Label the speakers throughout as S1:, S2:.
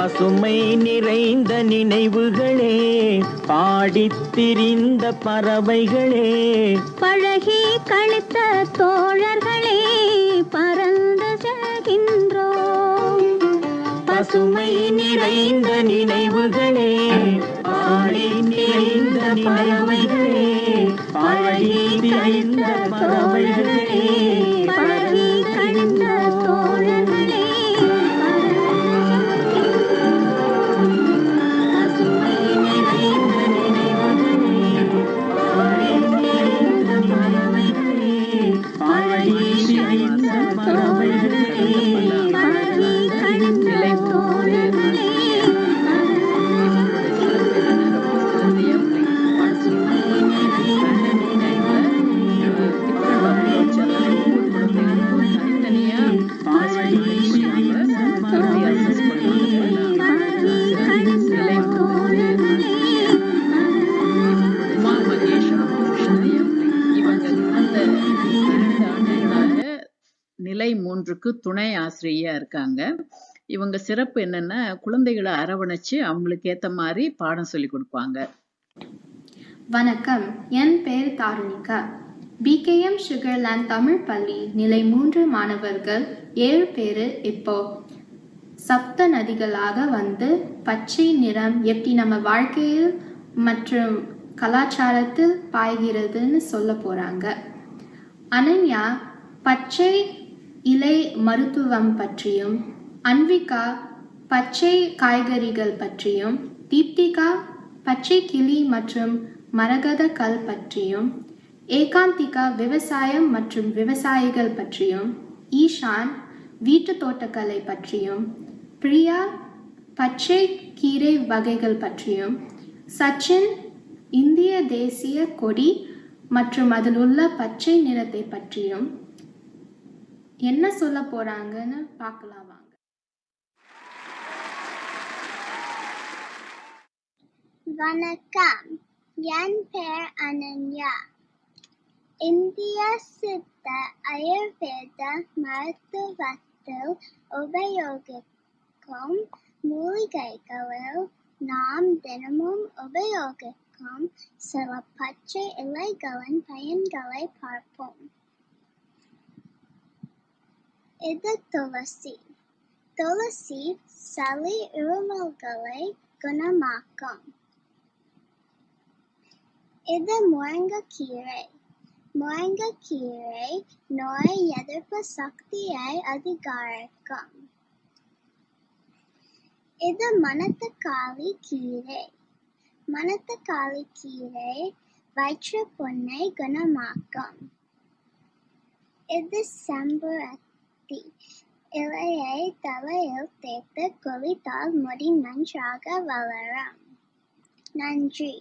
S1: பசுமை நிறைந்த நினைவுகளே பாடித் திரிந்த பறவைகளே
S2: பழகி கழித்த தோழர்களே பறந்து செல்கின்றோம்
S1: பசுமை நிறைந்த நினைவுகளே பாடி நிறைந்த நினைவுகளே பாடி திரிந்த பறவைகளே
S2: பழகி கழித்த தோழர்களே
S1: பசுமை நிறைந்த நினைவுகளே பாடி நிறைந்த பறவைகளே பாடி திரிந்த பறவைகளே
S2: பழகி கழித்த தோழர்களே பழகி கழித்த தோழர்களே
S3: உமா மகேஷ் ராமகிருஷ்ணன் இவங்க கடந்த இரண்டு ஆண்டுகளாக நிலை மூன்றுக்கு துணை ஆசிரியா இருக்காங்க இவங்க சிறப்பு என்னன்னா குழந்தைகளை அரவணைச்சு அவங்களுக்கு ஏத்த மாதிரி பாடம் சொல்லி கொடுப்பாங்க
S4: வணக்கம் என் பேர் தாருணிகா பிகேஎம் சுகர்லேண்ட் தமிழ் பள்ளி நிலை மூன்று மாணவர்கள் ஏழு பேர் இப்போ சப்த நதிகளாக வந்து பச்சை நிறம் எப்படி நம்ம வாழ்க்கையில் மற்றும் கலாச்சாரத்தில் பாய்கிறதுன்னு சொல்ல போறாங்க அனன்யா பச்சை இலை மருத்துவம் பற்றியும் அன்விகா பச்சை காய்கறிகள் பற்றியும் தீப்திகா பச்சை கிளி மற்றும் மரகத கல் பற்றியும் ஏகாந்திகா விவசாயம் மற்றும் விவசாயிகள் பற்றியும் ஈஷான் வீட்டு தோட்டக்கலை பற்றியும் பிரியா பச்சை கீரை வகைகள் பற்றியும் சச்சின் இந்திய தேசிய கொடி மற்றும் அதில் உள்ள பச்சை நிறத்தை பற்றியும் என்ன சொல்ல போறாங்கன்னு பார்க்கலாம் வாங்க
S5: வணக்கம் என் பெயர் அனன்யா இந்திய சித்த ஆயுர்வேத மருத்துவத்தில் உபயோகிக்கும் மூலிகைகளில் நாம் தினமும் உபயோகிக்கும் சில பச்சை இலைகளின் பயன்களை பார்ப்போம் இது துளசி துளசி சளி இருமல்களை குணமாக்கும் இது முருங்கைக்கீரை முருங்கைக்கீரை நோய் எதிர்ப்பு சக்தியை அதிகரிக்கும் இது மணத்தக்காளி கீரை மணத்தக்காளி கீரை வயிற்றுப்புண்ணை குணமாக்கும் இது செம்பருத்தி இலையை தலையில் தேய்த்து குளித்தால் முடி நன்றாக வளரும் நன்றி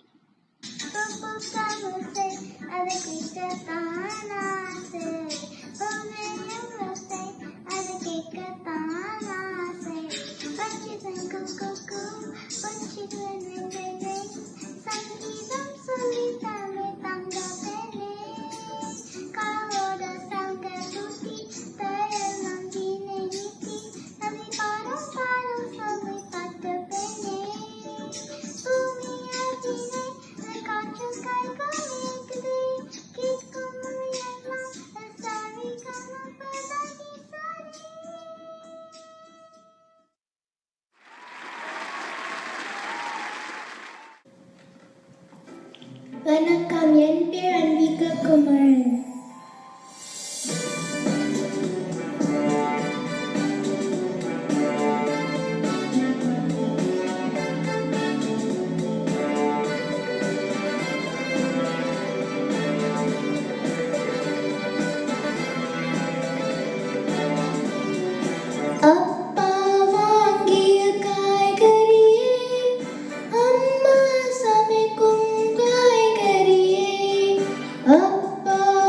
S5: சங்கீதம் சொல்லித்தாலே தங்க பெண்ணே காலோட சங்க தூக்கி தயலாம் வீணை நீட்டி நதி பாடும் பாடும் சொல்லி பட்டு பெண்ணே பூமி அடினே காற்றும் கைகள் இயங்குது கேட்கும் மொழியெல்லாம் சாரி காணப்பதாகி சாரி
S6: வணக்கம் என் பேர் அன்பிகா குமரன் அப்பா வாங்கிய காய்கறியே அம்மா சமைக்கும் காய்கறியே அப்பா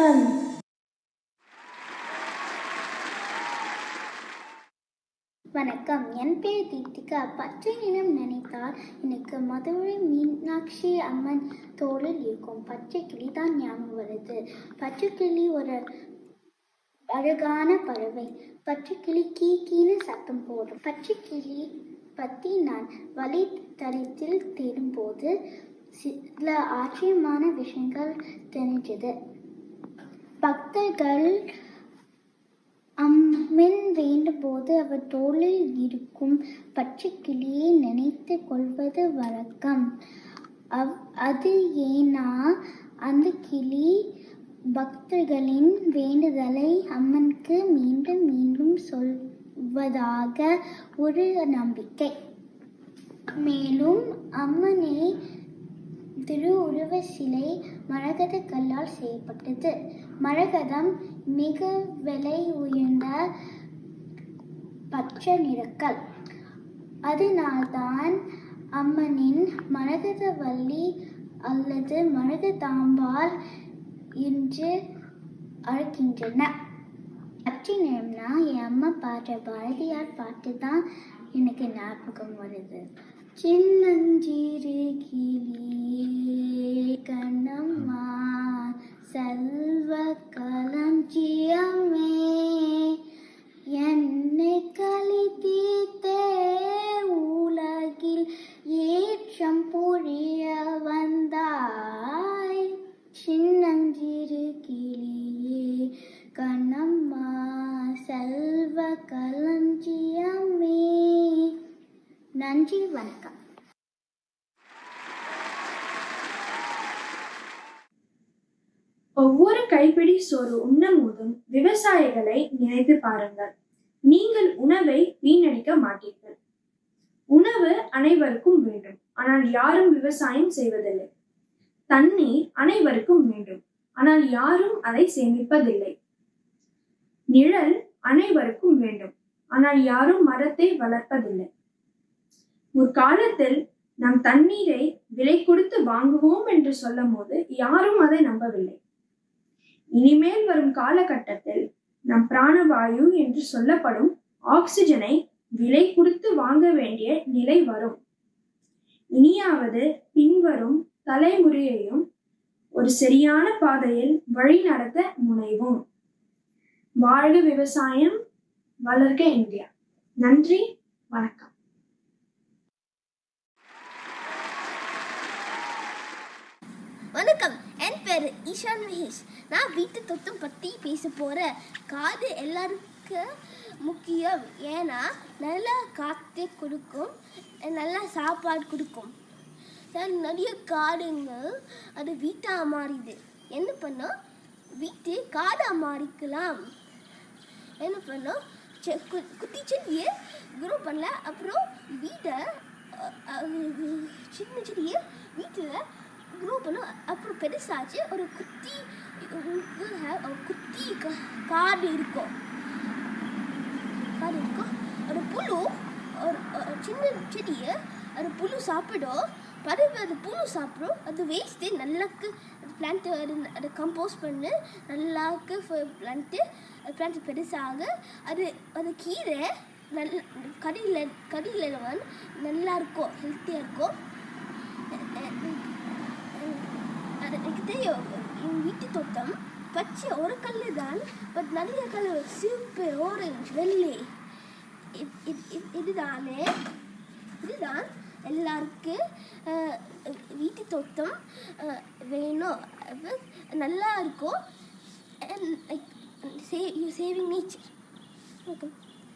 S6: வணக்கம்
S5: வணக்கம் என் பேர் தீபிகா பச்சை நிறம் நினைத்தால் எனக்கு மதுரை மீனாட்சி அம்மன் தோளில் இருக்கும் பச்சை கிளி தான் ஞாபகம் வருது பச்சை கிளி ஒரு அழகான பறவை பச்சை கிளி கீ கீன்னு சத்தம் போடும் பச்சை கிளி பற்றி நான் வலைத்தளத்தில் தேடும்போது சில ஆச்சரியமான விஷயங்கள் தெரிஞ்சது பக்தர்கள் அம்மன் வேண்டும்போது அவர் தோளில் இருக்கும் பச்சை கிளியை நினைத்து கொள்வது வழக்கம் அவ் அது ஏன்னா அந்த கிளி பக்தர்களின் வேண்டுதலை அம்மனுக்கு மீண்டும் மீண்டும் சொல்வதாக ஒரு நம்பிக்கை மேலும் அம்மனை திரு உருவ சிலை மரகத கல்லால் செய்யப்பட்டது மரகதம் மிக விலை உயர்ந்த பச்சை நிறக்கல் அதனால்தான் அம்மனின் மரகத வள்ளி அல்லது மரகதாம்பாள் என்று அழைக்கின்றன பச்சை நிறம்னா என் அம்மா பாடுற பாரதியார் பாட்டு தான் எனக்கு ஞாபகம் வருது சின்னஞ்சிறு கிளியே கண்ணம்மா செல்வ களஞ்சியமே என்னை களி தீர்த்தே உலகில் ஏற்றம் புரிய வந்தாய் சின்னஞ்சிறு கிளியே கண்ணம்மா செல்வ களஞ்சியமே நன்றி வணக்கம்
S6: ஒவ்வொரு கைப்பிடி சோறு உண்ணும் போதும் விவசாயிகளை நினைத்து பாருங்கள் நீங்கள் உணவை வீணடிக்க மாட்டீர்கள் உணவு அனைவருக்கும் வேண்டும் ஆனால் யாரும் விவசாயம் செய்வதில்லை தண்ணீர் அனைவருக்கும் வேண்டும் ஆனால் யாரும் அதை சேமிப்பதில்லை நிழல் அனைவருக்கும் வேண்டும் ஆனால் யாரும் மரத்தை வளர்ப்பதில்லை முற்காலத்தில் நாம் தண்ணீரை விலை கொடுத்து வாங்குவோம் என்று சொல்லும் போது யாரும் அதை நம்பவில்லை இனிமேல் வரும் காலகட்டத்தில் நம் பிராணவாயு என்று சொல்லப்படும் ஆக்சிஜனை விலை கொடுத்து வாங்க வேண்டிய நிலை வரும் இனியாவது பின்வரும் தலைமுறையையும் ஒரு சரியான பாதையில் வழி நடத்த முனைவோம் வாழ்க விவசாயம் வளர்க இந்தியா நன்றி வணக்கம்
S2: வணக்கம் என் பேர் ஈஷான் மகேஷ் நான் வீட்டு தொத்தம் பற்றி பேச போகிறேன் காது எல்லாருக்கும் முக்கியம் ஏன்னா நல்லா காற்று கொடுக்கும் நல்லா சாப்பாடு கொடுக்கும் நான் நிறைய காடுங்கள் அது வீட்டாக மாறிது என்ன பண்ணோம் வீட்டு காடாக மாறிக்கலாம் என்ன பண்ணோம் செ- கு- குட்டி செடியை குரோ பண்ணல அப்புறம் வீட்டை அஹ், அஹ், சின்ன செடியை வீட்டில் க்ரோ பண்ணும் அப்புறம் பெருசாச்சு ஒரு குட்டி உங்களுக்கு ha- ஒரு குட்டி கா- காடு இருக்கும் காடு இருக்கும் ஒரு புழு ஒரு ஒரு சின்ன செடியை ஒரு புழு சாப்பிடும் பிறகு அது புழு சாப்பிடும் அது வேஸ்ட்டு நல்லாக்கு பிளான்ட்டு அது அதை கம்போஸ் பண்ணு நல்லாக்கு பிளான்ட்டு பிளான்ட் பெருசாக அது அது கீரை நல் கடியில் கடியில் வந்து நல்லா இருக்கும் ஹெல்த்தியாக இருக்கும் அது எனக்கு தெரியும் என் வீட்டு தோட்டம் பச்சை ஒரு கல் தான் பட் நிறைய கல் சிவப்பு ஆரஞ்சு வெள்ளை இது- இது- இது- இதுதானே இதுதான் எல்லாருக்கும் அஹ், வீட்டு தோட்டம் அஹ், வேணும் அது நல்லா இருக்கும் சேவிங் நேச்சர் ஓகே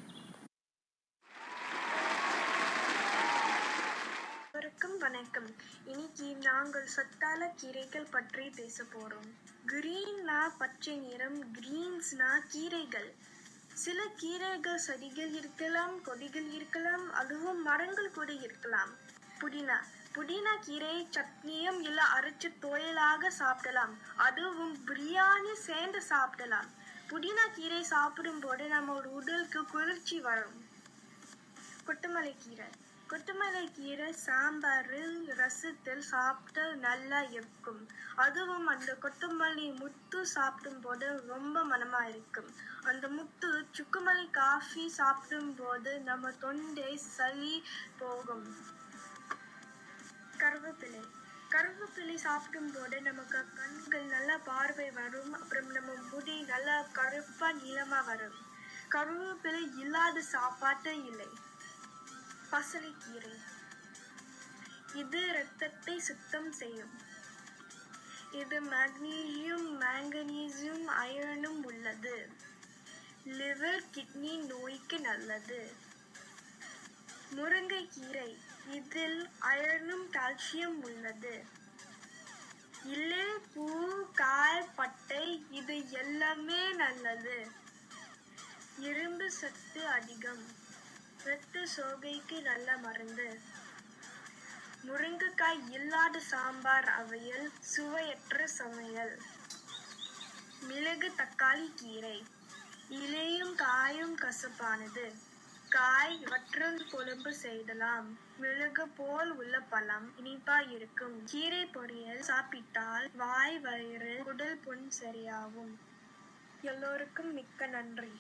S7: அனைவருக்கும் வணக்கம் இன்னைக்கு நாங்கள் சத்தால கீரைகள் பற்றி பேச போறோம் கிரீன்னா பச்சை நிறம் கிரீன்ஸ்னா கீரைகள் சில கீரைகள் செடிகள் இருக்கலாம் கொடிகள் இருக்கலாம் அதுவும் மரங்கள் கூட இருக்கலாம் புதினா புதினா கீரை சட்னியும் இல்ல அரைச்சு துவையலாக சாப்பிடலாம் அதுவும் பிரியாணி சேர்ந்து சாப்பிடலாம் புதினா கீரை சாப்பிடும் போது நம்ம உடலுக்கு குளிர்ச்சி வரும் கொத்தமல்லி கீரை கொத்தமல்லி கீரை சாம்பாரில் ரசத்தில் சாப்பிட்டு நல்லா இருக்கும் அதுவும் அந்த கொத்தமல்லி முத்து சாப்பிடும் போது ரொம்ப மனமா இருக்கும் அந்த முத்து சுக்குமல்லி காஃபி சாப்பிடும் போது நம்ம தொண்டை சளி போகும் கருவேப்பிலை கருவேப்பிலை சாப்பிடும் போது நமக்கு கண்கள் நல்லா பார்வை வரும் அப்புறம் நம்ம முடி நல்லா கருப்பா நீளமா வரும் கருவேப்பிலை இல்லாத சாப்பாட்டே இல்லை பசலைக்கீரை இது இரத்தத்தை சுத்தம் செய்யும் இது மக்னீசியம் மேங்கனீசியம் அயனும் உள்ளது லிவர் கிட்னி நோய்க்கு நல்லது முருங்கைக்கீரை இதில் அயனும் கால்சியம் உள்ளது இலை பூ காய் பட்டை இது எல்லாமே நல்லது இரும்பு சத்து அதிகம் இரத்த சோகைக்கு நல்ல மருந்து முருங்கைக்காய் இல்லாத சாம்பார் அவையல் சுவையற்ற சமையல் மிளகு தக்காளி கீரை இலையும் காயும் கசப்பானது காய் வற்றல் குழம்பு செய்தலாம் மிளகு போல் உள்ள பழம் இனிப்பா இருக்கும் கீரை பொரியல் சாப்பிட்டால் வாய் வயிறு குடல் புண் சரியாகும் எல்லோருக்கும் மிக்க நன்றி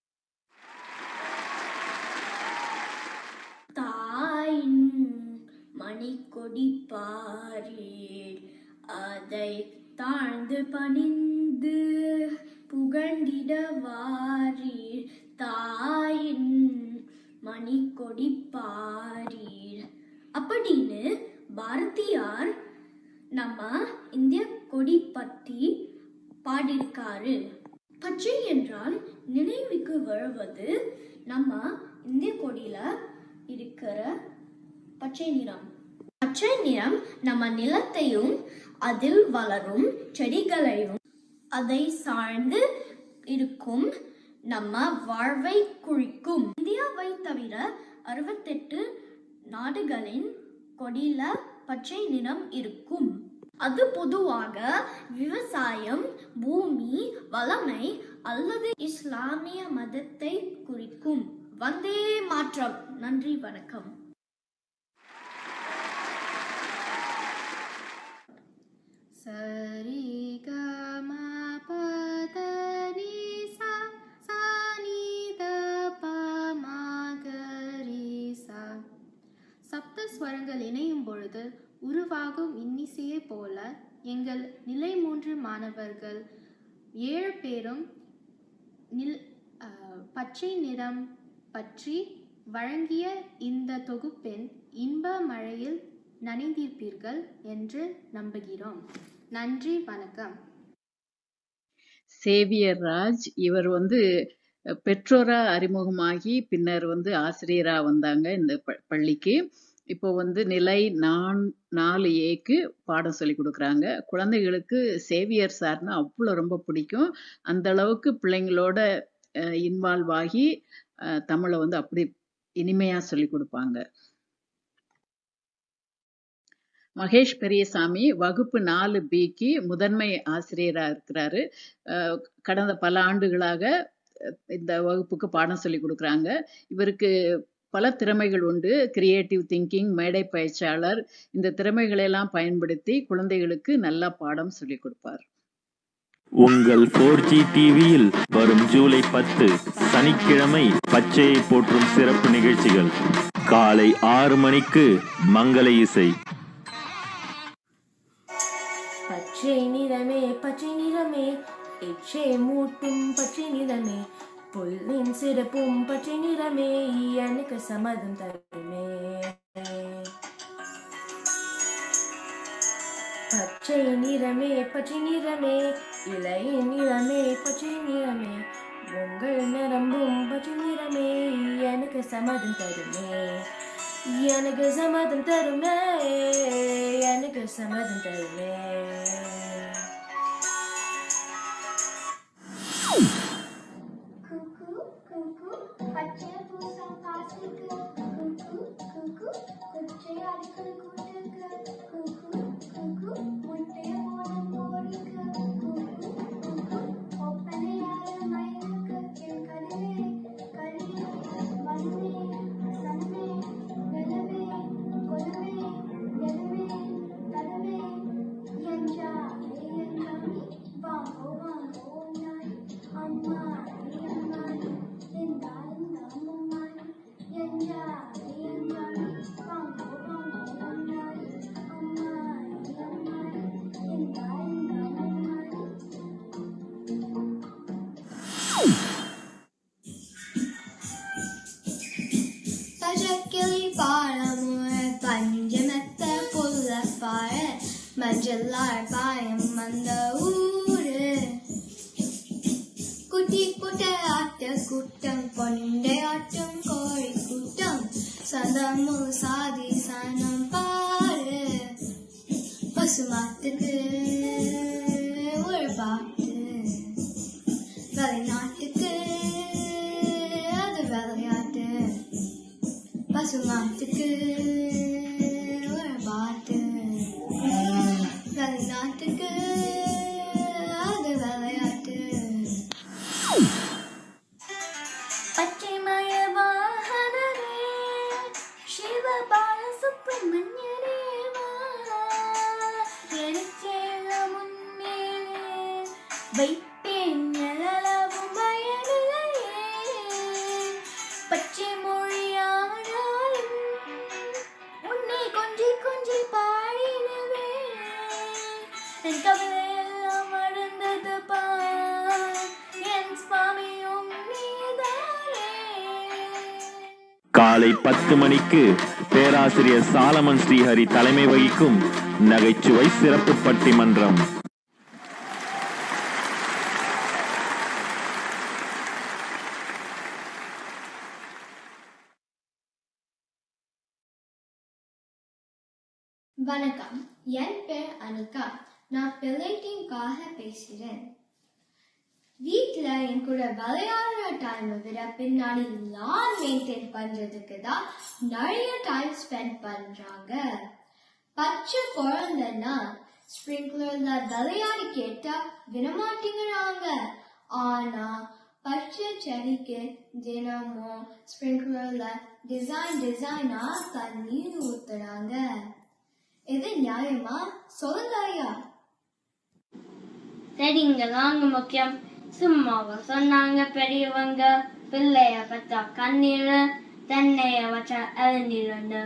S8: தாயின் மணிக்கொடி பாரீர் அதை தாழ்ந்து பணிந்து புகழ்ந்திட வாரீர் தாயின் மணிக்கொடி பாரீர் அப்படின்னு பாரதியார் நம்ம இந்திய கொடி பத்தி பாடியிருக்காரு பச்சை என்றால் நினைவுக்கு வருவது நம்ம இந்திய கொடியில இருக்கிற பச்சை நிறம் பச்சை நிறம் நம்ம நிலத்தையும் அதில் வளரும் செடிகளையும் அதை சார்ந்து இருக்கும் நம்ம வாழ்வை குறிக்கும் இந்தியாவை தவிர அறுபத்தெட்டு நாடுகளின் கொடியில பச்சை நிறம் இருக்கும் அது பொதுவாக விவசாயம் பூமி வளமை அல்லது இஸ்லாமிய மதத்தை குறிக்கும் வந்தே மாற்றம் நன்றி வணக்கம்
S4: சரி க ம ப த நீ சா சா நீ த ப ம க ரீ சா சப்த ஸ்வரங்கள் இணையும் பொழுது உருவாகும் இன்னிசையைப் போல எங்கள் நிலை மூன்று மாணவர்கள் ஏழு பேரும் நில் அஹ், பச்சை நிறம் பற்றி வழங்கிய இந்த தொகுப்பின் இன்ப மழையில் நனைந்திருப்பீர்கள் என்று நம்புகிறோம் நன்றி வணக்கம்
S3: சேவியர் ராஜ் இவர் வந்து அஹ், பெற்றோரா அறிமுகமாகி பின்னர் வந்து ஆசிரியரா வந்தாங்க இந்த ப- பள்ளிக்கு இப்போ வந்து நிலை நான் நாலு ஏக்கு பாடம் சொல்லி கொடுக்குறாங்க குழந்தைகளுக்கு சேவியர் சார்னா அவ்வளோ ரொம்ப பிடிக்கும் அந்த அளவுக்கு பிள்ளைங்களோட இன்வால்வ் ஆகி அஹ், தமிழை வந்து அப்படி இனிமையா சொல்லி கொடுப்பாங்க மகேஷ் பெரியசாமி வகுப்பு நாலு பிக்கு முதன்மை ஆசிரியரா இருக்கிறாரு அஹ் கடந்த பல ஆண்டுகளாக அஹ் இந்த வகுப்புக்கு பாடம் சொல்லி கொடுக்குறாங்க இவருக்கு பல திறமைகள் உண்டு கிரியேட்டிவ் திங்கிங் மேடை பயிற்சியாளர் இந்த திறமைகளை எல்லாம் பயன்படுத்தி குழந்தைகளுக்கு நல்லா பாடம் சொல்லி கொடுப்பார்
S9: உங்கள் ஃபோர் ஜி டிவியில் வரும் ஜூலை பத்து சனிக்கிழமை பச்சையை போற்றும் சிறப்பு நிகழ்ச்சிகள் காலை ஆறு மணிக்கு மங்கள இசை
S8: பச்சை நிறமே பச்சை நிறமே எச்சை மூட்டும் பச்சை நிறமே புல்லின் சிறப்பும் பச்சை நிறமே எனக்கு சம்மதம் தருமே பச்சை நிறமே பச்சை நிறமே இலையின் நிறமே பச்சை நிறமே உங்கள் நிரம்பும் பச்சை நிறமே எனக்கு சம்மதம் தருமே எனக்கு சம்மதம் தருமே எனக்கு சம்மதம் தருமே
S5: குக்கு குக்கு பச்சை பூசா காசுக்கு குக்கு குக்கு குச்சை அடிக்கடி கூட்டுக்கு குக்கு குக்கு முட்டைய போடும் கோழிக்கு குக்கு குக்கு ஒப்பனையார மயிலுக்கு என் கருவே கழியே வண்ணே சன்னே நிலவே
S6: எல்லார் பாயம் அந்த ஊரு குட்டி குட்ட ஆட்ட கூட்டம் கொண்டே ஆட்டம் கோழி கூட்டம் சந்தமு சாதி சனம் பாரு பசுமாட்டுக்கு ஒரு பாட்டு வெளிநாட்டுக்கு அது விளையாட்டு பசுமாட்டுக்கு ஒரு பாட்டு வெளிநாட்டுக்கு அது விளையாட்டு
S5: பச்சைமய வாகனரே சிவபால சுப்பிரமணியரேவா எனச்சேல முன்மேலே வைப்பேன் நிழலவும் பயனிலையே பச்சை மொழியானாலும் உன்னை கொஞ்சி கொஞ்சி பாடினவே என் கவலை எல்லாம் மறந்தது பா என் சுவாமியும் நீதானே
S9: காலை பத்து மணிக்கு பேராசிரியர் சாலமன் ஸ்ரீஹரி தலைமை வகிக்கும் நகைச்சுவை சிறப்பு பட்டிமன்றம்
S6: வணக்கம் என் பேர் அனிகா நான் பிள்ளைட்டின்காக பேசுகிறேன் வீட்டில் என் கூட விளையாடுற டைமை விட பின்னாடி லான் மெயின்டைன் பண்ணுறதுக்கு தான் நிறைய டைம் ஸ்பெண்ட் பண்ணுறாங்க பச்சை குழந்தைன்னா ஸ்ப்ரிங்க்லர்ல விளையாடி கேட்டா விடமாட்டேங்கிறாங்க ஆனா பச்சை செடிக்கு தினமும் ஸ்ப்ரிங்க்லர்ல டிசைன் டிசைனா தண்ணி ஊத்துறாங்க இது நியாயமா சொல்லுங்க ஐயா
S5: செடிங்களாங்க முக்கியம் சும்மாவா சொன்னாங்க பெரியவங்க பிள்ளைய பத்தா கண்ணீர் தென்னைய வச்சா இளநீர்னு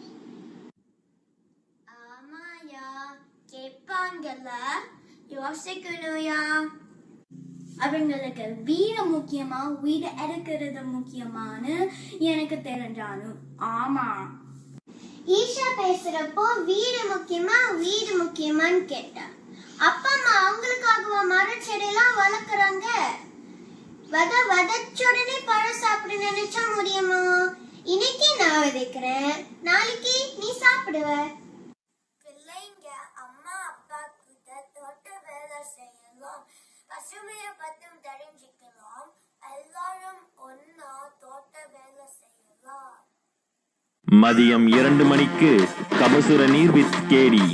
S6: ஆமாயா கேட்பாங்கல்ல யோசிக்கணும்யா
S5: அவங்களுக்கு வீடு முக்கியமா வீடு எடுக்கிறது முக்கியமான்னு எனக்கு தெரிஞ்சாலும் ஆமா
S6: ஈஷா பேசுறப்போ வீடு முக்கியமா வீடு முக்கியமான்னு கேட்டா அப்பா அம்மா அவங்களுக்காகவா மரச்செடியெல்லாம் வளர்க்குறாங்க வத வதச்ச உடனே பழம் சாப்பிட நினைச்சா முடியுமா இன்னைக்கு நான் விதைக்கிறேன் நாளைக்கு நீ சாப்பிடுவ பிள்ளைங்க அம்மா அப்பா கிட்ட தோட்ட வேலை செய்யலாம் பசுமையை பத்தும் தெரிஞ்சுக்கலாம் எல்லாரும் ஒன்னா தோட்ட வேலை செய்யலாம்
S9: மதியம் இரண்டு மணிக்கு கபசுர நீர் வித் கேடி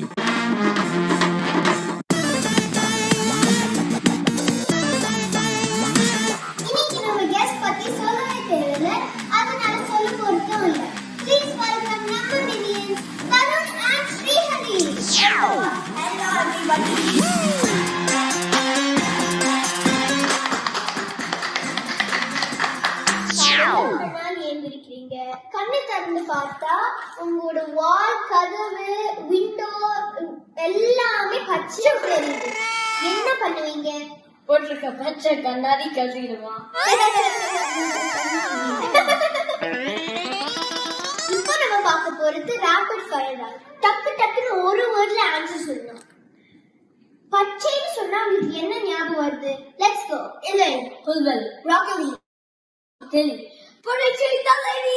S6: இன்னைக்கு நம்ம கெஸ்ட் பத்தி சொல்லவே தேவையில்ல அதனால சொல்ல போறதும் இல்ல ப்ளீஸ் வெல்கம் நம்ம minions Tarun and Srihari hello everybody ஏந்திருக்கிறீங்க கண்ணு திறந்து பார்த்தா உங்களோட வால் கதவு விண்டோ எல்லாமே பச்சை தெரியுது என்ன பண்ணுவீங்க
S5: போட்டிருக்க பச்சை கண்ணாடி கட்டிடுவான்
S6: இப்போ நம்ம பார்க்க போறது ரேபிட் ஃபயர் தான் டக்கு டக்குன்னு ஒரு வேர்ட்ல ஆன்சர் சொல்லணும் பச்சைன்னு சொன்னா உங்களுக்கு என்ன ஞாபகம் வருது லெட்ஸ் கோ இல்லை
S5: புல்வெல்
S6: ராக்கலி
S5: தெளி
S6: புரட்சி தலைவி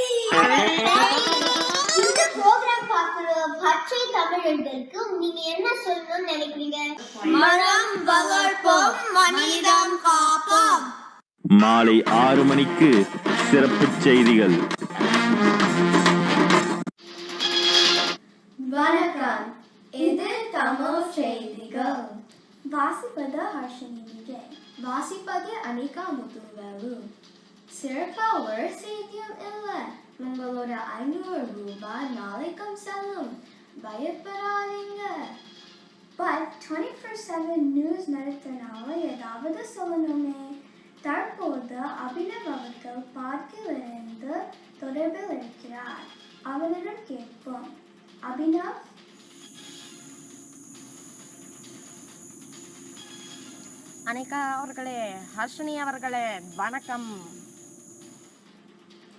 S6: இந்த ப்ரோக்ராம் பார்க்குற பச்சை தமிழர்களுக்கு நீங்க என்ன சொல்லணும்னு நினைக்கிறீங்க மரம் வளர்ப்போம் மனிதம் காப்போம்
S9: மாலை ஆறு மணிக்கு சிறப்பு செய்திகள்
S6: வணக்கம் இது தமிழ் செய்திகள்
S5: வாசிப்பது ஹர்ஷினி விஜய்
S6: வாசிப்பது அனிகா முத்துவேலு சிறப்பா ஒரு செய்தியும் இல்லை உங்களோட ஐநூறு ரூபாய் நாளைக்கும் செல்லும் பயப்படாதீங்க
S5: but twenty four seven news நடத்தினால ஏதாவது சொல்லணுமே தற்போது அபினவ் அவர்கள் பார்க்கிலிருந்து தொடர்பில் இருக்கிறார் அவரிடம் கேட்போம் அபினவ்
S10: அனிகா அவர்களே ஹர்ஷினி அவர்களே வணக்கம்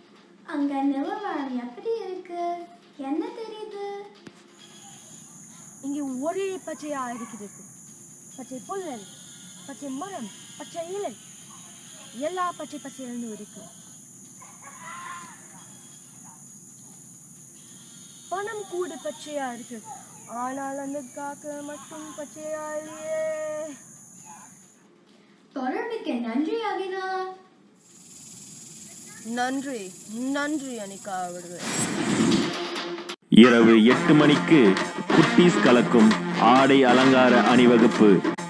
S5: அங்க நிலவரம் எப்படி இருக்கு என்ன தெரியுது
S8: இங்கே ஒரே பச்சையா இருக்கிறது பச்சை புல்லல் பச்சை மரம் பச்சை இலை எல்லா பச்சை பச்சையிலும் இருக்கு பணம் கூட பச்சையா இருக்கு ஆனால் அந்த காக்க மட்டும் பச்சையா இல்லையே
S4: தொடர்புக்கு நன்றி அகிலா
S8: நன்றி நன்றி அனிகா அவர்களே
S9: இரவு எட்டு மணிக்கு குட்டீஸ் கலக்கும் ஆடை அலங்கார அணிவகுப்பு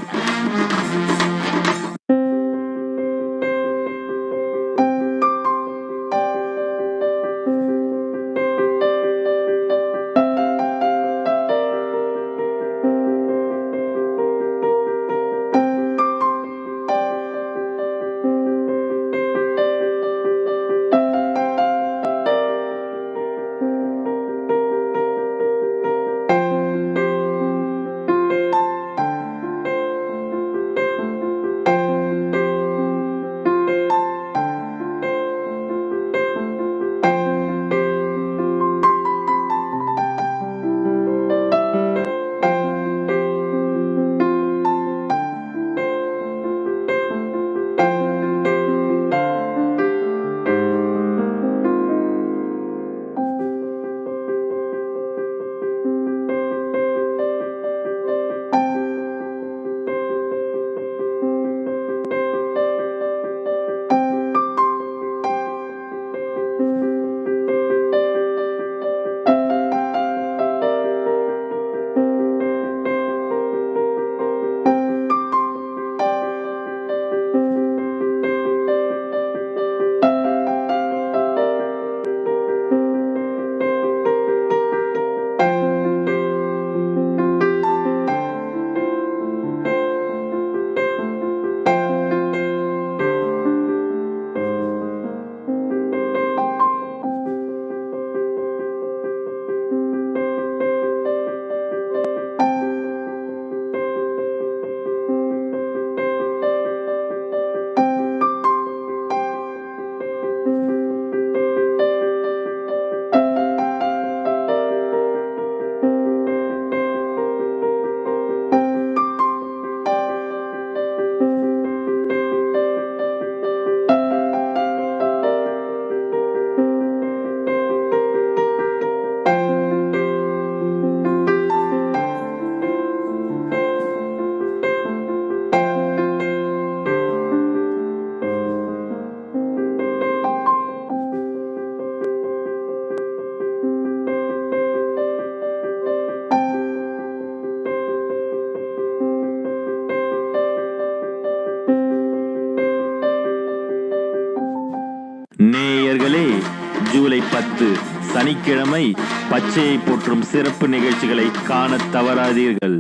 S9: நேயர்களே ஜூலை பத்து சனிக்கிழமை பச்சையை போற்றும் சிறப்பு நிகழ்ச்சிகளை காணத் தவறாதீர்கள்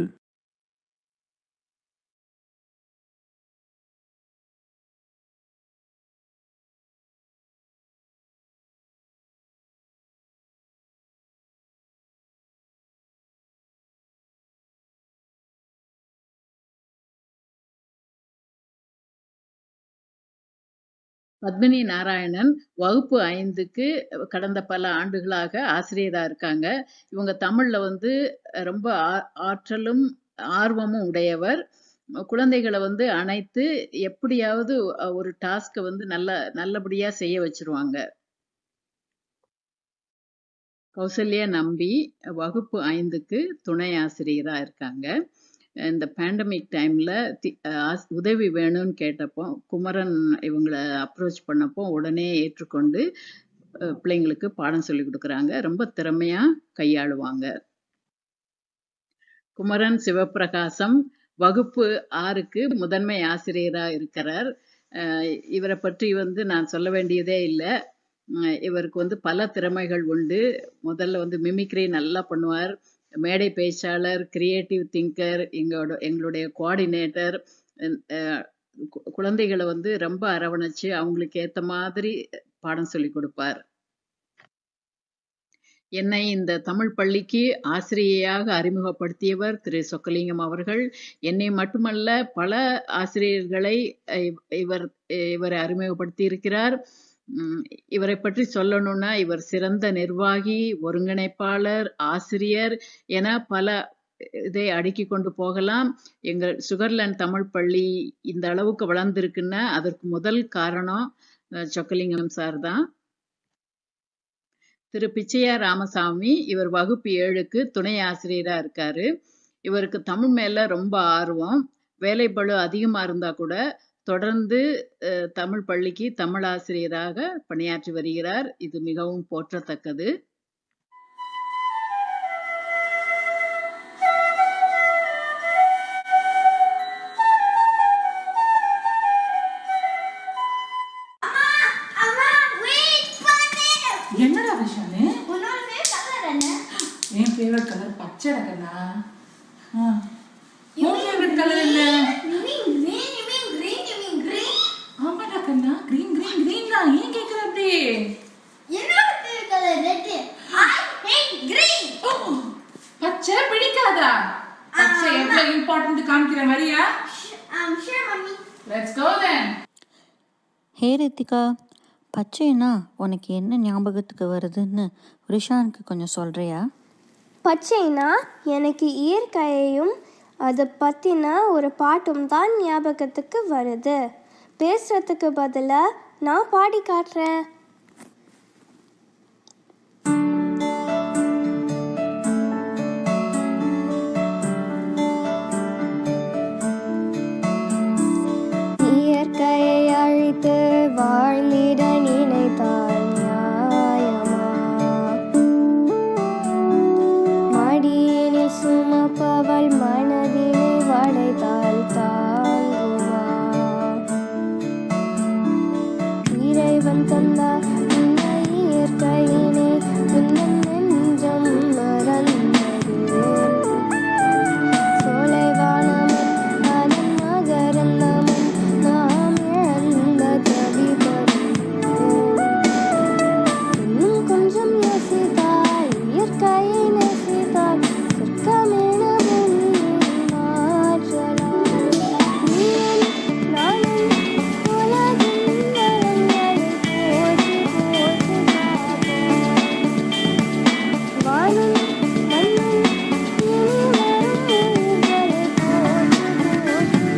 S3: பத்மினி நாராயணன் வகுப்பு ஐந்துக்கு கடந்த பல ஆண்டுகளாக ஆசிரியரா இருக்காங்க இவங்க தமிழ்ல வந்து ரொம்ப ஆ- ஆற்றலும் ஆர்வமும் உடையவர் குழந்தைகளை வந்து அணைத்து எப்படியாவது அஹ், ஒரு டாஸ்கை வந்து நல்ல நல்லபடியா செய்ய வச்சிருவாங்க கௌசல்யா நம்பி வகுப்பு ஐந்துக்கு துணை ஆசிரியரா இருக்காங்க இந்த பேண்டமிக் டைம்ல தி- ஆஸ்- உதவி வேணும்னு கேட்டப்போ குமரன் இவங்களை அப்ரோச் பண்ணப்போ உடனே ஏற்றுக்கொண்டு அஹ், பிள்ளைங்களுக்கு பாடம் சொல்லி கொடுக்குறாங்க ரொம்ப திறமையா கையாளுவாங்க குமரன் சிவப்பிரகாசம் வகுப்பு ஆறுக்கு முதன்மை ஆசிரியரா இருக்கிறார் அஹ், இவரை பற்றி வந்து நான் சொல்ல வேண்டியதே இல்லை இவருக்கு வந்து பல திறமைகள் உண்டு முதல்ல வந்து மிமிக்ரி நல்லா பண்ணுவார் மேடை பேச்சாளர் கிரியேட்டிவ் திங்கர் எங்களோட எங்களுடைய கோஆர்டினேட்டர் குழந்தைகளை வந்து ரொம்ப அரவணைச்சு அவங்களுக்கு ஏத்த மாதிரி பாடம் சொல்லி கொடுப்பார் என்னை இந்த தமிழ் பள்ளிக்கு ஆசிரியையாக அறிமுகப்படுத்தியவர் திரு சொக்கலிங்கம் அவர்கள் என்னை மட்டுமல்ல பல ஆசிரியர்களை இவ்- இவர் இவரை அறிமுகப்படுத்தி இருக்கிறார் உம் இவரை பற்றி சொல்லணும்னா இவர் சிறந்த நிர்வாகி ஒருங்கிணைப்பாளர் ஆசிரியர் என பல இதை அடுக்கி கொண்டு போகலாம் எங்கள் சுகர்லேண்ட் தமிழ் பள்ளி இந்த அளவுக்கு வளர்ந்துருக்குன்னா அதற்கு முதல் காரணம் அஹ், சொக்கலிங்கம் சார் தான் திரு பிச்சையா ராமசாமி இவர் வகுப்பு ஏழுக்கு துணை ஆசிரியரா இருக்காரு இவருக்கு தமிழ் மேல ரொம்ப ஆர்வம் வேலைப்பளு அதிகமா இருந்தா கூட தொடர்ந்து அஹ், தமிழ் பள்ளிக்கு தமிழ் ஆசிரியராக பணியாற்றி வருகிறார் இது மிகவும் போற்றத்தக்கது
S6: அம்மா வெயிட் பண்ணு
S11: என்னடா விஷாலு
S6: உன்னோட ஃபேவரட் கலர் என்ன
S11: என் ஃபேவரட் கலர் பச்சைடா கண்ணா ஆ. உன் ஃபேவரட் கலர் என்ன
S6: You mean green? You mean green? You mean green?
S11: ஆமாடா கண்ணா கிரீன் கிரீன் கிரீன் தான் ஏன் கேக்குற அப்படி
S6: என்னோட favourite colour red I hate green
S11: ஓ, பச்சை பிடிக்காதா பச்சை எவ்வளவு இம்பார்ட்டன்ட் காமிக்கிற மாதிரியா
S6: I'm sure mummy
S11: let's go then
S12: hey Rithika பச்சைனா உனக்கு என்ன ஞாபகத்துக்கு வருதுன்னு ரிஷானுக்கு கொஞ்சம் சொல்கிறியா
S2: பச்சைனா எனக்கு இயற்கையையும் அதை பற்றின ஒரு பாட்டும் தான் ஞாபகத்துக்கு வருது பேசுறதுக்கு பதிலாக நான் பாடி காட்டுறேன் இயற்கையை அழித்து வாழ்ந்திட நினைத்தால் நியாயமா மடியினில் சுமப்பவள் மனதிலே வளைத்தால் தாங்குமா இறைவன் தந்தார் இந்த இயற்கையினை இன்னும் நெஞ்சம் மறந்தது சோலைவானமன் அதன் மகரந்தமன் நாம் இழந்த கவிபரியோம் இன்னும் கொஞ்சம் யோசித்தால் இயற்கையை நேசித்தால் சொர்க்கமென பூமியை மாற்றலாம் நீயும் நானும் உலகின் வளங்களை போற்றி போற்றி காப்போம் வானும் மண்ணும் இனி வரும் உயிர்களை போற்றி போற்றி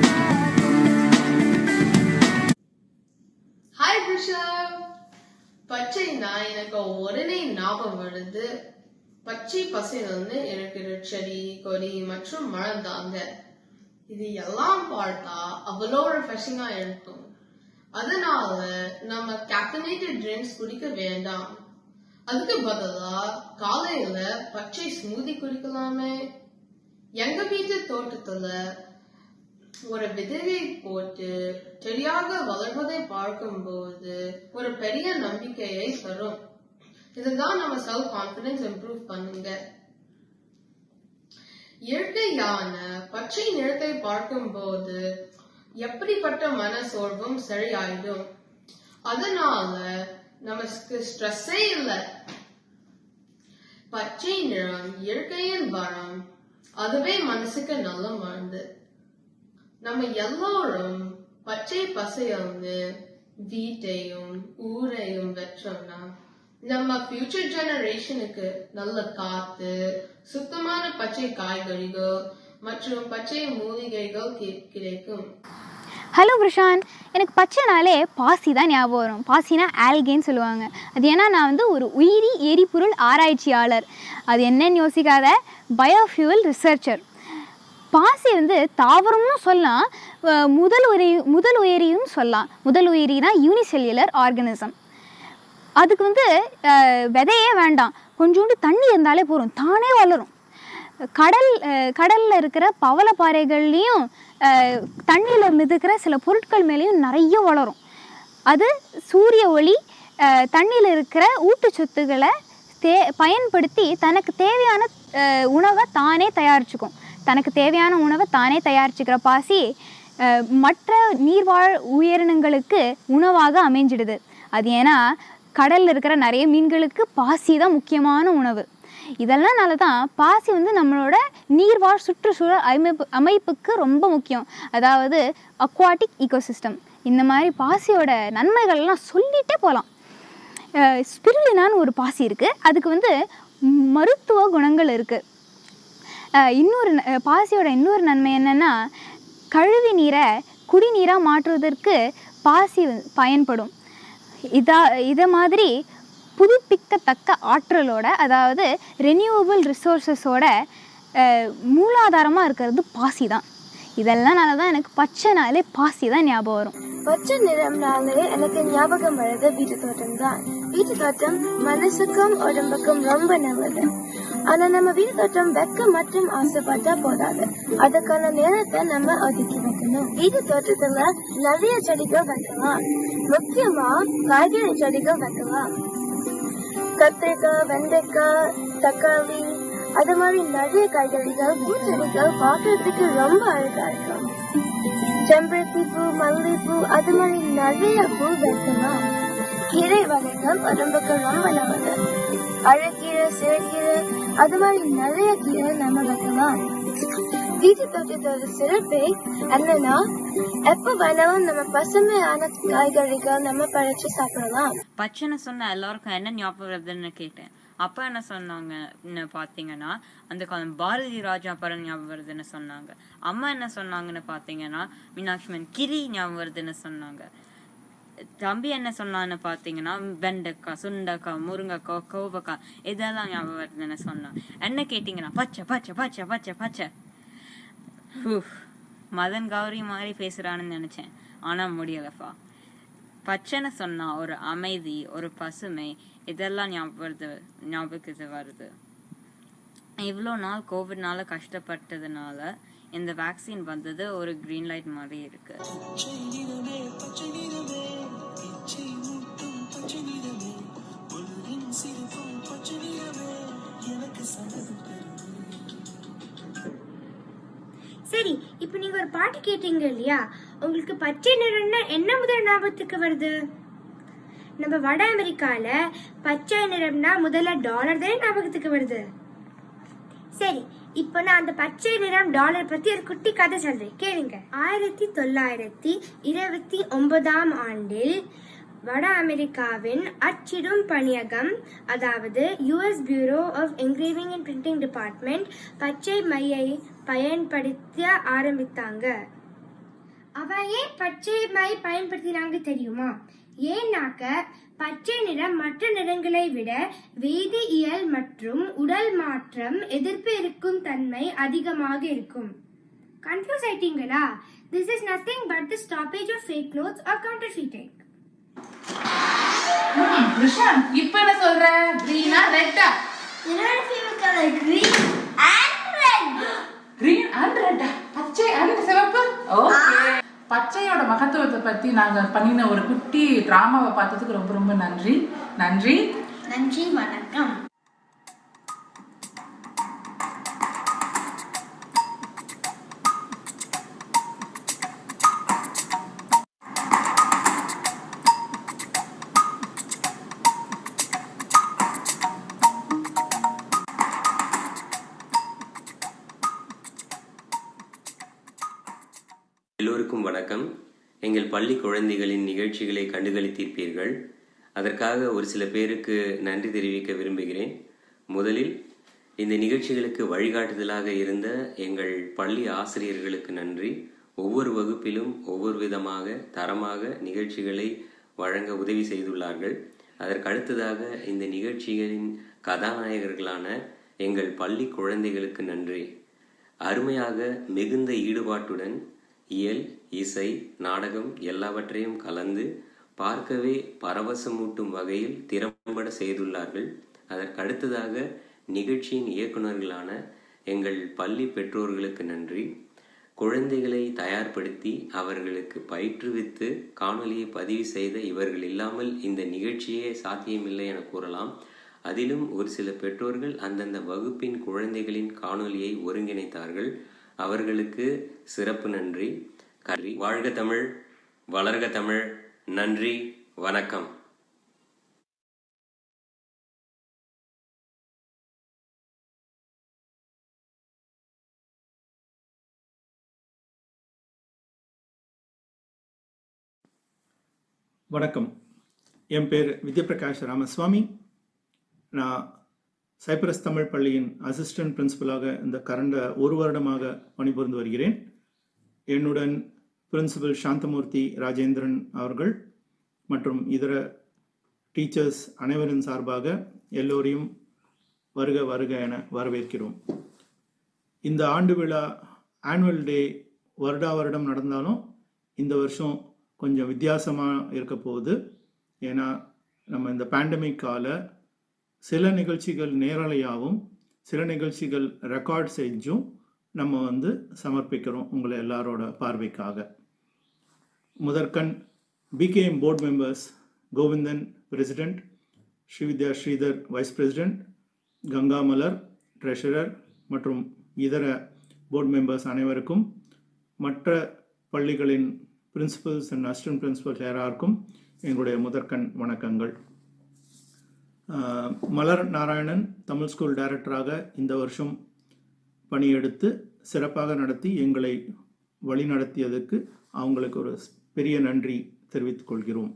S13: ஹாய் ரிஷப் பச்சைனா எனக்கு உடனே ஞாபகம் வருது பச்சை பசையிலிருந்து இருக்கிற செடி கொடி மற்றும் மரம் தாங்க இது எல்லாம் பார்த்தா அவ்வளோ ரிஃப்ரெஷிங்கா இருக்கும் அதனால நம்ம கேஃபினேட்டட் ட்ரிங்க்ஸ் குடிக்க வேண்டாம் அதுக்கு பதிலா காலையில பச்சை ஸ்மூதி குடிக்கலாமே எங்க வீட்டு தோட்டத்துல ஒரு விதையை போட்டு செடியாக வளர்வதை பார்க்கும்போது ஒரு பெரிய நம்பிக்கையை தரும் இதுதான் நம்ம செல்ஃப் கான்பிடன்ஸ் இம்ப்ரூவ் பண்ணுங்க இயற்கையான பச்சை நிறத்தை பார்க்கும்போது எப்படிப்பட்ட மன சோர்வும் சரியாயிடும் அதனால நமக்கு ஸ்ட்ரெஸ்ஸே இல்லை பச்சை நிறம் இயற்கையின் வரம் அதுவே மனசுக்கு நல்ல மருந்து நம்ம எல்லோரும் பச்சை பசையல்னு வீட்டையும் ஊரையும் வெற்றோம்னா நம்ம ஃபியூச்சர் ஜெனரேஷனுக்கு நல்ல காத்து சுத்தமான பச்சை காய்கறிகள் மற்றும் பச்சை மூலிகைகள் கி- கிடைக்கும்
S14: ஹலோ பிரஷாந்த் எனக்கு பச்சைனாலே பாசி தான் ஞாபகம் வரும் பாசினா ஆல்கேன்னு சொல்லுவாங்க அது ஏன்னா நான் வந்து ஒரு உயிரி எரிபொருள் ஆராய்ச்சியாளர் அது என்னன்னு யோசிக்காத பயோஃபியூவல் ரிசர்ச்சர் பாசி வந்து தாவரம்னு சொல்லலாம் அஹ் முதல் உயிரி முதல் உயிரியும் சொல்லலாம் முதல் உயிரினா யூனிசெல்லுலர் ஆர்கனிசம் அதுக்கு வந்து அஹ், விதையே வேண்டாம் கொஞ்சோண்டு தண்ணி இருந்தாலே போதும் தானே வளரும் கடல் அஹ், கடல்ல இருக்கிற பவளப்பாறைகள்லேயும் தண்ணியில் மிதக்கிற சில பொருட்கள் மேலேயும் நிறைய வளரும் அது சூரிய ஒளி அஹ், தண்ணியில் இருக்கிற ஊட்டச்சத்துக்களை தே பயன்படுத்தி தனக்கு தேவையான அஹ், உணவை தானே தயாரிச்சுக்கும் தனக்கு தேவையான உணவை தானே தயாரிச்சுக்கிற பாசி அஹ், மற்ற நீர்வாழ் உயிரினங்களுக்கு உணவாக அமைஞ்சிடுது அது ஏன்னா கடல்ல இருக்கிற நிறைய மீன்களுக்கு பாசி தான் முக்கியமான உணவு இதெல்லாம்னால தான் பாசி வந்து நம்மளோட நீர்வாழ் சுற்றுச்சூழல் அமைப்பு அமைப்புக்கு ரொம்ப முக்கியம் அதாவது அக்வாட்டிக் ஈகோசிஸ்டம் இந்த மாதிரி பாசியோட நன்மைகள்லாம் சொல்லிட்டே போகலாம் ஸ்பிருலினான்னு ஒரு பாசி இருக்குது அதுக்கு வந்து மருத்துவ குணங்கள் இருக்குது அஹ், இன்னொரு ந- அஹ், பாசியோட இன்னொரு நன்மை என்னென்னா கழிவு நீரை குடிநீராக மாற்றுவதற்கு பாசி வந்து பயன்படும் இதா இதை மாதிரி புதுப்பிக்கத்தக்க ஆற்றலோட அதாவது ரெனியூவபிள் ரிசோர்ஸஸோட மூலாதாரமாக இருக்கிறது பாசி தான் இதெல்லாம்னால தான் எனக்கு பச்சைனாலே பாசி தான் ஞாபகம் வரும்
S8: பச்சை நிறம்னாலே எனக்கு ஞாபகம் வர்றது வீட்டு தோட்டம் தான் வீட்டு தோட்டம் மனசுக்கும் உடம்புக்கும் ரொம்ப நல்லது ஆனா நம்ம வீட்டு தோட்டம் வெக்க மற்றும் ஆசைப்பட்டா போதாது அதுக்கான நேரத்தை நம்ம ஒதுக்கி வைக்கணும் வீட்டு தோட்டத்துல நிறைய செடிகள் வைக்கலாம் முக்கியமா காய்கறி செடிகள் வைக்கலாம் கத்திரிக்காய் வெண்டைக்காய் தக்காளி அது மாதிரி நிறைய காய்கறிகள் பூச்செடிகள் பார்க்கறதுக்கு ரொம்ப அழகா இருக்கும் செம்பருத்தி பூ மல்லிகைப்பூ அது மாதிரி நிறைய பூ வைக்கலாம் கீரை வகைகள் உடம்புக்கு ரொம்ப நல்லது அழகீரை சிறுகீரை அது மாதிரி நிறைய கீரை நம்ம வைக்கலாம் வீட்டு தோட்டத்தோட சிறப்பே என்னன்னா எப்ப வேணாலும் நம்ம பசுமையான காய்கறிகள் நம்ம பறிச்சு சாப்பிடலாம்
S15: பச்சைன்னு சொன்ன எல்லாருக்கும் என்ன ஞாபகம் வருதுன்னு கேட்டேன் அப்பா என்ன சொன்னாங்கன்னு பார்த்தீங்கன்னா அந்த காலம் பாரதி ராஜா படம் ஞாபகம் வருதுன்னு சொன்னாங்க அம்மா என்ன சொன்னாங்கன்னு பார்த்தீங்கன்னா மீனாட்சிமன் கிளி ஞாபகம் வருதுன்னு சொன்னாங்க தம்பி என்ன சொன்னான்னு பார்த்தீங்கன்னா வெண்டைக்காய் சுண்டைக்காய் முருங்கைக்காய் கோவக்காய் இதெல்லாம் ஞாபகம் வருதுன்னு சொன்னான் என்ன கேட்டிங்கன்னா பச்சை பச்சை பச்சை பச்சை பச்சை ஹூஃப். மதன் கௌரி மாதிரி பேசுறான்னு நினைச்சேன் ஆனா முடியலப்பா பச்சைன்னு சொன்னா ஒரு அமைதி ஒரு பசுமை இதெல்லாம் ஞாபகம் வருது ஞாபகத்துக்கு வருது இவ்வளோ நாள் கோவிட்னால கஷ்டப்பட்டதுனால இந்த வேக்சின் வந்தது ஒரு கிரீன் லைட் மாதிரி இருக்கு
S16: சரி இப்போ நீங்க ஒரு பாட்டு கேட்டீங்க இல்லையா உங்களுக்கு பச்சை நிறம்னா என்ன முதல் ஞாபகத்துக்கு வருது நம்ம வட அமெரிக்கால பச்சை நிறம்னா முதல்ல டாலர் தானே ஞாபகத்துக்கு வருது சரி இப்போ நான் அந்த பச்சை நிறம் டாலர் பத்தி ஒரு குட்டி கதை சொல்றேன் கேளுங்க ஆயிரத்தி தொள்ளாயிரத்தி இருபத்தி ஒன்பதாம் ஆண்டில் வட அமெரிக்காவின் அச்சிடும் பணியகம் அதாவது US bureau of engraving and printing department பச்சை மையை பயன்படுத்த ஆரம்பித்தாங்க அவ ஏன் பச்சை மை பயன்படுத்தினாங்க தெரியுமா ஏன்னாக்க பச்சை நிறம் மற்ற நிறங்களை விட வேதியியல் மற்றும் உடல் மாற்றம் எதிர்ப்பு இருக்கும் தன்மை அதிகமாக இருக்கும் கன்ஃபியூஸ் ஆயிட்டீங்களா this is nothing but the stoppage of fake notes or counterfeiting
S11: Rishan இப்ப என்ன சொல்ற கிரீனா ரெட்டா
S6: என்னோட favourite colour green and red
S11: green and ரெட்டா பச்சை அண்ட் சிவப்பு ஓகே பச்சையோட மகத்துவத்தை பத்தி நாங்க பண்ணின ஒரு குட்டி டிராமாவை பார்த்ததுக்கு ரொம்ப ரொம்ப நன்றி நன்றி
S6: நன்றி வணக்கம்
S17: எல்லோருக்கும் வணக்கம் எங்கள் பள்ளி குழந்தைகளின் நிகழ்ச்சிகளை கண்டுகளித்திருப்பீர்கள் அதற்காக ஒரு சில பேருக்கு நன்றி தெரிவிக்க விரும்புகிறேன் முதலில் இந்த நிகழ்ச்சிகளுக்கு வழிகாட்டுதலாக இருந்த எங்கள் பள்ளி ஆசிரியர்களுக்கு நன்றி ஒவ்வொரு வகுப்பிலும் ஒவ்வொரு விதமாக தரமாக நிகழ்ச்சிகளை வழங்க உதவி செய்துள்ளார்கள் அதற்கு அடுத்ததாக இந்த நிகழ்ச்சிகளின் கதாநாயகர்களான எங்கள் பள்ளி குழந்தைகளுக்கு நன்றி அருமையாக மிகுந்த ஈடுபாட்டுடன் இயல் இசை நாடகம் எல்லாவற்றையும் கலந்து பார்க்கவே பரவசமூட்டும் வகையில் திறம்பட செய்துள்ளார்கள் அதற்கு அடுத்ததாக நிகழ்ச்சியின் இயக்குநர்களான எங்கள் பள்ளி பெற்றோர்களுக்கு நன்றி குழந்தைகளை தயார்படுத்தி அவர்களுக்கு பயிற்றுவித்து காணொலியை பதிவு செய்த இவர்கள் இல்லாமல் இந்த நிகழ்ச்சியே சாத்தியமில்லை என கூறலாம் அதிலும் ஒரு சில பெற்றோர்கள் அந்தந்த வகுப்பின் குழந்தைகளின் காணொலியை ஒருங்கிணைத்தார்கள் அவர்களுக்கு சிறப்பு நன்றி கல்வி வாழ்க தமிழ் வளர்க தமிழ் நன்றி வணக்கம்
S18: வணக்கம் என் பேர் வித்யபிரகாஷ் ராமசுவாமி நான் சைப்ரஸ் தமிழ் பள்ளியின் அசிஸ்டன்ட் பிரின்சிபலாக இந்த கடந்த ஒரு வருடமாக பணிபுரிந்து வருகிறேன் என்னுடன் பிரின்சிபல் சாந்தமூர்த்தி ராஜேந்திரன் அவர்கள் மற்றும் இதர டீச்சர்ஸ் அனைவரின் சார்பாக எல்லோரையும் வருக வருக என வரவேற்கிறோம் இந்த ஆண்டு விழா ஆனுவல் டே வருடா வருடம் நடந்தாலும் இந்த வருஷம் கொஞ்சம் வித்தியாசமாக இருக்க போகுது ஏன்னா நம்ம இந்த பேண்டமிக் கால சில நிகழ்ச்சிகள் நேரலையாகவும் சில நிகழ்ச்சிகள் ரெக்கார்ட் செஞ்சும் நம்ம வந்து சமர்ப்பிக்கிறோம் உங்களை எல்லாரோட பார்வைக்காக முதற்கண் PKM board members Govindan president Srividya Sridhar vice president Ganga Malar treasurer மற்றும் இதர போர்ட் மெம்பர்ஸ் அனைவருக்கும் மற்ற பள்ளிகளின் பிரின்சிபல்ஸ் அண்ட் அசிஸ்டன்ட் பிரின்சிபல்ஸ் யாராருக்கும் எங்களுடைய முதற்கண் வணக்கங்கள் மலர் நாராயணன் தமிழ் ஸ்கூல் டைரக்டராக இந்த வருஷம் பணியெடுத்து சிறப்பாக நடத்தி எங்களை வழிநடத்தியதுக்கு அவங்களுக்கு ஒரு பெரிய நன்றி தெரிவித்துக் கொள்கிறோம்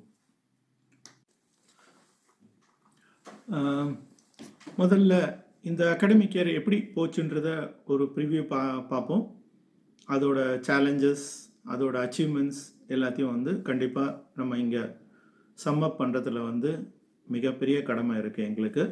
S18: முதல்ல இந்த அகாடமிக் இயர் எப்படி போச்சுன்றத ஒரு ப்ரிவ்யூ பா பார்ப்போம் அதோட சேலஞ்சஸ் அதோட அச்சீவ்மெண்ட்ஸ் எல்லாத்தையும் வந்து கண்டிப்பாக நம்ம இங்கே சம்மப் பண்ணுறதுல வந்து மிகப்பெரிய கடமை இருக்குது எங்களுக்கு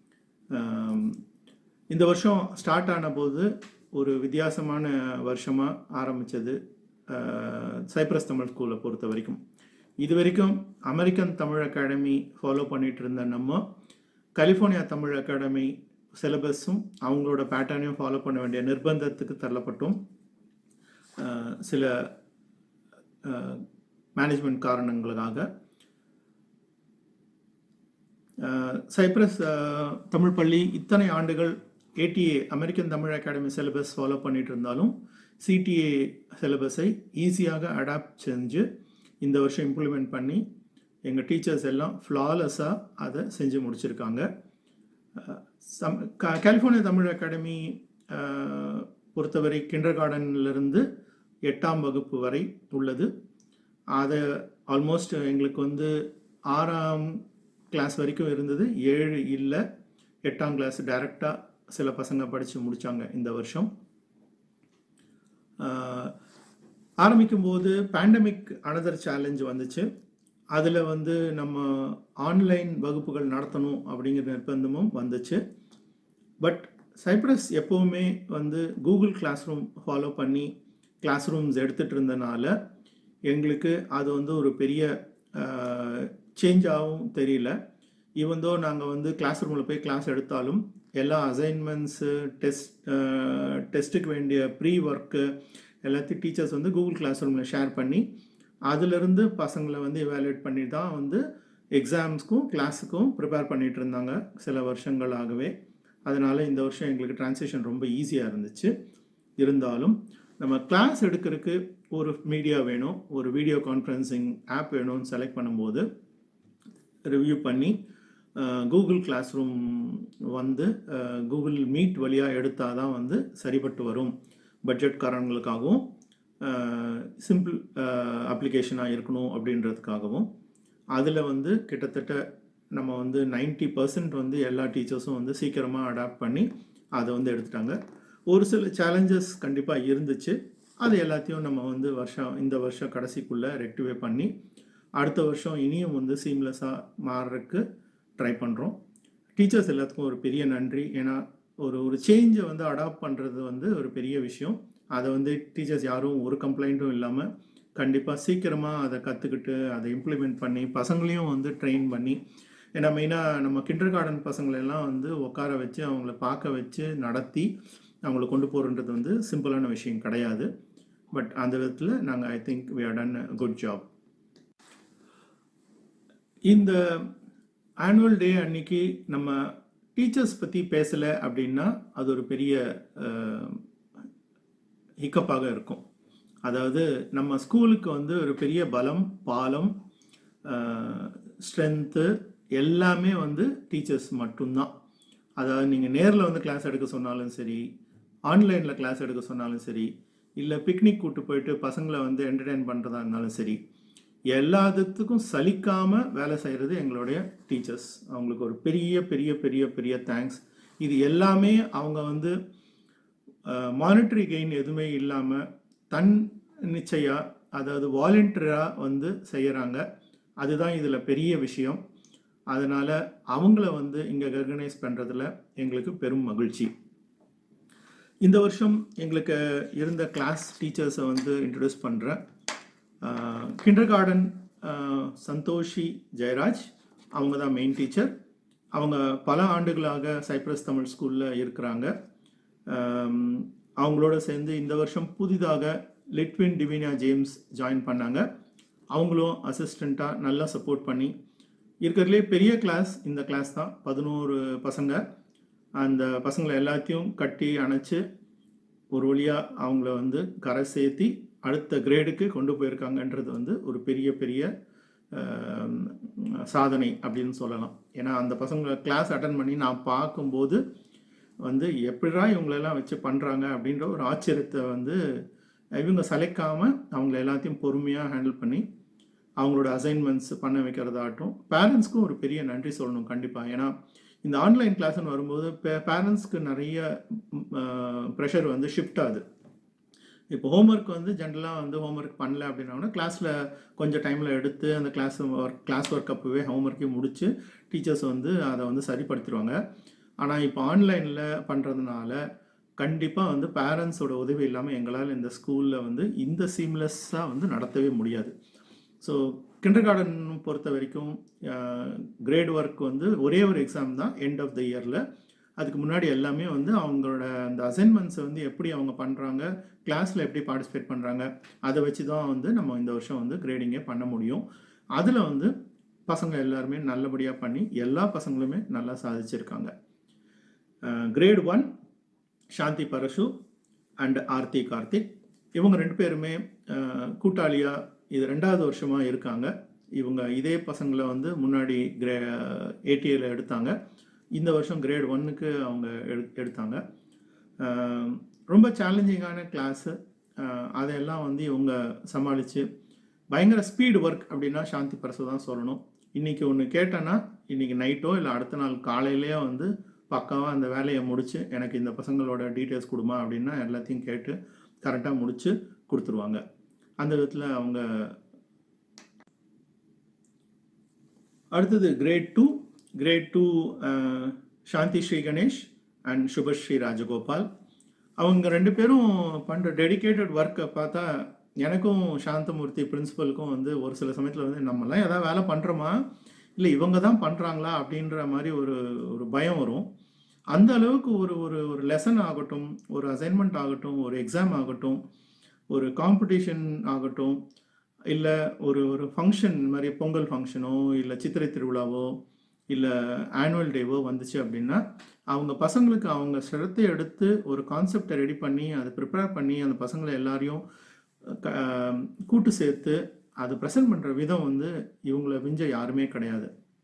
S18: இந்த வருஷம் ஸ்டார்ட் ஆன போது ஒரு வித்தியாசமான வருஷமாக ஆரம்பித்தது சைப்ரஸ் தமிழ் ஸ்கூலை பொறுத்த வரைக்கும் இது வரைக்கும் அமெரிக்கன் தமிழ் அகாடமி ஃபாலோ பண்ணிகிட்டு இருந்த நம்ம கலிஃபோர்னியா தமிழ் அகாடமி சிலபஸும் அவங்களோட பேட்டர்னையும் ஃபாலோ பண்ண வேண்டிய நிர்பந்தத்துக்கு தள்ளப்பட்டோம் சில மேனேஜ்மெண்ட் காரணங்களுக்காக சைப்ரஸ் தமிழ் பள்ளி இத்தனை ஆண்டுகள் ATA American Tamil academy syllabus follow பண்ணிட்டு இருந்தாலும் சிடிஏ சிலபஸை ஈஸியாக அடாப்ட் செஞ்சு இந்த வருஷம் இம்ப்ளிமெண்ட் பண்ணி எங்கள் டீச்சர்ஸ் எல்லாம் ஃப்ளாலெஸ்ஸாக அதை செஞ்சு முடிச்சிருக்காங்க சம் கலிஃபோர்னியா தமிழ் அகாடமி பொறுத்தவரை கிண்டர் கார்டன்லேருந்து எட்டாம் வகுப்பு வரை உள்ளது அதை ஆல்மோஸ்ட் எங்களுக்கு வந்து ஆறாம் கிளாஸ் வரைக்கும் இருந்தது ஏழு இல்லை எட்டாம் கிளாஸ் டைரெக்டாக சில பசங்க படித்து முடித்தாங்க இந்த வருஷம் ஆரம்பிக்கும் போது பேண்டமிக் அனதர் சேலஞ்ச் வந்துச்சு அதில் வந்து நம்ம ஆன்லைன் வகுப்புகள் நடத்தணும் அப்படிங்கிற நிர்பந்தமும் வந்துச்சு பட் சைப்ரஸ் எப்போவுமே வந்து கூகுள் கிளாஸ் ரூம் ஃபாலோ பண்ணி கிளாஸ் ரூம்ஸ் எடுத்துகிட்டு இருந்தனால எங்களுக்கு அது வந்து ஒரு பெரிய சேஞ்சாகவும் தெரியல ஈவந்தோ நாங்கள் வந்து கிளாஸ் ரூமில் போய் கிளாஸ் எடுத்தாலும் எல்லா அசைன்மெண்ட்ஸு டெஸ்ட் டெஸ்ட்டுக்கு வேண்டிய ப்ரீ ஒர்க்கு எல்லாத்தையும் டீச்சர்ஸ் வந்து கூகுள் கிளாஸ் ரூமில் ஷேர் பண்ணி அதிலிருந்து பசங்களை வந்து எவாலுவேட் பண்ணி தான் வந்து எக்ஸாம்ஸ்க்கும் கிளாஸுக்கும் ப்ரிப்பேர் பண்ணிகிட்டு இருந்தாங்க சில வருஷங்களாகவே அதனால் இந்த வருஷம் எங்களுக்கு ட்ரான்ஸ்லேஷன் ரொம்ப ஈஸியாக இருந்துச்சு இருந்தாலும் நம்ம கிளாஸ் எடுக்கிறதுக்கு ஒரு மீடியா வேணும் ஒரு வீடியோ கான்ஃபரன்சிங் ஆப் வேணும்னு செலக்ட் பண்ணும்போது ரிவ்யூ பண்ணி கூகுள் கிளாஸ் ரூம் வந்து கூகுள் மீட் வழியாக எடுத்தால் தான் வந்து சரிப்பட்டு வரும் பட்ஜெட் காரணங்களுக்காகவும் சிம்பிள் அப்ளிகேஷனாக இருக்கணும் அப்படின்றதுக்காகவும் அதில் வந்து கிட்டத்தட்ட நம்ம வந்து நைன்ட்டி பர்சன்ட் வந்து எல்லா டீச்சர்ஸும் வந்து சீக்கிரமாக அடாப்ட் பண்ணி அதை வந்து எடுத்துட்டாங்க ஒரு சில சேலஞ்சஸ் கண்டிப்பாக இருந்துச்சு அது எல்லாத்தையும் நம்ம வந்து வருஷம் இந்த வருஷம் கடைசிக்குள்ளே ரெக்டிஃபை பண்ணி அடுத்த வருஷம் இனியும் வந்து சீம்லெஸ்ஸாக மாறுறதுக்கு ட்ரை பண்ணுறோம் டீச்சர்ஸ் எல்லாத்துக்கும் ஒரு பெரிய நன்றி ஏன்னா ஒரு ஒரு சேஞ்சை வந்து அடாப்ட் பண்ணுறது வந்து ஒரு பெரிய விஷயம் அதை வந்து டீச்சர்ஸ் யாரும் ஒரு கம்ப்ளைண்ட்டும் இல்லாமல் கண்டிப்பாக சீக்கிரமாக அதை கற்றுக்கிட்டு அதை இம்ப்ளிமெண்ட் பண்ணி பசங்களையும் வந்து ட்ரெயின் பண்ணி ஏன்னா மெயினாக நம்ம கிண்டர் கார்டன் பசங்களெல்லாம் வந்து உட்கார வச்சு அவங்கள பார்க்க வச்சு நடத்தி அவங்கள கொண்டு போகிறன்றது வந்து சிம்பிளான விஷயம் கிடையாது பட் அந்த விதத்தில் நாங்கள் I think we done good job இந்த ஆனுவல் டே அன்னைக்கு நம்ம டீச்சர்ஸ் பற்றி பேசலை அப்படின்னா அது ஒரு பெரிய ஹிக்கப்பாக இருக்கும் அதாவது நம்ம ஸ்கூலுக்கு வந்து ஒரு பெரிய பலம் பாலம் ஸ்ட்ரென்த்து எல்லாமே வந்து டீச்சர்ஸ் மட்டும்தான் அதாவது நீங்கள் நேரில் வந்து கிளாஸ் எடுக்க சொன்னாலும் சரி ஆன்லைனில் கிளாஸ் எடுக்க சொன்னாலும் சரி இல்லை பிக்னிக் கூட்டு போயிட்டு பசங்களை வந்து என்டர்டெயின் பண்ணுறதா இருந்தாலும் சரி எல்லாத்துக்கும் சலிக்காமல் வேலை செய்கிறது எங்களுடைய டீச்சர்ஸ் அவங்களுக்கு ஒரு பெரிய பெரிய பெரிய பெரிய தேங்க்ஸ் இது எல்லாமே அவங்க வந்து மானிட்டரி கெயின் எதுவுமே இல்லாமல் தன் நிச்சயா அதாவது வாலண்டியராக வந்து செய்கிறாங்க அதுதான் இதில் பெரிய விஷயம் அதனால் அவங்கள வந்து இங்கே ரெகனைஸ் பண்ணுறதுல எங்களுக்கு பெரும் மகிழ்ச்சி இந்த வருஷம் எங்களுக்கு இருந்த கிளாஸ் டீச்சர்ஸை வந்து இன்ட்ரடியூஸ் பண்ணுறேன் கிண்டர் கார்டன் சந்தோஷி ஜெயராஜ் அவங்க தான் மெயின் டீச்சர் அவங்க பல ஆண்டுகளாக சைப்ரஸ் தமிழ் ஸ்கூலில் இருக்கிறாங்க ஆம், அவங்களோட சேர்ந்து இந்த வருஷம் புதிதாக லிட்வின் டிவினா ஜேம்ஸ் ஜாயின் பண்ணாங்க அவங்களும் அசிஸ்டண்ட்டாக நல்லா சப்போர்ட் பண்ணி இருக்கிறதுலே பெரிய கிளாஸ் இந்த கிளாஸ் தான் பதினோரு பசங்க அந்த பசங்களை எல்லாத்தையும் கட்டி அணைச்சு ஒரு வழியாக அவங்கள வந்து கரை சேர்த்தி அடுத்த கிரேடுக்கு கொண்டு போயிருக்காங்கன்றது வந்து ஒரு பெரிய பெரிய ஆம், சாதனை அப்படின்னு சொல்லலாம் ஏன்னா அந்த பசங்களை கிளாஸ் அட்டன் பண்ணி நான் பார்க்கும்போது வந்து எப்படிடா இவங்களெல்லாம் வச்சு பண்ணுறாங்க அப்படின்ற ஒரு ஆச்சரியத்தை வந்து இவங்க சளைக்காமல் அவங்கள எல்லாத்தையும் பொறுமையாக ஹேண்டில் பண்ணி அவங்களோட அசைன்மெண்ட்ஸ் பண்ண வைக்கிறதாகட்டும் பேரண்ட்ஸ்க்கும் ஒரு பெரிய நன்றி சொல்லணும் கண்டிப்பாக ஏன்னா இந்த ஆன்லைன் கிளாஸ்னு வரும்போது பேரண்ட்ஸ்க்கு நிறைய ப்ரெஷர் வந்து ஷிஃப்ட் ஆகுது இப்போ ஹோம்ஒர்க் வந்து ஜென்ரலாக வந்து ஹோம்ஒர்க் பண்ணல அப்படின்னா கிளாஸில் கொஞ்சம் டைமில் எடுத்து அந்த கிளாஸ் ஒர்க் கிளாஸ் ஒர்க் அப்போவே ஹோம்ஒர்க்கையும் முடித்து டீச்சர்ஸ் வந்து அதை வந்து சரிப்படுத்திடுவாங்க ஆனால் இப்போ ஆன்லைனில் பண்ணுறதுனால கண்டிப்பாக வந்து பேரண்ட்ஸோட உதவி இல்லாமல் எங்களால் இந்த ஸ்கூலில் வந்து இந்த சீம்லெஸ்ஸாக வந்து நடத்தவே முடியாது ஸோ கிண்டர் கார்டன் பொறுத்த வரைக்கும் கிரேட் ஒர்க் வந்து ஒரே ஒரு எக்ஸாம் தான் எண்ட் ஆஃப் த இயரில் அதுக்கு முன்னாடி எல்லாமே வந்து அவங்களோட அந்த அசைன்மெண்ட்ஸை வந்து எப்படி அவங்க பண்ணுறாங்க கிளாஸில் எப்படி பார்ட்டிசிபேட் பண்ணுறாங்க அதை வச்சு தான் வந்து நம்ம இந்த வருஷம் வந்து கிரேடிங்கே பண்ண முடியும் அதில் வந்து பசங்க எல்லாருமே நல்லபடியாக பண்ணி எல்லா பசங்களுமே நல்லா சாதிச்சிருக்காங்க grade one Shanthi Parasu and Aarthi Karthik இவங்க ரெண்டு பேருமே கூட்டாளியாக இது ரெண்டாவது வருஷமாக இருக்காங்க இவங்க இதே பசங்களை வந்து முன்னாடி கிரே ஏடிஏல எடுத்தாங்க இந்த வருஷம் கிரேட் ஒன்னுக்கு அவங்க எடு எடுத்தாங்க அஹ் ரொம்ப சேலஞ்சிங்கான கிளாஸு அதையெல்லாம் வந்து இவங்க சமாளித்து பயங்கர ஸ்பீடு ஒர்க் அப்படின்னா சாந்தி பரசு தான் சொல்லணும் இன்றைக்கி ஒன்று கேட்டேன்னா இன்றைக்கி நைட்டோ இல்லை அடுத்த நாள் காலையிலேயே வந்து பக்காவாக அந்த வேலையை முடித்து எனக்கு இந்த பசங்களோட டீட்டெயில்ஸ் கொடுமா அப்படின்னா எல்லாத்தையும் கேட்டு கரெக்டாக முடித்து கொடுத்துருவாங்க அந்த விதத்தில் அவங்க அடுத்தது grade two grade two Shanthi Sri Ganesh and Subhashree Rajagopal அவங்க ரெண்டு பேரும் பண்ணுற டெடிக்கேட்டட் ஒர்க்கை பார்த்தா எனக்கும் சாந்தமூர்த்தி பிரின்சிபலுக்கும் வந்து ஒரு சில சமயத்தில் வந்து நம்மலாம் ஏதாவது வேலை பண்ணுறோமா இல்லை இவங்க தான் பண்ணுறாங்களா அப்படின்ற மாதிரி ஒரு ஒரு பயம் வரும் அந்த அளவுக்கு ஒரு ஒரு ஒரு லெசன் ஆகட்டும் ஒரு அசைன்மெண்ட் ஆகட்டும் ஒரு எக்ஸாம் ஆகட்டும் ஒரு காம்படிஷன் ஆகட்டும் இல்லை ஒரு ஒரு ஃபங்க்ஷன் மாதிரி பொங்கல் ஃபங்க்ஷனோ இல்லை சித்திரை திருவிழாவோ இல்லை ஆனுவல் டேவோ வந்துச்சு அப்படின்னா அவங்க பசங்களுக்கு அவங்க சிரத்தை எடுத்து ஒரு கான்செப்டை ரெடி பண்ணி அதை ப்ரிப்பேர் பண்ணி அந்த பசங்களை எல்லாரையும் க- கூட்டு சேர்த்து அதை ப்ரெசென்ட் பண்ணுற விதம் வந்து இவங்கள விஞ்ச யாருமே கிடையாது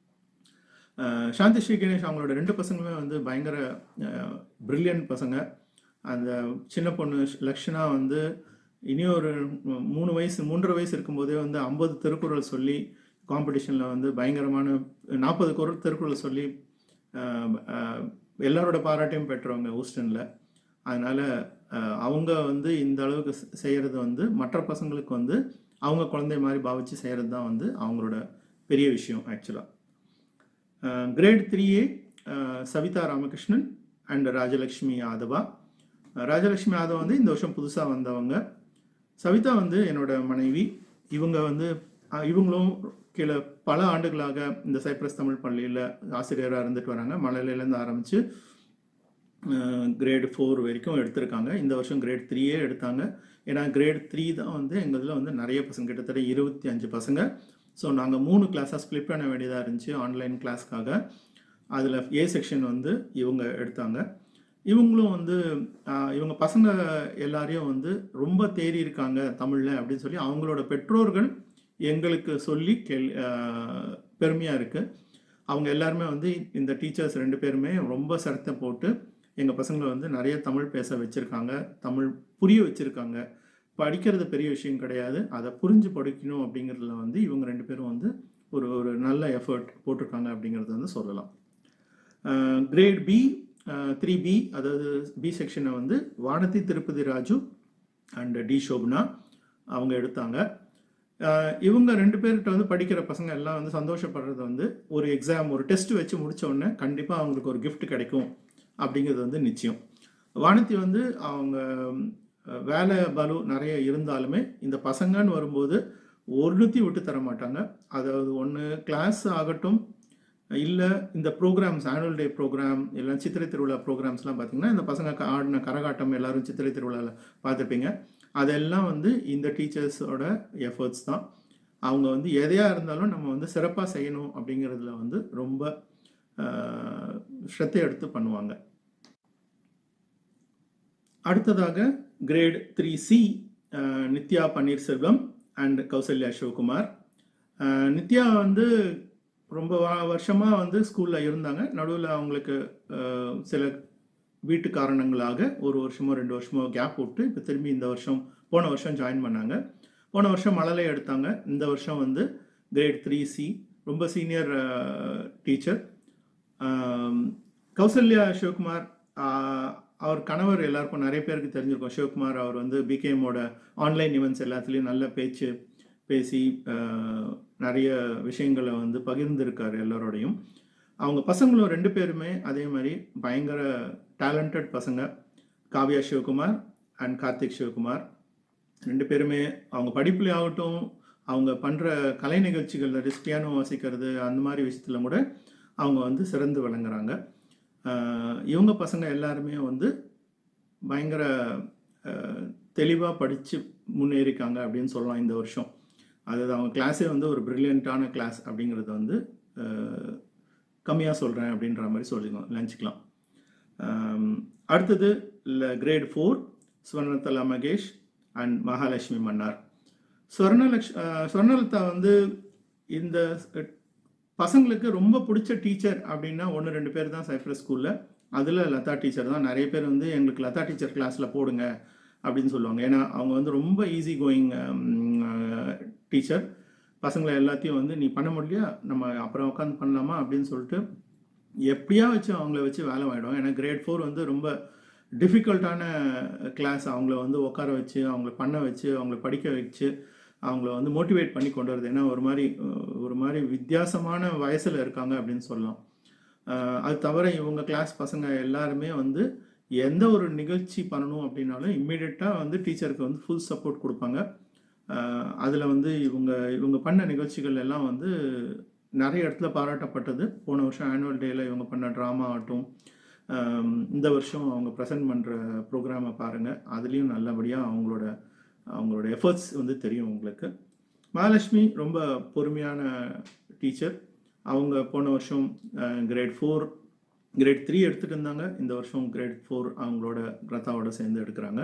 S18: அஹ் சாந்தி ஸ்ரீ கணேஷ் அவங்களோட ரெண்டு பசங்களுமே வந்து பயங்கர பிரில்லியன்ட் பசங்க அந்த சின்ன பொண்ணு லக்ஷனா வந்து இனி ஒரு மூணு வயசு மூன்றரை வயசு இருக்கும்போதே வந்து ஐம்பது திருக்குறள் சொல்லி காம்படிஷனில் வந்து பயங்கரமான நாற்பது குரல் திருக்குறள் சொல்லி அஹ், அஹ், எல்லாரோட பாராட்டையும் பெற்றவங்க ஹூஸ்டனில் அதனால் அவங்க வந்து இந்த அளவுக்கு செய்கிறது வந்து மற்ற பசங்களுக்கு வந்து அவங்க குழந்தை மாதிரி பாவிச்சு செய்கிறது தான் வந்து அவங்களோட பெரிய விஷயம் ஆக்சுவலாக கிரேட் த்ரீயே சவிதா ராமகிருஷ்ணன் அண்ட் ராஜலக்ஷ்மி யாதவா அஹ் ராஜலக்ஷ்மி யாதவ் வந்து இந்த வருஷம் புதுசாக வந்தவங்க சவிதா வந்து என்னோட மனைவி இவங்க வந்து அஹ், இவங்களும் கீழே பல ஆண்டுகளாக இந்த சைப்ரஸ் தமிழ் பள்ளியில் ஆசிரியராக இருந்துட்டு வராங்க மலையிலேருந்து ஆரம்பித்து கிரேட் ஃபோர் வரைக்கும் எடுத்திருக்காங்க இந்த வருஷம் கிரேட் த்ரீயே எடுத்தாங்க ஏன்னா கிரேட் த்ரீ தான் வந்து எங்கள் இதில் வந்து நிறைய பசங்க கிட்டத்தட்ட இருபத்தி அஞ்சு பசங்க ஸோ நாங்கள் மூணு கிளாஸாக ஸ்ப்ளிட் பண்ண வேண்டியதாக இருந்துச்சு ஆன்லைன் கிளாஸ்க்காக அதில் ஏ செக்ஷன் வந்து இவங்க எடுத்தாங்க இவங்களும் வந்து ஆஹ், இவங்க பசங்க எல்லாரையும் வந்து ரொம்ப தேறி இருக்காங்க தமிழில் அப்படின்னு சொல்லி அவங்களோட பெற்றோர்கள் எங்களுக்கு சொல்லி கேள் பெருமையாக இருக்குது அவங்க எல்லாருமே வந்து இந்த டீச்சர்ஸ் ரெண்டு பேருமே ரொம்ப சிரத்தை போட்டு எங்கள் பசங்களை வந்து நிறைய தமிழ் பேச வச்சுருக்காங்க தமிழ் புரிய வச்சுருக்காங்க படிக்கிறது பெரிய விஷயம் கிடையாது அதை புரிஞ்சு படிக்கணும் அப்படிங்கிறதுல வந்து இவங்க ரெண்டு பேரும் வந்து ஒரு ஒரு நல்ல எஃபர்ட் போட்டிருக்காங்க அப்படிங்கிறத வந்து சொல்லலாம் கிரேட் பி த்ரீ பி அதாவது பி செக்ஷனை வந்து வானதி திருப்பதி ராஜு அண்ட் டி சோபனா அவங்க எடுத்தாங்க அஹ் இவங்க ரெண்டு பேர்கிட்ட வந்து படிக்கிற பசங்க எல்லாம் வந்து சந்தோஷப்படுறது வந்து ஒரு எக்ஸாம் ஒரு டெஸ்ட் வச்சு முடிச்ச உடனே கண்டிப்பாக அவங்களுக்கு ஒரு gift கிடைக்கும் அப்படிங்கிறது வந்து நிச்சயம் வானதி வந்து அவங்க அஹ், வேலை பலு நிறைய இருந்தாலுமே இந்த பசங்கன்னு வரும்போது ஒருத்தையும் விட்டு தர மாட்டாங்க அதாவது ஒன்று கிளாஸ் ஆகட்டும் இல்லை இந்த ப்ரோக்ராம்ஸ் ஆனுவல் டே ப்ரோக்ராம் இல்லை சித்திரை திருவிழா ப்ரோக்ராம்ஸ்லாம் பார்த்தீங்கன்னா இந்த பசங்க க- ஆடின கரகாட்டம் எல்லாரும் சித்திரை திருவிழாவில் பார்த்துருப்பீங்க அதெல்லாம் வந்து இந்த டீச்சர்ஸோட எஃபர்ட்ஸ் தான் அவங்க வந்து எதையாக இருந்தாலும் நம்ம வந்து சிறப்பாக செய்யணும் அப்படிங்கிறதுல வந்து ரொம்ப ஆஹ், ஸ்ரத்தை எடுத்து பண்ணுவாங்க அடுத்ததாக grade three C Nithya Panneerselvam and Kausalya Sivakumar ஆஹ், நித்யா வந்து ரொம்ப வா- வருஷமா வந்து ஸ்கூல்ல இருந்தாங்க நடுவில் அவங்களுக்கு ஆஹ், சில வீட்டு காரணங்களாக ஒரு வருஷமோ ரெண்டு வருஷமோ கேப் விட்டு இப்போ திரும்பி இந்த வருஷம் போன வருஷம் ஜாயின் பண்ணாங்க போன வருஷம் மழலை எடுத்தாங்க இந்த வருஷம் வந்து கிரேட் த்ரீ சி ரொம்ப சீனியர் டீச்சர் கௌசல்யா சிவகுமார் ஆஹ், அவர் கணவர் எல்லாருக்கும் நிறைய பேருக்கு தெரிஞ்சிருக்கும் சிவகுமார் அவர் வந்து பிகேஎம்மோட ஆன்லைன் ஈவெண்ட்ஸ் எல்லாத்துலேயும் நல்ல பேச்சு பேசி ஆஹ், நிறைய விஷயங்களை வந்து பகிர்ந்திருக்காரு எல்லாரோடையும் அவங்க பசங்களும் ரெண்டு பேருமே அதே மாதிரி பயங்கர டேலண்டட் பசங்க காவ்யா சிவகுமார் அண்ட் கார்த்திக் சிவகுமார் ரெண்டு பேருமே அவங்க படிப்புலேயே ஆகட்டும் அவங்க பண்ணுற கலை நிகழ்ச்சிகள் that is பியானோ வாசிக்கிறது அந்த மாதிரி விஷயத்துல கூட அவங்க வந்து சிறந்து விளங்குறாங்க ஆஹ் இவங்க பசங்க எல்லாருமே வந்து பயங்கர தெளிவாக படித்து முன்னேறிக்காங்க அப்படின்னு சொல்லலாம் இந்த வருஷம் அதாவது அவங்க கிளாஸே வந்து ஒரு ப்ரில்லியண்ட்டான கிளாஸ் அப்படிங்கிறத வந்து கம்மியாக சொல்கிறேன் அப்படின்ற மாதிரி சொல்லிக்கலாம் நினச்சிக்கலாம் அடுத்தது இல்லை grade four Swarnathala Mahesh and Mahalakshmi Mannar ஸ்வர்ணலக்ஷ் அஹ் ஸ்வர்ணலதா வந்து இந்த ஸ்- பசங்களுக்கு ரொம்ப பிடிச்ச டீச்சர் அப்படின்னா ஒன்று ரெண்டு பேர் தான் சைப்ரஸ் ஸ்கூலில் அதில் லதா டீச்சர் தான் நிறைய பேர் வந்து எங்களுக்கு லதா டீச்சர் கிளாஸில் போடுங்க அப்படின்னு சொல்லுவாங்க ஏன்னா அவங்க வந்து ரொம்ப ஈஸி கோயிங் டீச்சர் பசங்களை எல்லாத்தையும் வந்து நீ பண்ண முடியலையா நம்ம அப்புறம் உட்காந்து பண்ணலாமா அப்படின்னு சொல்லிட்டு எப்படியா வச்சு அவங்கள வச்சு வேலை வாங்கிடுவாங்க ஏன்னா கிரேட் ஃபோர் வந்து ரொம்ப டிஃபிகல்ட்டான கிளாஸ் அவங்கள வந்து உட்கார வச்சு அவங்கள பண்ண வச்சு அவங்கள படிக்க வச்சு அவங்கள வந்து மோட்டிவேட் பண்ணி கொண்டு வரது ஏன்னா ஒரு மாதிரி அஹ், ஒரு மாதிரி வித்தியாசமான வயசில் இருக்காங்க அப்படின்னு சொல்லலாம் அஹ், அது தவிர இவங்க கிளாஸ் பசங்க எல்லாருமே வந்து எந்த ஒரு நிகழ்ச்சி பண்ணணும் அப்படின்னாலும் இம்மிடியட்டாக வந்து டீச்சருக்கு வந்து ஃபுல் சப்போர்ட் கொடுப்பாங்க அதில் வந்து இவங்க இவங்க பண்ண நிகழ்ச்சிகள் எல்லாம் வந்து நிறைய இடத்துல பாராட்டப்பட்டது போன வருஷம் ஆனுவல் டேயில் இவங்க பண்ண ட்ராமா ஆகட்டும் ஆம், இந்த வருஷம் அவங்க ப்ரெசென்ட் பண்ணுற ப்ரோக்ராமை பாருங்கள் அதுலேயும் நல்லபடியாக அவங்களோட அவங்களோட எஃபர்ட்ஸ் வந்து தெரியும் உங்களுக்கு மகாலட்சுமி ரொம்ப பொறுமையான டீச்சர் அவங்க போன வருஷம் கிரேட் ஃபோர் கிரேட் த்ரீ எடுத்துகிட்டு இருந்தாங்க இந்த வருஷம் கிரேட் ஃபோர் அவங்களோட பிரதாவோட சேர்ந்து எடுக்கிறாங்க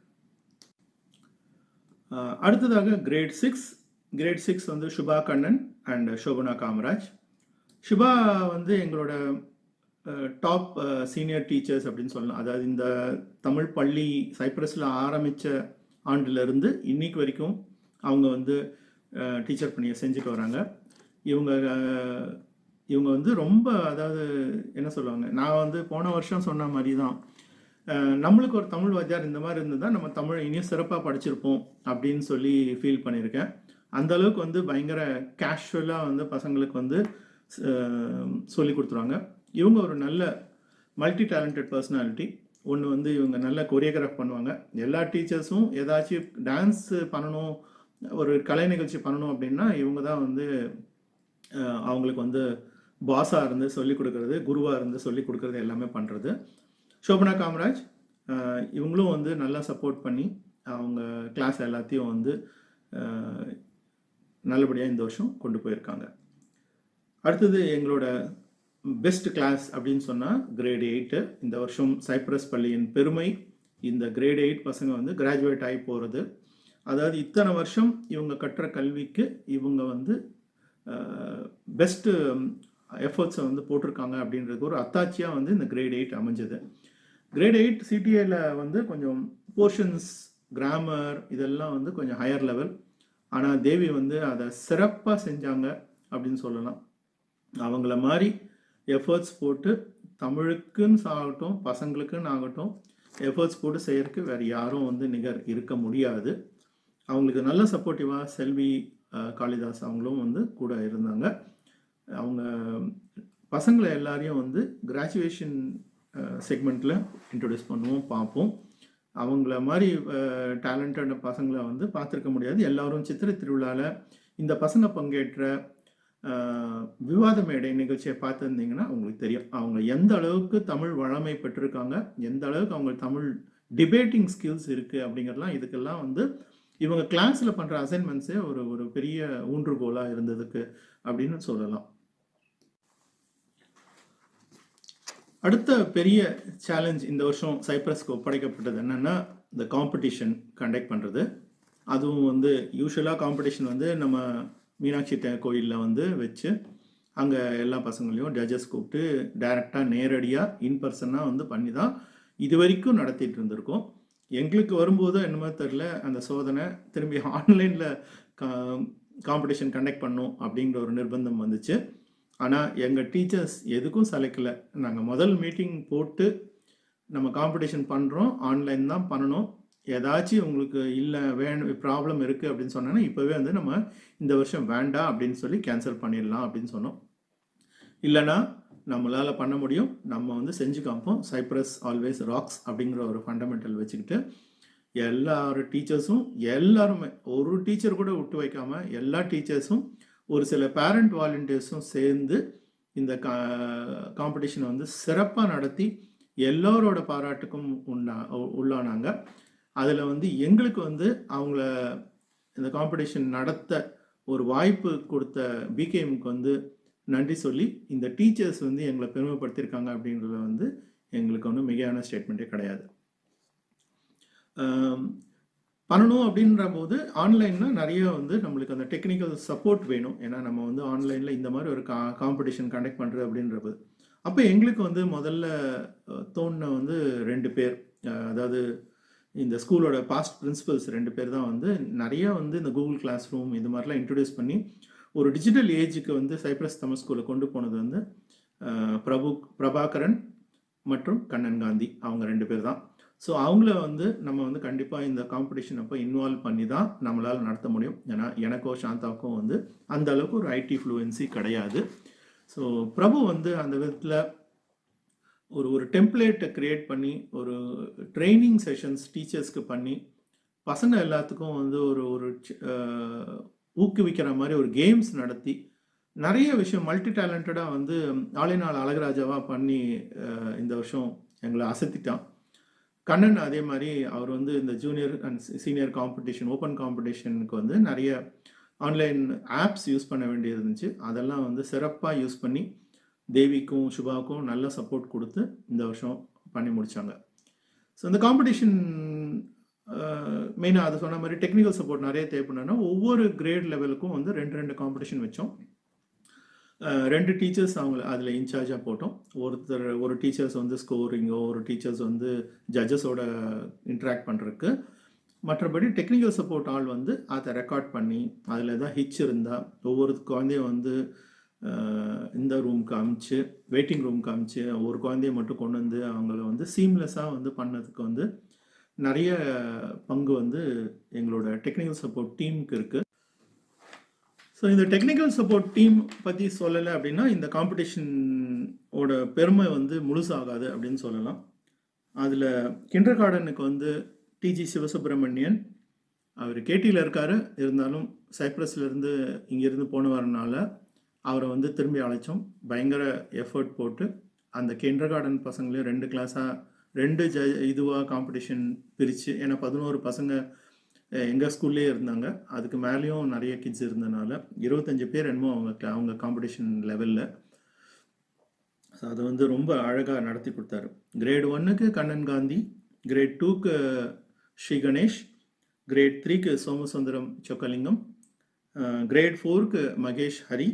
S18: அஹ், அடுத்ததாக கிரேட் சிக்ஸ் கிரேட் சிக்ஸ் வந்து சுபா கண்ணன் அண்ட் சோபனா காமராஜ் சுபா வந்து எங்களோட டாப் சீனியர் டீச்சர்ஸ் அப்படின்னு சொல்லலாம் அதாவது இந்த தமிழ் பள்ளி சைப்ரஸில் ஆரம்பித்த ஆண்டிலிருந்து இன்னைக்கு வரைக்கும் அவங்க வந்து டீச்சர் பணியை செஞ்சுட்டு வராங்க இவங்க அஹ், இவங்க வந்து ரொம்ப அதாவது என்ன சொல்லுவாங்க நான் வந்து போன வருஷம் சொன்ன மாதிரி தான் அஹ், நம்மளுக்கு ஒரு தமிழ் வாத்தியார் இந்த மாதிரி இருந்ததா நம்ம தமிழ் இனியும் சிறப்பாக படிச்சிருப்போம் அப்படின்னு சொல்லி ஃபீல் பண்ணியிருக்கேன் அந்த அளவுக்கு வந்து பயங்கர கேஷுவலாக வந்து பசங்களுக்கு வந்து சொல்லி கொடுத்துருவாங்க இவங்க ஒரு நல்ல மல்டி டேலண்டட் பர்சனாலிட்டி ஒன்று வந்து இவங்க நல்ல கொரியோகிராஃப் பண்ணுவாங்க எல்லா டீச்சர்ஸும் ஏதாச்சும் டான்ஸ் பண்ணணும் ஒரு கலை நிகழ்ச்சி பண்ணணும் அப்படின்னா இவங்க தான் வந்து அஹ், அவங்களுக்கு வந்து பாஸாக இருந்து சொல்லி கொடுக்கறது குருவாக இருந்து சொல்லி கொடுக்கறது எல்லாமே பண்ணுறது சோபனா காமராஜ் அஹ், இவங்களும் வந்து நல்லா சப்போர்ட் பண்ணி அவங்க கிளாஸ் எல்லாத்தையும் வந்து நல்லபடியாக இந்த வருஷம் கொண்டு போயிருக்காங்க அடுத்தது எங்களோட பெஸ்ட் கிளாஸ் அப்படின்னு சொன்னால் கிரேட் எயிட்டு இந்த வருஷம் சைப்ரஸ் பள்ளியின் பெருமை இந்த கிரேட் எயிட் பசங்க வந்து கிராஜுவேட் ஆகி போகிறது அதாவது இத்தனை வருஷம் இவங்க கற்ற கல்விக்கு இவங்க வந்து பெஸ்ட்டு எஃபர்ட்ஸை வந்து போட்டிருக்காங்க அப்படின்றதுக்கு ஒரு அத்தாட்சியாக வந்து இந்த கிரேட் எயிட் அமைஞ்சது கிரேட் எயிட் சிடிஏல வந்து கொஞ்சம் போர்ஷன்ஸ் கிராமர் இதெல்லாம் வந்து கொஞ்சம் ஹையர் லெவல் ஆனால் தேவி வந்து அதை சிறப்பாக செஞ்சாங்க அப்படின்னு சொல்லலாம் அவங்கள மாதிரி எஃபர்ட்ஸ் போட்டு தமிழுக்குன்னு ஆகட்டும் பசங்களுக்குன்னு ஆகட்டும் எஃபர்ட்ஸ் போட்டு செய்யறதுக்கு வேறு யாரும் வந்து நிகர் இருக்க முடியாது அவங்களுக்கு நல்ல சப்போர்ட்டிவாக செல்வி அஹ், காளிதாஸ் அவங்களும் வந்து கூட இருந்தாங்க அவங்க பசங்களை எல்லாரையும் வந்து கிராஜுவேஷன் செக்மெண்ட்டில் இன்ட்ரடியூஸ் பண்ணுவோம் பார்ப்போம் அவங்கள மாதிரி டேலண்டட் பசங்களை வந்து பார்த்துருக்க முடியாது எல்லாரும் சித்திரை திருவிழாவில் இந்த பசங்க பங்கேற்ற அஹ், விவாத மேடை நிகழ்ச்சியை பார்த்துருந்தீங்கன்னா உங்களுக்கு தெரியும் அவங்க எந்த அளவுக்கு தமிழ் வளமை பெற்றிருக்காங்க எந்த அளவுக்கு அவங்க தமிழ் டிபேட்டிங் ஸ்கில்ஸ் இருக்குது அப்படிங்கிறதுலாம் இதுக்கெல்லாம் வந்து இவங்க கிளாஸில் பண்ணுற அசைன்மெண்ட்ஸே ஒரு ஒரு பெரிய ஊன்றுகோலாக இருந்ததுக்கு அப்படின்னு சொல்லலாம் அடுத்த பெரிய சேலஞ்ச் இந்த வருஷம் சைப்ரஸ்க்கு ஒப்படைக்கப்பட்டது என்னென்னா இந்த காம்படிஷன் கண்டக்ட் பண்ணுறது அதுவும் வந்து யூஸ்வலாக காம்படிஷன் வந்து நம்ம மீனாட்சி தே கோயிலில் வந்து வச்சு அங்கே எல்லா பசங்களையும் ஜட்ஜஸ் கூப்பிட்டு டைரெக்டாக நேரடியாக இன் பர்சனாக வந்து பண்ணி தான் இது வரைக்கும் நடத்திட்டு இருந்திருக்கோம் எங்களுக்கு வரும்போது என்னமோ தெரில அந்த சோதனை திரும்பி ஆன்லைனில் காம்படிஷன் கண்டக்ட் பண்ணோம் அப்படிங்கிற ஒரு நிர்பந்தம் வந்துச்சு ஆனால் எங்கள் டீச்சர்ஸ் எதுக்கும் சளைக்கலை நாங்கள் முதல் மீட்டிங் போட்டு நம்ம காம்படிஷன் பண்ணுறோம் ஆன்லைன் தான் பண்ணணும் ஏதாச்சும் உங்களுக்கு இல்லை வேணும் ப்ராப்ளம் இருக்குது அப்படின்னு சொன்னாங்கன்னா இப்போவே வந்து நம்ம இந்த வருஷம் வேண்டாம் அப்படின்னு சொல்லி கேன்சல் பண்ணிடலாம் அப்படின்னு சொன்னோம் இல்லைன்னா நம்மளால் பண்ண முடியும் நம்ம வந்து செஞ்சு காமிப்போம் சைப்ரஸ் ஆல்வேஸ் ராக்ஸ் அப்படிங்கிற ஒரு ஃபண்டமெண்டல் வச்சுக்கிட்டு எல்லாரும் டீச்சர்ஸும் எல்லாருமே ஒரு டீச்சர் கூட விட்டு வைக்காம எல்லா டீச்சர்ஸும் ஒரு சில பேரண்ட் வாலண்டியர்ஸும் சேர்ந்து இந்த கா காம்படிஷனை வந்து சிறப்பாக நடத்தி எல்லோரோட பாராட்டுக்கும் உண்டா உள்ளானாங்க அதில் வந்து எங்களுக்கு வந்து அவங்கள இந்த காம்படிஷன் நடத்த ஒரு வாய்ப்பு கொடுத்த பிகேஎம்க்கு வந்து நன்றி சொல்லி இந்த டீச்சர்ஸ் வந்து எங்களை பெருமைப்படுத்தியிருக்காங்க அப்படின்றத வந்து எங்களுக்கு ஒன்றும் மிகையான ஸ்டேட்மெண்ட்டே கிடையாது ஆம், பண்ணணும் அப்படின்ற போது ஆன்லைனில் நிறைய வந்து நம்மளுக்கு அந்த டெக்னிக்கல் சப்போர்ட் வேணும் ஏன்னா நம்ம வந்து ஆன்லைனில் இந்த மாதிரி ஒரு கா காம்படிஷன் கண்டக்ட் பண்ணுறது அப்படின்றது அப்போ எங்களுக்கு வந்து முதல்ல அஹ், தோணுன வந்து ரெண்டு பேர் அஹ், அதாவது இந்த ஸ்கூலோட பாஸ்ட் பிரின்சிபல்ஸ் ரெண்டு பேர் தான் வந்து நிறைய வந்து இந்த கூகுள் கிளாஸ் ரூம் இது மாதிரிலாம் இன்ட்ரடியூஸ் பண்ணி ஒரு டிஜிட்டல் ஏஜுக்கு வந்து சைப்ரஸ் தமிழ் ஸ்கூலை கொண்டு போனது வந்து அஹ், பிரபு பிரபாகரன் மற்றும் கண்ணன் காந்தி அவங்க ரெண்டு பேர் தான் ஸோ அவங்கள வந்து நம்ம வந்து கண்டிப்பாக இந்த காம்படிஷன் அப்போ இன்வால்வ் பண்ணி தான் நம்மளால் நடத்த முடியும் ஏன்னா எனக்கோ சாந்தாவுக்கும் வந்து அந்த அளவுக்கு ஒரு ஐடி ஃப்ளூயன்சி கிடையாது ஸோ பிரபு வந்து அந்த விதத்தில் ஒரு ஒரு டெம்ப்ளேட்டை க்ரியேட் பண்ணி ஒரு ட்ரைனிங் செஷன்ஸ் டீச்சர்ஸ்க்கு பண்ணி பசங்க எல்லாத்துக்கும் வந்து ஒரு ஒரு சி- அஹ், ஊக்குவிக்கிற மாதிரி ஒரு கேம்ஸ் நடத்தி நிறைய விஷயம் மல்டி டேலண்டடாக வந்து ஆளினால் அழகராஜாவாக பண்ணி அஹ், இந்த வருஷம் எங்களை அசத்திட்டான் கண்ணன் அதே மாதிரி அவர் வந்து இந்த junior and senior competition open காம்படிஷனுக்கு வந்து நிறைய ஆன்லைன் ஆப்ஸ் யூஸ் பண்ண வேண்டியது இருந்துச்சு அதெல்லாம் வந்து சிறப்பாக யூஸ் பண்ணி தேவிக்கும் சுபாவுக்கும் நல்ல சப்போர்ட் கொடுத்து இந்த வருஷம் பண்ணி முடிச்சாங்க ஸோ இந்த காம்படிஷன் மெயினாக அது சொன்ன மாதிரி டெக்னிக்கல் சப்போர்ட் நிறைய தேவைப்படுனா ஒவ்வொரு கிரேட் லெவலுக்கும் வந்து ரெண்டு ரெண்டு காம்படிஷன் வச்சோம் அஹ் ரெண்டு டீச்சர்ஸ் அவங்க அதில் இன்சார்ஜாக போட்டோம் ஒருத்தர் ஒரு டீச்சர்ஸ் வந்து ஸ்கோரிங்கோ ஒரு டீச்சர்ஸ் வந்து ஜட்ஜஸோட இன்ட்ராக்ட் பண்ணுறதுக்கு மற்றபடி டெக்னிக்கல் சப்போர்ட் ஆள் வந்து அதை ரெக்கார்ட் பண்ணி அதில் ஏதாவது ஹிச் இருந்தால் ஒவ்வொரு குழந்தையும் வந்து அஹ், இந்த ரூம்க்கு அமிச்சு வெயிட்டிங் ரூம்க்கு அமிச்சு ஒரு குழந்தைய மட்டும் கொண்டு வந்து அவங்கள வந்து சீம்லெஸ்ஸாக வந்து பண்ணதுக்கு வந்து நிறைய பங்கு வந்து எங்களோட டெக்னிக்கல் சப்போர்ட் டீமுக்கு இருக்குது ஸோ இந்த டெக்னிக்கல் சப்போர்ட் டீம் பற்றி சொல்லலை அப்படின்னா இந்த காம்படிஷனோட பெருமை வந்து முழுசாகாது அப்படின்னு சொல்லலாம் அதில் கிண்டர் கார்டனுக்கு வந்து டிஜி சிவசுப்பிரமணியன் அவர் கேடியில் இருக்கார் இருந்தாலும் சைப்ரஸ்லேருந்து இங்கேருந்து போனவரனால அவரை வந்து திரும்பி அழைச்சோம் பயங்கர எஃபர்ட் போட்டு அந்த கிண்டர் கார்டன் பசங்களையும் ரெண்டு கிளாஸாக ரெண்டு ஜ இதுவாக காம்படிஷன் பிரித்து ஏன்னா பதினோரு பசங்க எங்கள் ஸ்கூல்லே இருந்தாங்க அதுக்கு மேலேயும் நிறைய கிட்ஸ் இருந்தனால இருபத்தஞ்சு பேர் என்னமோ அவங்க cla- அவங்க காம்படிஷன் லெவலில் ஸோ அதை வந்து ரொம்ப அழகாக நடத்தி கொடுத்தாரு கிரேட் ஒன்னுக்கு கண்ணன் காந்தி கிரேட் டூக்கு ஸ்ரீ கணேஷ் கிரேட் த்ரீக்கு சோமசுந்தரம் சொக்கலிங்கம் கிரேட் ஃபோருக்கு மகேஷ் ஹரி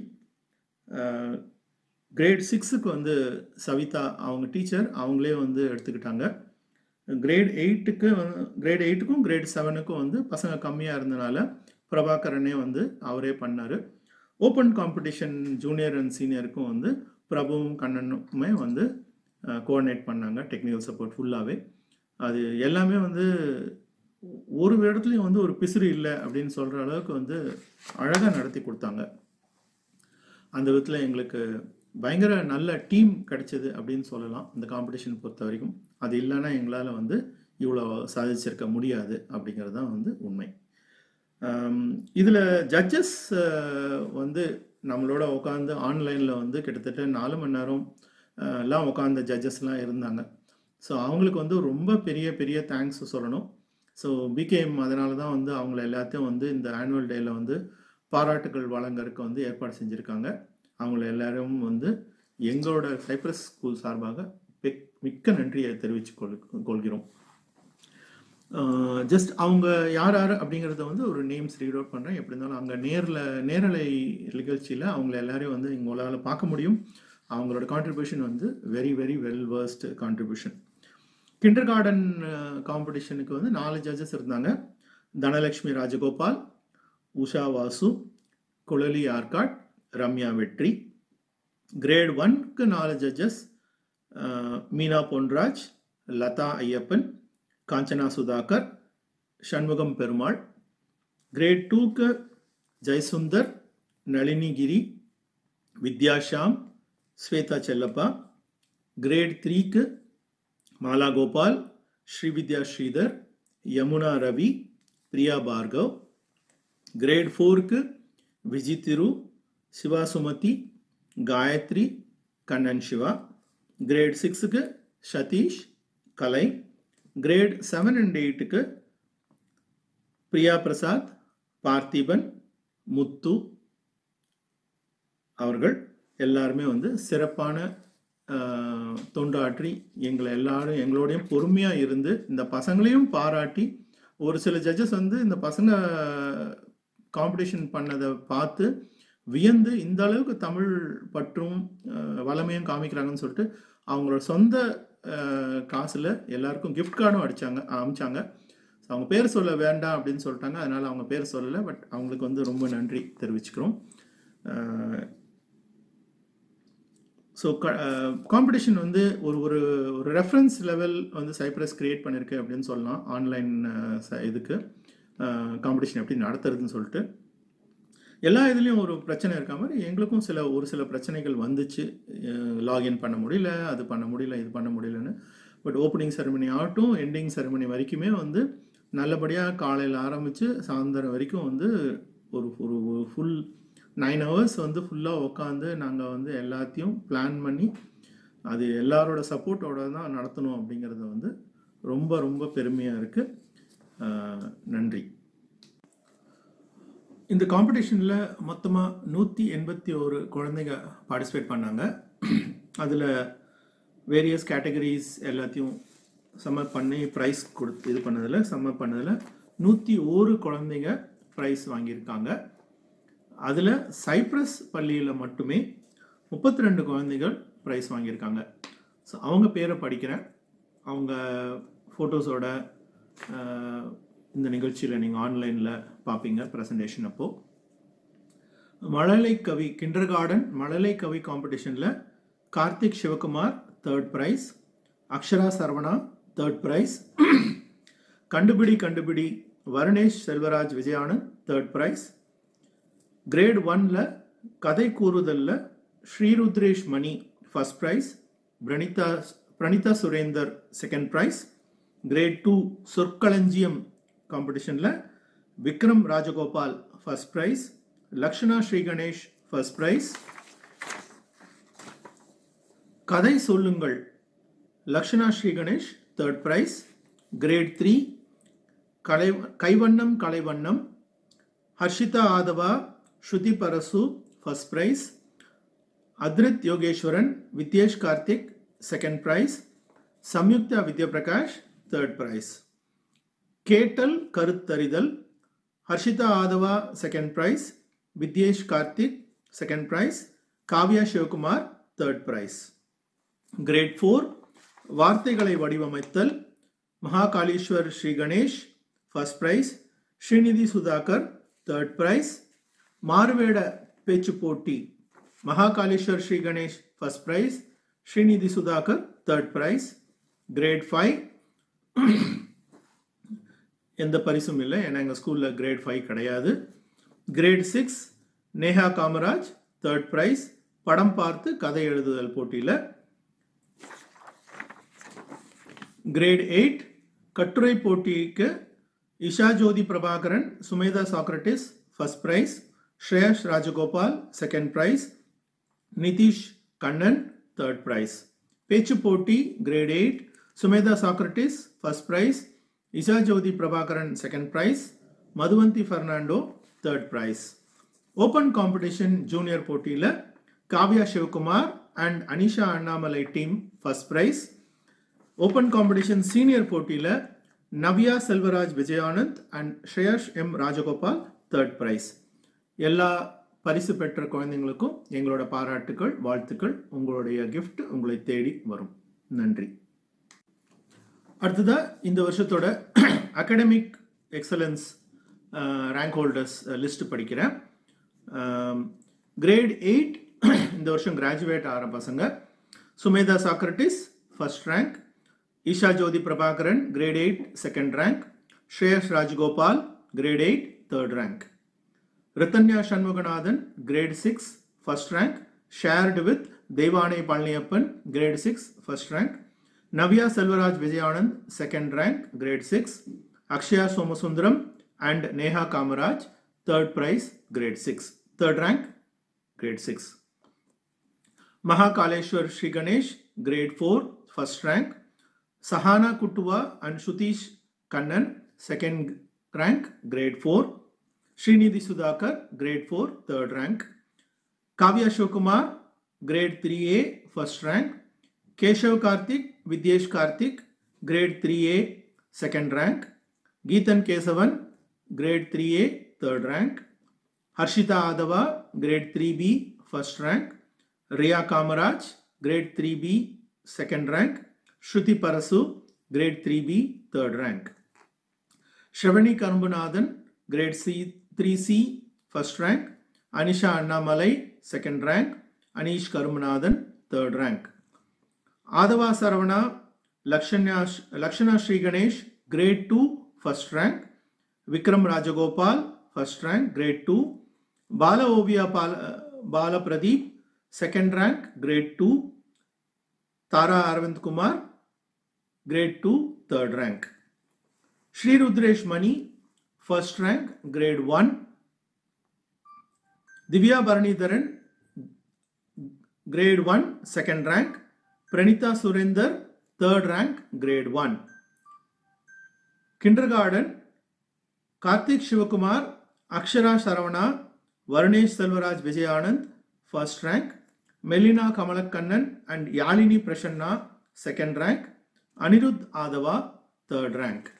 S18: கிரேட் சிக்ஸுக்கு வந்து சவிதா அவங்க டீச்சர் அவங்களே வந்து எடுத்துக்கிட்டாங்க கிரேட் எயிட்டுக்கு கிரேட் எயிட்டுக்கும் கிரேட் செவனுக்கும் வந்து பசங்க கம்மியாக இருந்தனால பிரபாகரனே வந்து அவரே பண்ணார் ஓப்பன் காம்படிஷன் ஜூனியர் அண்ட் சீனியருக்கும் வந்து பிரபுவும் கண்ணனுமே வந்து கோஆர்டினேட் பண்ணாங்க டெக்னிக்கல் சப்போர்ட் ஃபுல்லாகவே அது எல்லாமே வந்து ஒரு இடத்துலையும் வந்து ஒரு பிசுறு இல்லை அப்படின்னு சொல்கிற அளவுக்கு வந்து அழகாக நடத்தி கொடுத்தாங்க அந்த விதத்தில் எங்களுக்கு பயங்கர நல்ல டீம் கிடைச்சது அப்படின்னு சொல்லலாம் இந்த காம்படிஷன் பொறுத்த வரைக்கும் அது இல்லைன்னா எங்களால் வந்து இவ்வளோ சாதிச்சிருக்க முடியாது அப்படிங்கிறது தான் வந்து உண்மை இதில் ஜட்ஜஸ் வந்து நம்மளோட உட்காந்து ஆன்லைனில் வந்து கிட்டத்தட்ட நாலு மணி நேரம் அஹ், எல்லாம் உட்காந்த ஜட்ஜஸ்லாம் இருந்தாங்க ஸோ அவங்களுக்கு வந்து ரொம்ப பெரிய பெரிய தேங்க்ஸ் சொல்லணும் ஸோ பிகேஎம் அதனால தான் வந்து அவங்கள எல்லாத்தையும் வந்து இந்த ஆனுவல் டேயில் வந்து பாராட்டுகள் வழங்கறதுக்கு வந்து ஏற்பாடு செஞ்சுருக்காங்க அவங்கள எல்லாரும் வந்து எங்களோட சைப்ரஸ் ஸ்கூல் சார்பாக மிக்- மிக்க நன்றியை தெரிவித்துக் கொள் கொள்கிறோம் ஜஸ்ட் அவங்க யார் யார் அப்படிங்கிறத வந்து ஒரு நேம்ஸ் ரீட் அவுட் பண்ணுறேன் எப்படி இருந்தாலும் அங்கே நேரில் நேரலை நிகழ்ச்சியில் அவங்கள எல்லாரையும் வந்து உங்களால் பார்க்க முடியும் அவங்களோட கான்ட்ரிபியூஷன் வந்து very very well worst contribution kindergarten காம்படிஷனுக்கு வந்து நாலு ஜட்ஜஸ் இருந்தாங்க தனலட்சுமி ராஜகோபால் உஷா வாசு குழலி ஆர்காட் ரம்யா வெற்றி கிரேட் ஒன்க்கு நாலு ஜட்ஜஸ் மீனா பொன்ராஜ் லதா ஐயப்பன் காஞ்சனா சுதாகர் சண்முகம் பெருமாள் கிரேட் டூக்கு ஜெயசுந்தர் நளினிகிரி வித்யாஷாம் ஸ்வேதா செல்லப்பா கிரேட் த்ரீக்கு மாலா கோபால் ஸ்ரீவித்யா ஸ்ரீதர் யமுனா ரவி பிரியா பார்கவ் கிரேட் ஃபோருக்கு விஜி திரு சிவா சுமதி காயத்ரி கண்ணன் சிவா கிரேட் சிக்ஸுக்கு Satish Kalai grade seven and எயிட்டுக்கு பிரியா பிரசாத் பார்த்திபன் முத்து அவர்கள் எல்லாருமே வந்து சிறப்பான ஆஹ், தொண்டாற்றி எங்களை எல்லாரும் எங்களோடையும் பொறுமையாக இருந்து இந்த பசங்களையும் பாராட்டி ஒரு சில ஜட்ஜஸ் வந்து இந்த பசங்க காம்படிஷன் பண்ணதை பார்த்து வியந்து இந்த அளவுக்கு தமிழ் பற்றும் ஆஹ், வளமையும் காமிக்கிறாங்கன்னு சொல்லிட்டு அவங்களோட சொந்த ஆஹ், காசுல எல்லாருக்கும் கிஃப்ட் கார்டும் அடிச்சாங்க அமிச்சாங்க So, அவங்க பேர் சொல்ல வேண்டாம் அப்படின்னு சொல்லிட்டாங்க அதனால அவங்க பேர் சொல்லலை பட் அவங்களுக்கு வந்து ரொம்ப நன்றி தெரிவிச்சுக்கிறோம் ஸோ காம்படிஷன் வந்து ஒரு ஒரு ஒரு ரெஃபரன்ஸ் லெவல் வந்து சைப்ரஸ் கிரியேட் பண்ணியிருக்கு அப்படின்னு சொல்லலாம் ஆன்லைன் இதுக்கு காம்படிஷன் எப்படி நடத்துறதுன்னு சொல்லிட்டு எல்லா இதுலேயும் ஒரு பிரச்சனை இருக்க மாதிரி எங்களுக்கும் சில ஒரு சில பிரச்சனைகள் வந்துச்சு லாகின் பண்ண முடியல அது பண்ண முடியல இது பண்ண முடியலன்னு பட் ஓப்பனிங் செரமனி ஆகட்டும் எண்டிங் செரமனி வரைக்குமே வந்து நல்லபடியாக காலையில் ஆரம்பித்து சாயந்தரம் வரைக்கும் வந்து ஒரு ஒரு ஃபுல் நைன் ஹவர்ஸ் வந்து ஃபுல்லாக உட்காந்து நாங்கள் வந்து எல்லாத்தையும் பிளான் பண்ணி அது எல்லாரோட சப்போர்ட்டோட தான் நடத்தணும் அப்படிங்கிறது வந்து ரொம்ப ரொம்ப பெருமையாக இருக்குது நன்றி இந்த காம்படிஷனில் மொத்தமாக நூற்றி எண்பத்தி ஒரு குழந்தைங்க பார்ட்டிசிபேட் பண்ணாங்க அதில் வேரியஸ் கேட்டகரிஸ் எல்லாத்தையும் சம்மர் பண்ணி ப்ரைஸ் கொடுத்து இது பண்ணதில் சம்மர் பண்ணதில் நூற்றி ஒரு குழந்தைங்க ப்ரைஸ் வாங்கியிருக்காங்க அதில் சைப்ரஸ் பள்ளியில் மட்டுமே முப்பத்தி ரெண்டு குழந்தைகள் ப்ரைஸ் வாங்கியிருக்காங்க ஸோ அவங்க பேரை படிக்கிறேன் அவங்க ஃபோட்டோஸோட இந்த நிகழ்ச்சியில் நீங்கள் ஆன்லைனில் பார்ப்பீங்க ப்ரெசன்டேஷன் அப்போது மழலை கவி கிண்டர் கார்டன் மழலை கவி காம்படிஷனில் Karthik Sivakumar third prize Akshara Saravana third prize கண்டுபிடி கண்டுபிடி Varunesh Selvaraj Vijayanand third prize grade ஒன்ல கதை கூறுதலில் Srirudresh Mani first prize Pranitha Pranitha Surender second prize grade two சொற்களஞ்சியம் காம்படிஷனில் Vikram Rajagopal first prize Lakshana Sri Ganesh first prize கதை சொல்லுங்கள் Lakshana Sri Ganesh third prize grade three கலை கைவண்ணம் கலைவண்ணம் Harshitha Aadhava Shruthi Parasu first prize Athrith Yogeswaran Vidyesh Karthik second prize Samyuktha வித்யபிரகாஷ் third prize கேட்டல் கருத்தறிதல் Harshitha Aadhava second prize Vidyesh Karthik second prize Kavya Sivakumar third prize grade four வார்த்தைகளை வடிவமைத்தல் Mahakaleeswar Sri Ganesh first prize Srinidhi Sudhakar third prize மாறுவேட பேச்சு போட்டி Mahakaleeswar Sri Ganesh first prize Srinidhi Sudhakar third prize grade five எந்த பரிசும் இல்லை ஏன்னா எங்கள் ஸ்கூலில் கிரேட் ஃபைவ் கிடையாது grade six Neha Kamaraj third prize படம் பார்த்து கதை எழுதுதல் போட்டியில் கிரேட் எயிட் கட்டுரை போட்டிக்கு Isha Jyothi Prabhakaran Sumedha Socrates first prize Shreyas Rajagopal second prize Nithish Kannan third prize பேச்சு போட்டி grade eight Sumedha Socrates first prize Isha Jyothi Prabhakaran second prize Madhuvanthi Fernando third prize open competition junior போட்டியில் Kavya Sivakumar and Anisha Annamalai team first prize open competition senior போட்டியில் Navya Selvaraj Vijayanand and Shreyas M Rajagopal third prize எல்லா பரிசு பெற்ற குழந்தைங்களுக்கும் எங்களோட பாராட்டுக்கள் வாழ்த்துக்கள் உங்களுடைய gift உங்களை தேடி வரும் நன்றி அடுத்ததாக இந்த வருஷத்தோட academic excellence rank holders list படிக்கிறேன் கிரேட் எயிட் இந்த வருஷம் கிராஜுவேட் ஆகிற பசங்க Sumedha Socrates first rank Isha Jyothi Prabhakaran grade eight second rank Shreyas Rajgopal grade eight third rank Rithanya Shanmuganathan grade six first rank shared with Deivanai Palaniappan grade six first rank Navya Selvaraj Vijayanand second rank grade six Akshaya Somasundaram and Neha Kamaraj third prize grade six third rank grade six Mahakaleswar Sri Ganesh grade four first rank Sahana Kuttuva and Sudheesh Kannan second rank grade four Srinidhi Sudhakar grade four third rank Kavya Sivakumar grade three A first rank Keshav Karthik Vidyesh Karthik grade three A second rank Geethan Kesavan grade three A third rank Harshitha Aadhava grade three B first rank Riya Kamaraj grade three B second rank Shruthi Parasu grade three B third rank Shravani Karumbunathan grade C three C first rank Anisha Annamalai second rank Aneesh Karumanathan third rank Aadhava Saravana Lakshanya Lakshana Sri Ganesh grade two first rank Vikram Rajagopal first rank grade two Bala Oviya Bala Bala Pradeep second rank grade two Thara Aravind Kumar grade two third rank Srirudresh Mani first rank grade one Divya Bharanidharan grade one second rank Pranitha Surender third rank grade one kindergarten Karthik Sivakumar Akshara Saravana Varunesh Selvaraj Vijayanand first rank Melina Kamalakannan and Yazhini Prasanna second rank Anirudh Aadhava third rank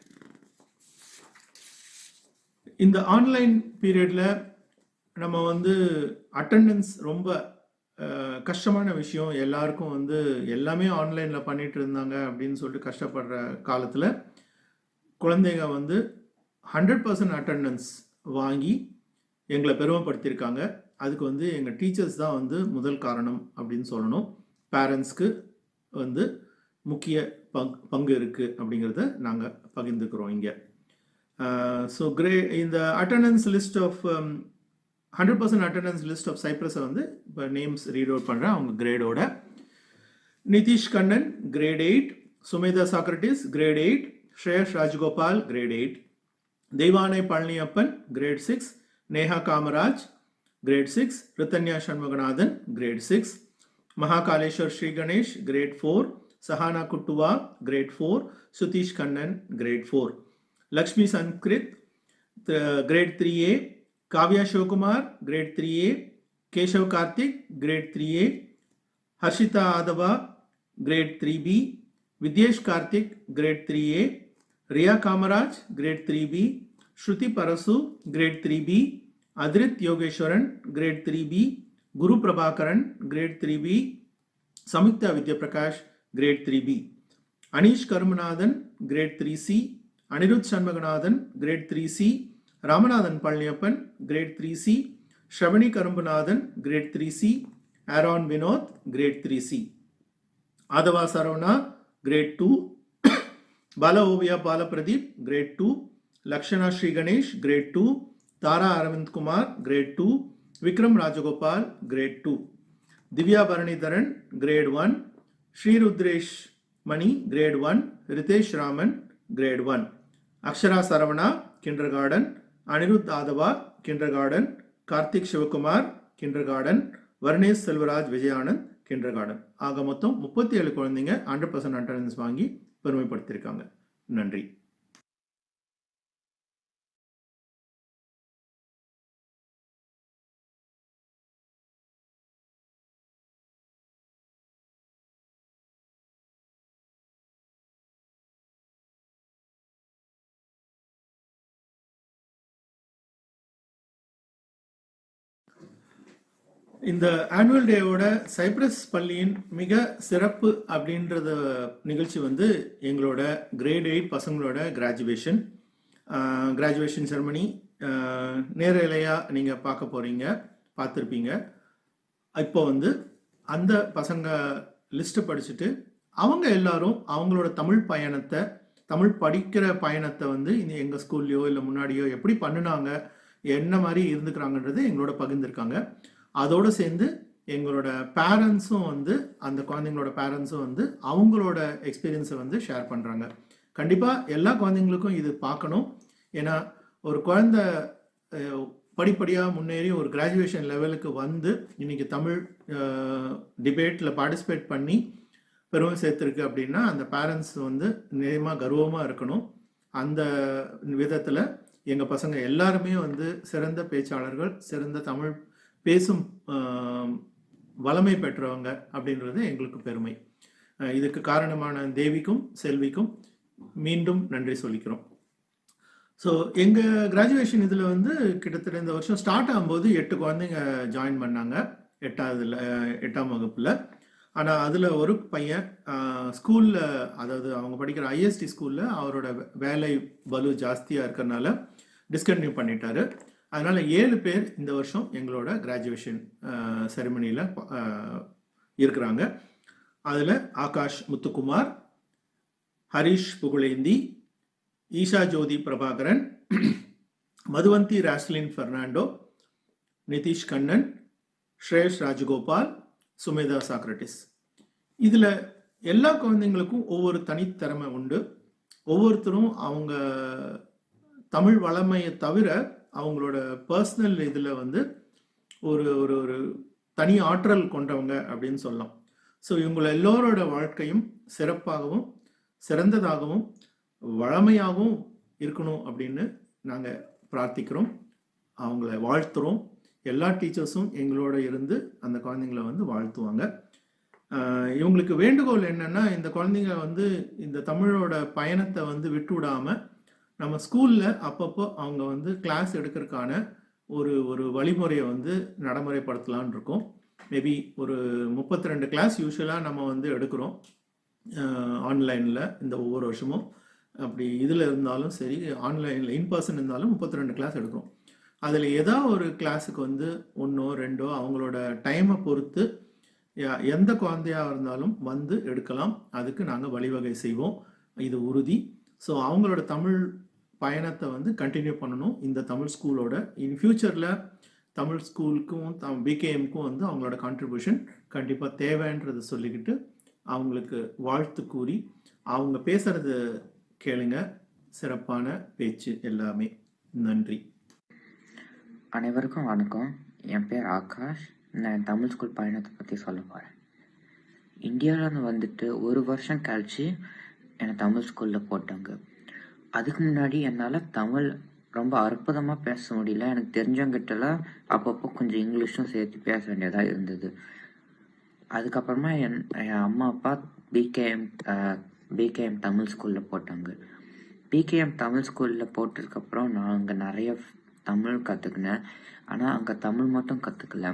S18: இந்த online பீரியடில் நம்ம வந்து attendance ரொம்ப அஹ், கஷ்டமான விஷயம் எல்லாருக்கும் வந்து எல்லாமே ஆன்லைனில் பண்ணிட்டு இருந்தாங்க அப்படின்னு சொல்லிட்டு கஷ்டப்படுற காலத்தில் குழந்தைங்க வந்து ஹண்ட்ரட் பர்சன்ட் அட்டெண்டன்ஸ் வாங்கி எங்களை பெருமைப்படுத்தியிருக்காங்க அதுக்கு வந்து எங்கள் டீச்சர்ஸ் தான் வந்து முதல் காரணம் அப்படின்னு சொல்லணும் பேரண்ட்ஸ்க்கு வந்து முக்கிய பங் பங்கு இருக்குது அப்படிங்கிறத நாங்கள் பகிர்ந்துக்கிறோம் இங்கே ஸோ கிரே இந்த attendance list of hundred percent attendance list of சைப்ரஸை வந்து இப்போ நேம்ஸ் ரீட் அவுட் பண்ணுறேன் அவங்க கிரேடோட Nithish Kannan grade eight Sumedha Socrates grade eight Shreyas Rajagopal grade eight Deivanai Palaniappan grade six Neha Kamaraj grade six Rithanya Shanmuganathan grade six Mahakaleswar Sri Ganesh grade four Sahana Kuttuva grade four Sudheesh Kannan grade four Lakshmi Sanskrit grade three A Kavya Sivakumar grade three A Keshav Karthik grade three A Harshitha Aadhava grade three B Vidyesh Karthik grade three A Riya Kamaraj grade three B Shruthi Parasu grade three B Athrith Yogeswaran grade three B Guru Prabhakaran grade three B Samiktha Vidyaprakash grade three B Aneesh Karumanathan grade three C Anirudh Shanmuganathan grade three C Ramanathan Palaniappan grade three C Shravani Karumbunathan grade three C Aaron Vinod grade three C Aadhava Saravana grade two Bala Oviya Bala Pradeep grade two Lakshana Sri Ganesh grade two Thara Aravind Kumar grade two Vikram Rajagopal grade two Divya Bharanidharan grade one Srirudresh Mani grade one Ritesh Raman grade one Akshara Saravana kindergarten Anirudh Aadhava kindergarten Karthik Sivakumar kindergarten Varnesh Selvaraj Vijayanand kindergarten ஆக மொத்தம் முப்பத்தி ஏழு குழந்தைங்க hundred percent attendance வாங்கி பெருமைப்படுத்தியிருக்காங்க நன்றி இந்த annual டேவோட Cyprus பள்ளியின் மிக சிறப்பு அப்படின்றத நிகழ்ச்சி வந்து எங்களோட கிரேட் எயிட் பசங்களோட கிராஜுவேஷன் கிராஜுவேஷன் செரமனி நேரலையாக நீங்கள் பார்க்க போகிறீங்க பார்த்துருப்பீங்க இப்போ வந்து அந்த பசங்க லிஸ்ட்டை படிச்சுட்டு அவங்க எல்லாரும் அவங்களோட தமிழ் பயணத்தை தமிழ் படிக்கிற பயணத்தை வந்து இந்த எங்கள் ஸ்கூல்லையோ இல்லை முன்னாடியோ எப்படி பண்ணினாங்க என்ன மாதிரி இருந்துக்கிறாங்கன்றது எங்களோட பகிர்ந்துருக்காங்க அதோடு சேர்ந்து எங்களோட பேரண்ட்ஸும் வந்து அந்த குழந்தைங்களோட பேரண்ட்ஸும் வந்து அவங்களோட எக்ஸ்பீரியன்ஸை வந்து ஷேர் பண்ணுறாங்க கண்டிப்பாக எல்லா குழந்தைங்களுக்கும் இது பார்க்கணும் ஏன்னா ஒரு குழந்தை படிப்படியாக முன்னேறி ஒரு கிராஜுவேஷன் லெவலுக்கு வந்து இன்னைக்கு தமிழ் டிபேட்டில் பார்ட்டிசிபேட் பண்ணி பெருமை சேர்த்துருக்கு அப்படின்னா அந்த பேரண்ட்ஸ் வந்து நிச்சயமாக கர்வமாக இருக்கணும் அந்த விதத்தில் எங்கள் பசங்க எல்லாருமே வந்து சிறந்த பேச்சாளர்கள் சிறந்த தமிழ் பேசும் வளமை பெற்றவங்க அப்படின்றது எங்களுக்கு பெருமை இதுக்கு காரணமான தேவிக்கும் செல்விக்கும் மீண்டும் நன்றி சொல்லிக்கிறோம் ஸோ எங்கள் கிராஜுவேஷன் இதில் வந்து கிட்டத்தட்ட இந்த வருஷம் ஸ்டார்ட் ஆகும்போது எட்டு குழந்தைங்க ஜாயின் பண்ணாங்க எட்டாவதுல எட்டாம் வகுப்பில் ஆனால் அதில் ஒரு பையன் ஸ்கூலில் அதாவது அவங்க படிக்கிற ஐஎஸ்டி ஸ்கூலில் அவரோட வேலை பலு ஜாஸ்தியாக இருக்கிறனால டிஸ்கண்டினியூ பண்ணிட்டாரு அதனால் ஏழு பேர் இந்த வருஷம் எங்களோட கிராஜுவேஷன் செரிமனியில் இருக்கிறாங்க அதில் Akash Muthukumar Harish Pugazhenthi Isha Jyothi Prabhakaran Madhuvanthi Roslin Fernando Nithish Kannan Shresh Rajagopal Sumedha Socrates இதில் எல்லா குழந்தைங்களுக்கும் ஒவ்வொரு தனித்திறமை உண்டு ஒவ்வொருத்தரும் அவங்க தமிழ் வளமையை தவிர அவங்களோட பர்சனல் இதில் வந்து ஒரு ஒரு ஒரு தனி ஆற்றல் கொண்டவங்க அப்படின்னு சொல்லலாம் ஸோ இவங்கள எல்லோரோட வாழ்க்கையும் சிறப்பாகவும் சிறந்ததாகவும் வளமையாகவும் இருக்கணும் அப்படின்னு நாங்கள் பிரார்த்திக்கிறோம் அவங்கள வாழ்த்துறோம் எல்லா டீச்சர்ஸும் எங்களோட இருந்து அந்த குழந்தைங்கள வந்து வாழ்த்துவாங்க இவங்களுக்கு வேண்டுகோள் என்னன்னா இந்த குழந்தைங்க வந்து இந்த தமிழோட பயணத்தை வந்து விட்டு விடாமல் நம்ம ஸ்கூலில் அப்பப்போ அவங்க வந்து கிளாஸ் எடுக்கிறதுக்கான ஒரு ஒரு வழிமுறையை வந்து நடைமுறைப்படுத்தலான் இருக்கோம் மேபி ஒரு முப்பத்தி ரெண்டு கிளாஸ் யூஸ்வலாக நம்ம வந்து எடுக்கிறோம் ஆன்லைனில் இந்த ஒவ்வொரு வருஷமும் அப்படி இதில் இருந்தாலும் சரி ஆன்லைனில் இன் பர்சன் இருந்தாலும் முப்பத்தி ரெண்டு கிளாஸ் எடுக்கிறோம் அதில் ஏதாவது ஒரு கிளாஸுக்கு வந்து ஒன்றோ ரெண்டோ அவங்களோட டைமை பொறுத்து எந்த குழந்தையாக இருந்தாலும் வந்து எடுக்கலாம் அதுக்கு நாங்கள் வழிவகை செய்வோம் இது உறுதி ஸோ அவங்களோட தமிழ் பயணத்தை வந்து கண்டினியூ பண்ணணும் இந்த தமிழ் ஸ்கூலோட இன் ஃபியூச்சரில் தமிழ் ஸ்கூலுக்கும் தம் பிகேஎம்க்கும் வந்து அவங்களோட கான்ட்ரிபியூஷன் கண்டிப்பாக தேவைன்றதை சொல்லிக்கிட்டு அவங்களுக்கு வாழ்த்து கூறி அவங்க பேசுறது கேளுங்க சிறப்பான பேச்சு எல்லாமே நன்றி
S19: அனைவருக்கும் வணக்கம் என் பேர் ஆகாஷ் நான் தமிழ் ஸ்கூல் பயணத்தை பற்றி சொல்ல போகிறேன் இந்தியாவிலேருந்து வந்துட்டு ஒரு வருஷம் கழிச்சு என்னை தமிழ் ஸ்கூலில் போட்டாங்க அதுக்கு முன்னாடி என்னால் தமிழ் ரொம்ப அற்புதமாக பேச முடியல எனக்கு தெரிஞ்சவங்கிட்டலாம் அப்பப்போ கொஞ்சம் இங்கிலீஷும் சேர்த்து பேச வேண்டியதாக இருந்தது அதுக்கப்புறமா என் என் அம்மா அப்பா பிகேஎம் பிகேஎம் தமிழ் ஸ்கூலில் போட்டாங்க பிகேஎம் தமிழ் ஸ்கூலில் போட்டதுக்கப்புறம் நான் அங்கே நிறைய தமிழ் கற்றுக்கினேன் ஆனால் அங்கே தமிழ் மட்டும் கற்றுக்கல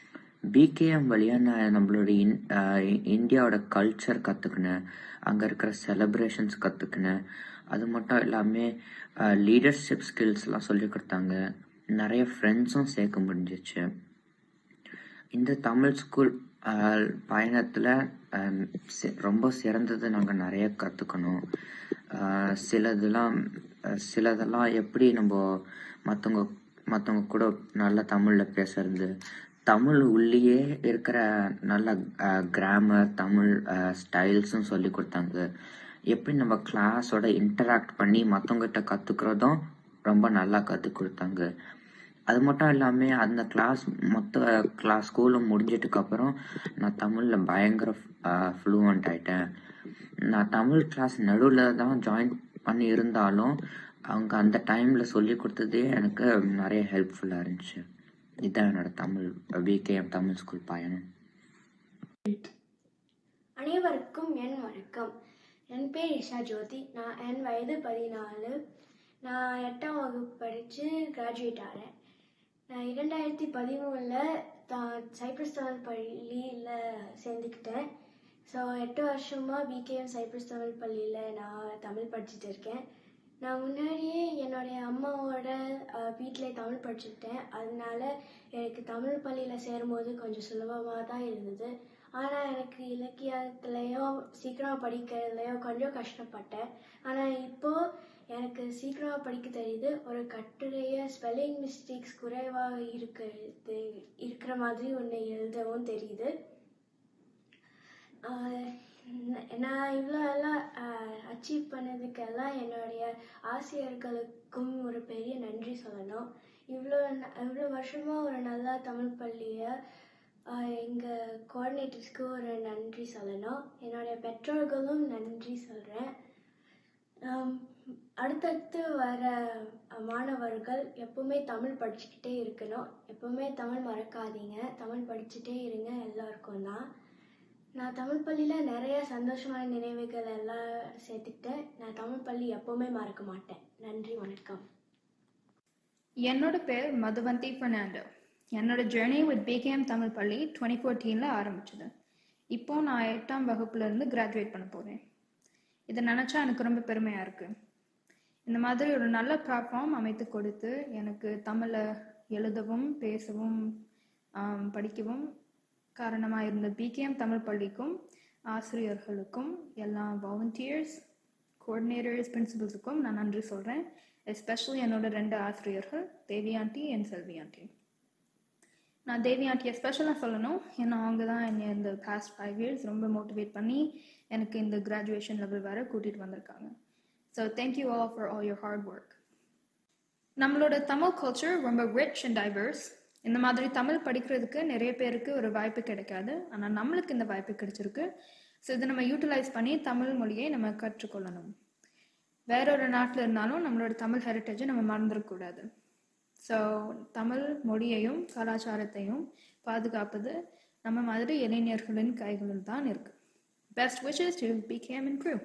S19: பிகேஎம் வழியாக நான் நம்மளோட இன் இந்தியாவோட கல்ச்சர் கற்றுக்கினேன் அங்கே இருக்கிற செலப்ரேஷன்ஸ் கற்றுக்கினேன் அது மட்டும் இல்லாமல் லீடர்ஷிப் ஸ்கில்ஸ்லாம் சொல்லி கொடுத்தாங்க நிறைய ஃப்ரெண்ட்ஸும் சேர்க்க முடிஞ்சிச்சு இந்த தமிழ் ஸ்கூல் பயணத்தில் ரொம்ப சிறந்தது நாங்கள் நிறைய கற்றுக்கணும் சிலதெல்லாம் சிலதெல்லாம் எப்படி நம்ம மற்றவங்க மற்றவங்க கூட நல்ல தமிழில் பேசுறது தமிழ் உள்ளேயே இருக்கிற நல்ல கிராமர் தமிழ் ஸ்டைல்ஸும் சொல்லி கொடுத்தாங்க எப்படி நம்ம கிளாஸோட இன்டராக்ட் பண்ணி மற்றவங்ககிட்ட கற்றுக்கிறதும் ரொம்ப நல்லா கற்றுக் கொடுத்தாங்க அது மட்டும் இல்லாமல் அந்த கிளாஸ் மொத்த கிளாஸ் ஸ்கூலும் முடிஞ்சதுக்கப்புறம் நான் தமிழில் பயங்கர ஃப்ளூவண்ட் ஆகிட்டேன் நான் தமிழ் கிளாஸ் நடுவில் தான் ஜாயின் பண்ணி இருந்தாலும் அவங்க அந்த டைமில் சொல்லி கொடுத்ததே எனக்கு நிறைய ஹெல்ப்ஃபுல்லாக இருந்துச்சு இதுதான் என்னோட தமிழ் பிகேஎம் தமிழ் ஸ்கூல் பயணம்
S20: அனைவருக்கும் என் வணக்கம் என் பேர் இஷா ஜோதி நான் என் வயது பதினாலு நான் எட்டாம் வகுப்பு படித்து கிராஜுவேட் ஆகிறேன் நான் இரண்டாயிரத்தி பதிமூணில் தான் சைப்ரஸ் தமிழ் பள்ளியில் சேர்ந்துக்கிட்டேன் ஸோ எட்டு வருஷமாக பிகேஎம் சைப்ரஸ் தமிழ் பள்ளியில் நான் தமிழ் படிச்சுட்டு இருக்கேன் நான் முன்னாடியே என்னுடைய அம்மாவோட வீட்டில் தமிழ் படிச்சுக்கிட்டேன் அதனால எனக்கு தமிழ் பள்ளியில் சேரும்போது கொஞ்சம் சுலபமாக தான் இருந்தது ஆனால் எனக்கு இலக்கியத்துலேயோ சீக்கிரம் படிக்கிறதுலையோ கொஞ்சம் கஷ்டப்பட்டேன் ஆனால் இப்போது எனக்கு சீக்கிரமாக படிக்க தெரியுது ஒரு கட்டுரையை ஸ்பெல்லிங் மிஸ்டேக்ஸ் குறைவாக இருக்கிறது இருக்கிற மாதிரி ஒன்று எழுதவும் தெரியுது நான் இவ்வளோ எல்லாம் அச்சீவ் பண்ணதுக்கெல்லாம் என்னுடைய ஆசிரியர்களுக்கும் ஒரு பெரிய நன்றி சொல்லணும் இவ்வளோ இவ்வளோ வருஷமாக ஒரு நல்ல தமிழ் பள்ளியை எங்கள் கோஆர்டினேட்டர்ஸ்க்கு ஒரு நன்றி சொல்லணும் என்னுடைய பெற்றோர்களும் நன்றி சொல்கிறேன் அடுத்தடுத்து வர மாணவர்கள் எப்பவுமே தமிழ் படிச்சுக்கிட்டே இருக்கணும் எப்பவுமே தமிழ் மறக்காதீங்க தமிழ் படிச்சுட்டே இருங்க எல்லாருக்கும் தான் நான் தமிழ் பள்ளியில் நிறைய சந்தோஷமான நினைவுகள் எல்லாம் சேர்த்துக்கிட்டேன் நான் தமிழ் பள்ளி எப்பவுமே மறக்க மாட்டேன் நன்றி வணக்கம்
S21: என்னோட பேர் மதுவந்தி ஃபெர்னாண்டோ என்னோட ஜேர்னி வித் பிகேஎம் தமிழ் பள்ளி டுவெண்ட்டி ஃபோர்டீனில் ஆரம்பிச்சது இப்போ நான் எட்டாம் வகுப்புலேருந்து கிராஜுவேட் பண்ண போகிறேன் இதை நினச்சா எனக்கு ரொம்ப பெருமையாக இருக்குது இந்த மாதிரி ஒரு நல்ல பிளாட்ஃபார்ம் அமைத்து கொடுத்து எனக்கு தமிழை எழுதவும் பேசவும் படிக்கவும் காரணமாக இருந்த பிகேஎம் தமிழ் பள்ளிக்கும் ஆசிரியர்களுக்கும் எல்லா வாலண்டியர்ஸ் கோஆர்டினேட்டர்ஸ் பிரின்சிபல்ஸுக்கும் நான் நன்றி சொல்கிறேன் எஸ்பெஷலி என்னோட ரெண்டு ஆசிரியர்கள் Devi aunty and Selvi aunty நான் தேவி ஆண்டியை ஸ்பெஷலாக சொல்லணும் ஏன்னா அவங்க தான் என்னை இந்த பாஸ்ட் ஃபைவ் இயர்ஸ் ரொம்ப மோட்டிவேட் பண்ணி எனக்கு இந்த கிராஜுவேஷன் லெவல் வர கூட்டிகிட்டு வந்திருக்காங்க so thank you all for all your hard work நம்மளோட தமிழ் கல்ச்சர் ரொம்ப ரிச் அண்ட் டைவர்ஸ் இந்த மாதிரி தமிழ் படிக்கிறதுக்கு நிறைய பேருக்கு ஒரு வாய்ப்பு கிடைக்காது ஆனால் நம்மளுக்கு இந்த வாய்ப்பு கிடைச்சிருக்கு ஸோ இதை நம்ம யூட்டிலைஸ் பண்ணி தமிழ் மொழியை நம்ம கற்றுக்கொள்ளணும் வேற ஒரு நாட்டில் இருந்தாலும் நம்மளோட தமிழ் ஹெரிட்டேஜை நம்ம மறந்துடக்கூடாது ஸோ தமிழ் மொழியையும் கலாச்சாரத்தையும் பாதுகாப்பது நம்ம மாதிரி இளைஞர்களின் கைகளில் தான் இருக்கு best wishes to PKM improve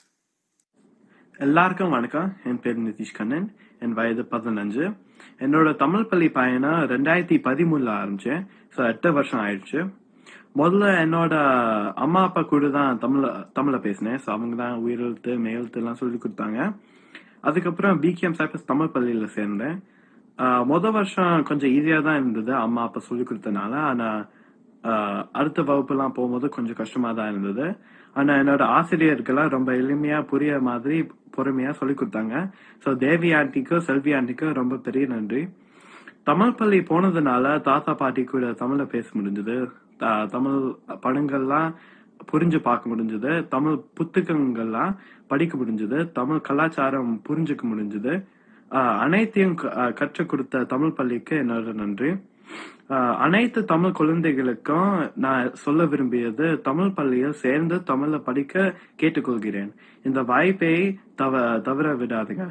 S22: எல்லாருக்கும் வணக்கம் என் பேர் நிதிஷ் கண்ணன் என் வயது பதினஞ்சு என்னோட தமிழ் பள்ளி பயணம் ரெண்டாயிரத்தி பதிமூணுல ஆரம்பிச்சேன் ஸோ எட்டு வருஷம் ஆயிடுச்சு முதல்ல என்னோட அம்மா அப்பா கூட தான் தமிழ தமிழை பேசினேன் ஸோ அவங்க தான் உயிரெழுத்து மேலெழுத்து எல்லாம் சொல்லி கொடுத்தாங்க அதுக்கப்புறம் பிகேஎம் சைபஸ் தமிழ் பள்ளியில் சேர்ந்தேன் முத வருஷம் கொஞ்சம் ஈஸியாக தான் இருந்தது அம்மா அப்பா சொல்லி கொடுத்தனால ஆனால் அடுத்த வகுப்புலாம் போகும்போது கொஞ்சம் கஷ்டமாக தான் இருந்தது ஆனால் என்னோட ஆசிரியர்கள்லாம் ரொம்ப எளிமையாக புரிய மாதிரி பொறுமையாக சொல்லி கொடுத்தாங்க ஸோ தேவி ஆண்டிக்கும் செல்வி ஆண்டிக்கும் ரொம்ப பெரிய நன்றி தமிழ் பள்ளி போனதுனால தாத்தா பாட்டி கூட தமிழில் பேச முடிஞ்சது தமிழ் படங்கள்லாம் புரிஞ்சு பார்க்க முடிஞ்சது தமிழ் புத்தகங்கள்லாம் படிக்க முடிஞ்சது தமிழ் கலாச்சாரம் புரிஞ்சுக்க முடிஞ்சது அனைத்தையும் கற்றுக் கொடுத்த தமிழ் பள்ளிக்கு என்னோட நன்றி அனைத்து தமிழ் குழந்தைகளுக்கும் நான் சொல்ல விரும்பியது தமிழ் பள்ளியில் சேர்ந்து தமிழை படிக்க கேட்டுக்கொள்கிறேன் இந்த வாய்ப்பை தவ தவற விடாதுங்க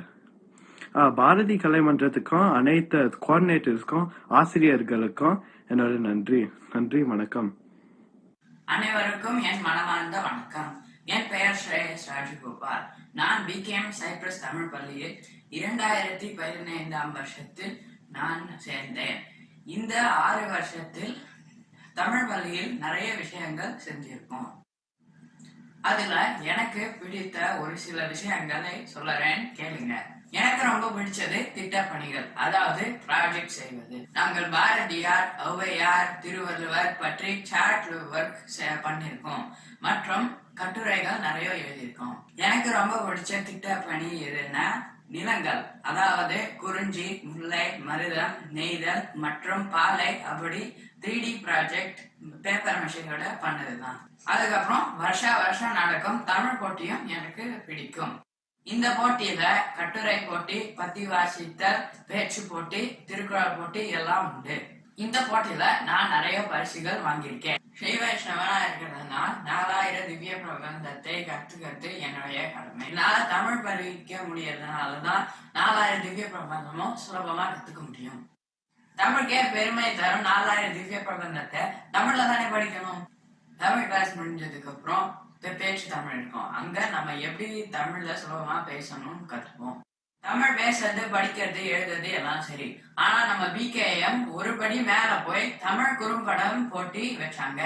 S22: பாரதி கலைமன்றத்துக்கும் அனைத்து கோஆர்டினேட்டர்ஸ்க்கும் ஆசிரியர்களுக்கும் என்னோட நன்றி நன்றி வணக்கம்
S23: அனைவருக்கும் என் மனமார்ந்த வணக்கம் என் பெயர் ஸ்ரேயஸ் ராஜகோபால் நான் பிகேஎம் சைப்ரஸ் தமிழ் பள்ளியில் இரண்டாயிரத்தி பதினைந்தாம் வருஷத்தில் நான் சேர்ந்தேன் இந்த ஆறு வருஷத்தில் தமிழ் பள்ளியில் நிறைய விஷயங்கள் செஞ்சிருக்கோம் அதுல எனக்கு பிடித்த ஒரு சில விஷயங்களை சொல்லுறேன் கேளுங்க எனக்கு ரொம்ப பிடிச்சது திட்டப்பணிகள் அதாவது ப்ராஜெக்ட் செய்வது நாங்கள் பாரதியார் ஔவையார் திருவள்ளுவர் பற்றி சாட் ஒர்க் பண்ணியிருக்கோம் மற்றும் கட்டுரைகள் நிறைய எழுதியிருக்கோம் எனக்கு ரொம்ப பிடிச்ச திட்டப்பணி எதுன்னா நிலங்கள் அதாவது குறிஞ்சி முல்லை மருதம் நெய்தல் மற்றும் பாலை அப்படி த்ரீ டி ப்ராஜெக்ட் பேப்பர் மிஷினோட பண்ணதுதான் அதுக்கப்புறம் வருஷா வருஷம் நடக்கும் தமிழ் போட்டியும் எனக்கு பிடிக்கும் இந்த போட்டியில கட்டுரை போட்டி பத்தி வாசித்தல் பேச்சு போட்டி திருக்குறள் போட்டி எல்லாம் உண்டு இந்த போட்டியில நான் நிறைய பரிசுகள் வாங்கியிருக்கேன் ஸ்ரீ வைஷ்ணவனா இருக்கிறதுனால நாலாயிரம் திவ்ய பிரபந்தத்தை கத்துக்கிறது என்னுடைய கடமை என்னால தமிழ் படிக்க முடியறதுனாலதான் நாலாயிரம் திவ்ய பிரபந்தமும் சுலபமா கத்துக்க முடியும் தமிழுக்கே பெருமை தரும் நாலாயிரம் திவ்ய பிரபந்தத்தை தமிழ்ல தானே படிக்கணும் தமிழ் கிளாஸ் முடிஞ்சதுக்கு அப்புறம் பே- பேச்சு தமிழ் இருக்கும் அங்க நம்ம எப்படி தமிழ்ல சுலபமா பேசணும்னு கத்துப்போம் தமிழ் பேசுறது படிக்கிறது எழுதுறது எல்லாம் சரி ஆனா நம்ம பிகேஎம் ஒரு படி மேல போய் தமிழ் குறும்படம் போட்டி வச்சாங்க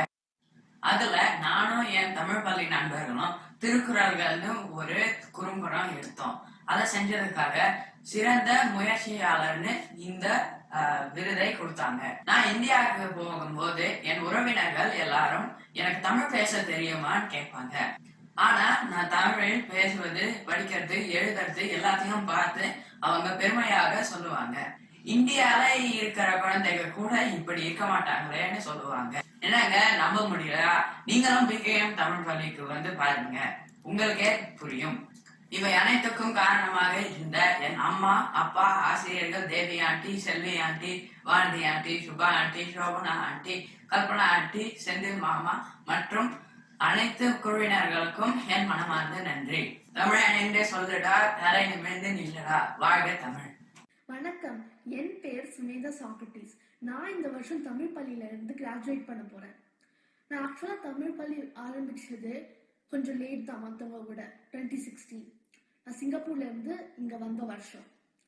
S23: அதுல நானும் என் தமிழ் பள்ளி நண்பர்களும் திருக்குறள்கள்னு ஒரு குறும்படம் எடுத்தோம் அதை செஞ்சதுக்காக சிறந்த முயற்சியாளர்னு இந்த ஆஹ், விருதை கொடுத்தாங்க நான் இந்தியாவுக்கு போகும்போது என் உறவினர்கள் எல்லாரும் எனக்கு தமிழ் பேச தெரியுமான்னு கேட்பாங்க ஆனா நான் தமிழில் பேசுவது படிக்கிறது எழுதுறது எல்லாத்தையும் பார்த்து அவங்க பெருமையாக சொல்லுவாங்க இந்தியால இருக்கிற குழந்தைகள் கூட இப்படி இருக்க மாட்டாங்களேன்னு சொல்லுவாங்க என்னங்க நம்ப முடியல நீங்களும் பிகேஎம் தமிழ் பள்ளிக்கு வந்து பாருங்க உங்களுக்கே புரியும் இவை அனைத்துக்கும் காரணமாக இருந்த என் அம்மா அப்பா ஆசிரியர்கள் Devi aunty Selvi aunty Vanathi aunty Subha aunty Sobhana aunty Kalpana aunty Senthil மாமா மற்றும் அனைத்து குழுவினர்களுக்கும் என் மனமார்ந்த நன்றி தமிழன் என்றே சொல்லுடா தலை நிமிர்ந்து நில்லடா வாழ்க தமிழ்
S1: வணக்கம் என் பேர் சுமேதா சாக்ரட்டிஸ் நான் இந்த வருஷம் தமிழ் பள்ளியில இருந்து கிராஜுவேட் பண்ண போறேன் நான் ஆக்சுவலா தமிழ் பள்ளி ஆரம்பிச்சது கொஞ்சம் லேட் தான் மற்றவங்க விட டுவெண்ட்டி சிக்ஸ்டீன் நான் சிங்கப்பூர்ல இருந்து இங்க வந்த வருஷம்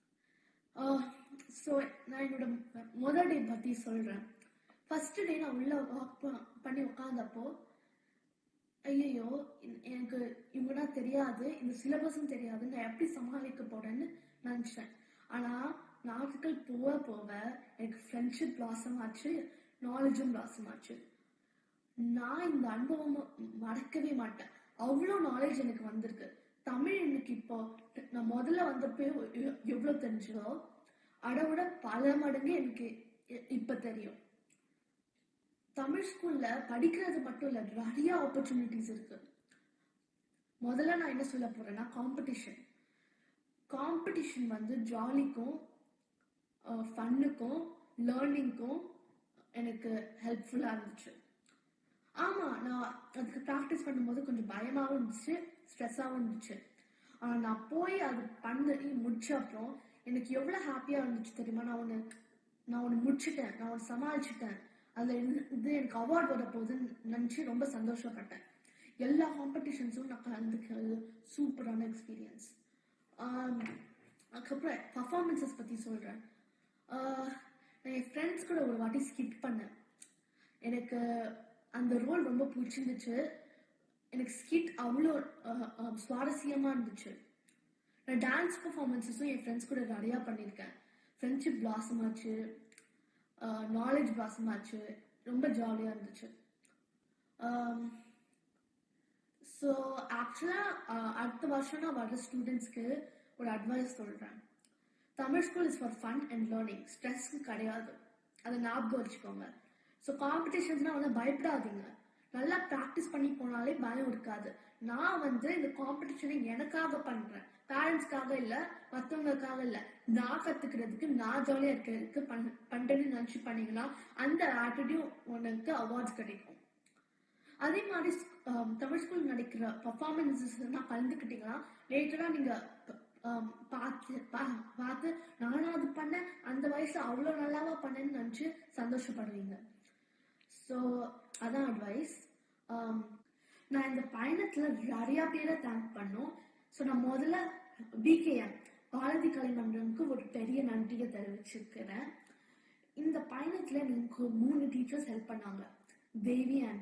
S1: ஸோ நான் என்னோட முதல் டே பத்தி சொல்றேன் ஃபர்ஸ்ட் டே நான் உள்ள வாக் பண்ணி உட்காந்தப்போ ஐயோ எனக்கு இவங்கன்னா தெரியாது இந்த சிலபஸும் தெரியாது நான் எப்படி சமாளிக்க போறேன்னு நினச்சேன் ஆனா நாட்கள் போக போக எனக்கு ஃப்ரெண்ட்ஷிப் பிளாசம் ஆச்சு நாலேஜும் பிளாசம் ஆச்சு நான் இந்த அனுபவம் மறக்கவே மாட்டேன் அவ்வளோ நாலேஜ் எனக்கு வந்திருக்கு தமிழ் எனக்கு இப்போ நான் முதல்ல வந்தப்போ எவ்வளோ தெரிஞ்சதோ அதை விட பல மடங்கு எனக்கு இ- இப்ப தெரியும் தமிழ் ஸ்கூல்ல படிக்கிறது மட்டும் இல்ல நிறைய ஆப்பர்ச்சுனிட்டிஸ் இருக்கு முதல்ல நான் என்ன சொல்ல போறேன்னா காம்படிஷன் காம்படிஷன் வந்து ஜாலிக்கும் ஃபன்னுக்கும் லேர்னிங்க்கும் எனக்கு ஹெல்ப்ஃபுல்லாக இருந்துச்சு ஆமாம் நான் அதுக்கு ப்ராக்டிஸ் பண்ணும்போது கொஞ்சம் பயமாகவும் இருந்துச்சு ஸ்ட்ரெஸ்ஸாகவும் இருந்துச்சு ஆனால் நான் போய் அது பண்ணி முடிச்ச அப்புறம் எனக்கு எவ்வளோ ஹாப்பியாக இருந்துச்சு தெரியுமா நான் ஒன்று நான் ஒன்று முடிச்சிட்டேன் நான் ஒன்று சமாளிச்சிட்டேன் அதில் இது எனக்கு அவார்ட் வர போகுதுன்னு நினச்சி ரொம்ப சந்தோஷப்பட்டேன் எல்லா காம்படிஷன்ஸும் நான் கலந்துக்கிறது சூப்பரான எக்ஸ்பீரியன்ஸ் அதுக்கப்புறம் பர்ஃபார்மன்ஸஸ் பற்றி சொல்கிறேன் நான் என் ஃப்ரெண்ட்ஸ் கூட ஒரு வாட்டி ஸ்கிப் பண்ணேன் எனக்கு அந்த ரோல் ரொம்ப பிடிச்சிருந்துச்சு எனக்கு ஸ்கிட் அவ்வளோ சுவாரஸ்யமாக இருந்துச்சு நான் டான்ஸ் பர்ஃபார்மன்ஸஸும் என் ஃப்ரெண்ட்ஸ் கூட நிறையா பண்ணியிருக்கேன் ஃப்ரெண்ட்ஷிப் பிளாசம் ஆச்சு நாலேஜ் பிளாசம் ஆச்சு ரொம்ப ஜாலியாக இருந்துச்சு ஸோ ஆக்சுவலாக அடுத்த வருஷம் நான் வர ஸ்டூடெண்ட்ஸ்க்கு ஒரு அட்வைஸ் சொல்கிறேன் Tamil school is for fun and learning ஸ்ட்ரெஸ்க்கு கிடையாது அதை ஞாபகம் வச்சுக்கோங்க ஸோ காம்படிஷன்ஸ்னால் வந்து பயப்படாதீங்க நல்லா ப்ராக்டிஸ் பண்ணி போனாலே பயம் இருக்காது நான் வந்து இந்த காம்படிஷனை எனக்காக பண்ணுறேன் பேரண்ட்ஸ்க்காக இல்லை மற்றவங்களுக்காக இல்லை நான் கற்றுக்கிறதுக்கு நான் ஜாலியாக இருக்கிறதுக்கு பண் பண்ணுறேன்னு நினச்சி பண்ணீங்கன்னா அந்த ஆட்டிடியூட் உனக்கு அவார்ட்ஸ் கிடைக்கும் அதே மாதிரி ஆம், தமிழ் ஸ்கூல் நடக்கிற பர்ஃபார்மன்ஸஸ்லாம் கலந்துக்கிட்டீங்கன்னா லேட்டராக நீங்கள் பார்த்து பா- பார்த்து நானும் அது பண்ணேன் அந்த வயசுல அவ்வளோ நல்லாவா பண்ணேன்னு நினச்சி சந்தோஷப்படுவீங்க ஸோ அதான் அட்வைஸ் நான் இந்த பயணத்தில் நிறையா பேரை தேங்க் பண்ணோம் ஸோ நான் முதல்ல பிகேஎம் பாரதி கலைமன்றம்க்கு ஒரு பெரிய நன்றியை தெரிவிச்சிருக்கிறேன் இந்த பயணத்தில் எனக்கு மூணு டீச்சர்ஸ் ஹெல்ப் பண்ணாங்க தேவி ஆண்டி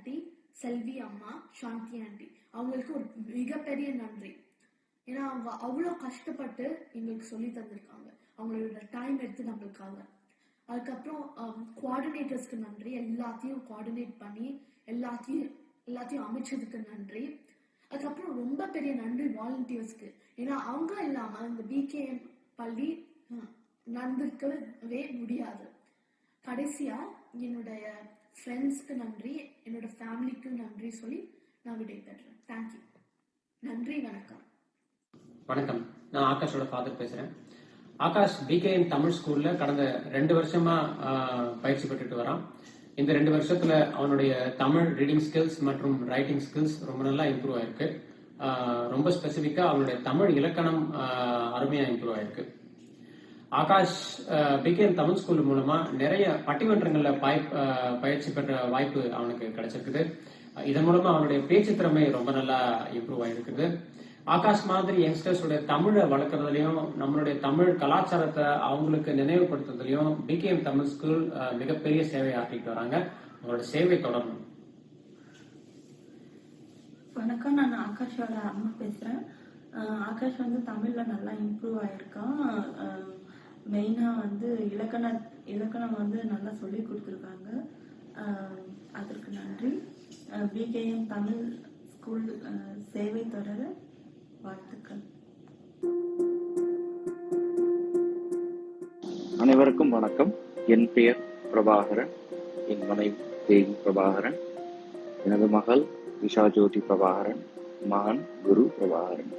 S1: செல்வி அம்மா சாந்தி ஆண்டி அவங்களுக்கு ஒரு மிகப்பெரிய நன்றி ஏன்னா அவங்க அவ்வளோ கஷ்டப்பட்டு எங்களுக்கு சொல்லி தந்திருக்காங்க அவங்களோட டைம் எடுத்து நம்மளுக்காக அதுக்கப்புறம் கோஆர்டினேட்டர்ஸ்க்கு நன்றி எல்லாத்தையும் கோஆர்டினேட் பண்ணி எல்லாத்தையும் எல்லாத்தையும் அமைச்சதுக்கு நன்றி அதுக்கப்புறம் ரொம்ப பெரிய நன்றி வாலண்டியர்ஸ்க்கு ஏன்னா அவங்க இல்லாம இந்த பிகேஎம் பள்ளி அஹ், நடந்திருக்கவே முடியாது கடைசியா என்னுடைய ஃப்ரெண்ட்ஸ்க்கு நன்றி என்னோட ஃபேமிலிக்கு நன்றி சொல்லி நான் விடை பெற்றேன் தேங்க்யூ நன்றி வணக்கம்
S5: வணக்கம் நான் ஆகாஷோட ஃபாதர் பேசுறேன் ஆகாஷ் பிகேஎம் தமிழ் ஸ்கூல்ல கடந்த ரெண்டு வருஷமா ஆஹ், பயிற்சி பெற்றுட்டு வரான் இந்த ரெண்டு வருஷத்துல அவனுடைய தமிழ் ரீடிங் ஸ்கில்ஸ் மற்றும் ரைட்டிங் ஸ்கில்ஸ் ரொம்ப நல்லா இம்ப்ரூவ் ஆயிருக்கு ஆஹ், ரொம்ப ஸ்பெசிஃபிக்கா அவனுடைய தமிழ் இலக்கணம் ஆஹ், அருமையா இம்ப்ரூவ் ஆயிருக்கு ஆகாஷ் பிகேஎம் தமிழ் ஸ்கூல் மூலமா நிறைய பட்டிமன்றங்கள்ல பாய் ஆஹ், பயிற்சி பெற்ற வாய்ப்பு அவனுக்கு கிடைச்சிருக்குது இதன் மூலமா அவனுடைய பேச்சு திறமை ரொம்ப நல்லா இம்ப்ரூவ் ஆயிருக்குது ஆகாஷ் மாதிரி யங்ஸ்டர்ஸோட தமிழை வளர்க்கறதுலயும் நம்மளுடைய தமிழ் கலாச்சாரத்தை அவங்களுக்கு நினைவுபடுத்துறதுலயும் பிகேஎம் தமிழ் ஸ்கூல் அஹ், மிகப்பெரிய சேவை ஆற்றிட்டு வராங்க அவங்களோட சேவை தொடரணும்
S7: வணக்கம் நான் ஆகாஷோட அம்மா பேசுகிறேன் ஆகாஷ் வந்து தமிழில் நல்லா இம்ப்ரூவ் ஆயிருக்கான் மெயினாக வந்து இலக்கண இலக்கணம் வந்து நல்லா சொல்லி கொடுத்துருக்காங்க அஹ், அதற்கு நன்றி பிகேஎம் தமிழ் ஸ்கூல் அஹ், சேவை தொடர வாழ்த்துக்கள்
S10: அனைவருக்கும் வணக்கம் என் பெயர் பிரபாகரன் என் மனைவி தேவி பிரபாகரன் எனது மகள் விஷா ஜோதி பிரபாகரன் மகன் குரு பிரபாகரன்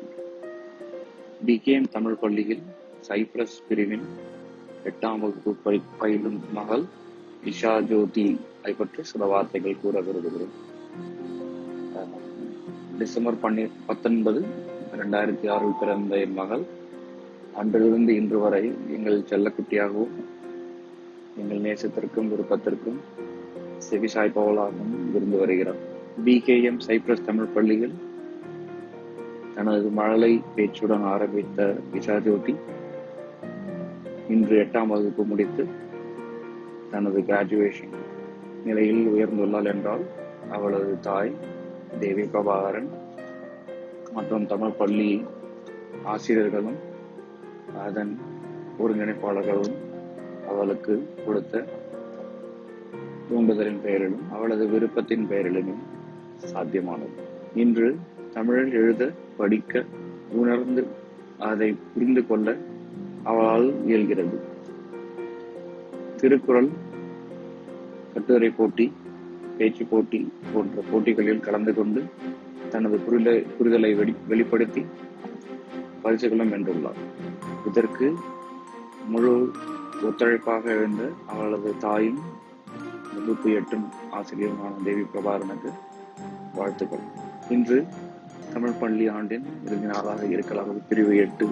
S10: பிகேஎம் தமிழ் பள்ளியில் சைப்ரஸ் பிரிவின் எட்டாம் வகுப்பு படி- பயிலும் மகள் விஷா ஜோதி அதை பற்றி சில வார்த்தைகள் கூற விரும்புகிறேன் அஹ், டிசம்பர் பன்னி பத்தொன்பது ரெண்டாயிரத்தி ஆறில் பிறந்த என் மகள் அன்றிலிருந்து இன்று வரை எங்கள் செல்லக்குட்டியாகவும் எங்கள் நேசத்திற்கும் விருப்பத்திற்கும் செவிசாய்ப்பவளாகவும் இருந்து வருகிறார் பிகேஎம் சைப்ரஸ் தமிழ் பள்ளியில் தனது மழலை பேச்சுடன் ஆரம்பித்த விஷா ஜோதி இன்று எட்டாம் வகுப்பு முடித்து தனது கிராஜுவேஷன் நிலையில் உயர்ந்துள்ளாள் என்றால் அவளது தாய் தேவி பிரபாகரன் மற்றும் தமிழ் பள்ளி ஆசிரியர்களும் அதன் ஒருங்கிணைப்பாளர்களும் அவளுக்கு கொடுத்த தூண்டுதலின் பெயரிலும் அவளது விருப்பத்தின் பெயரிலுமே சாத்தியமானது இன்று தமிழில் எழுத படிக்க உணர்ந்து அதை புரிந்து கொள்ள அவளால் இயல்கிறது திருக்குறள் கட்டுரை போட்டி பேச்சு போட்டி போன்ற போட்டிகளில் கலந்து கொண்டு தனது புரிதலை புரிதலை வெளி வெளிப்படுத்தி பரிசுகளும் வென்றுள்ளார் இதற்கு முழு ஒத்துழைப்பாக இருந்த அவளது தாயும் வகுப்பு எட்டும் ஆசிரியருமான தேவி பிரபாகரனுக்கு வாழ்த்துக்கள் இன்று தமிழ் பள்ளி ஆண்டின் இறுதி நாளாக இருக்கலாம் பிரிவு எட்டு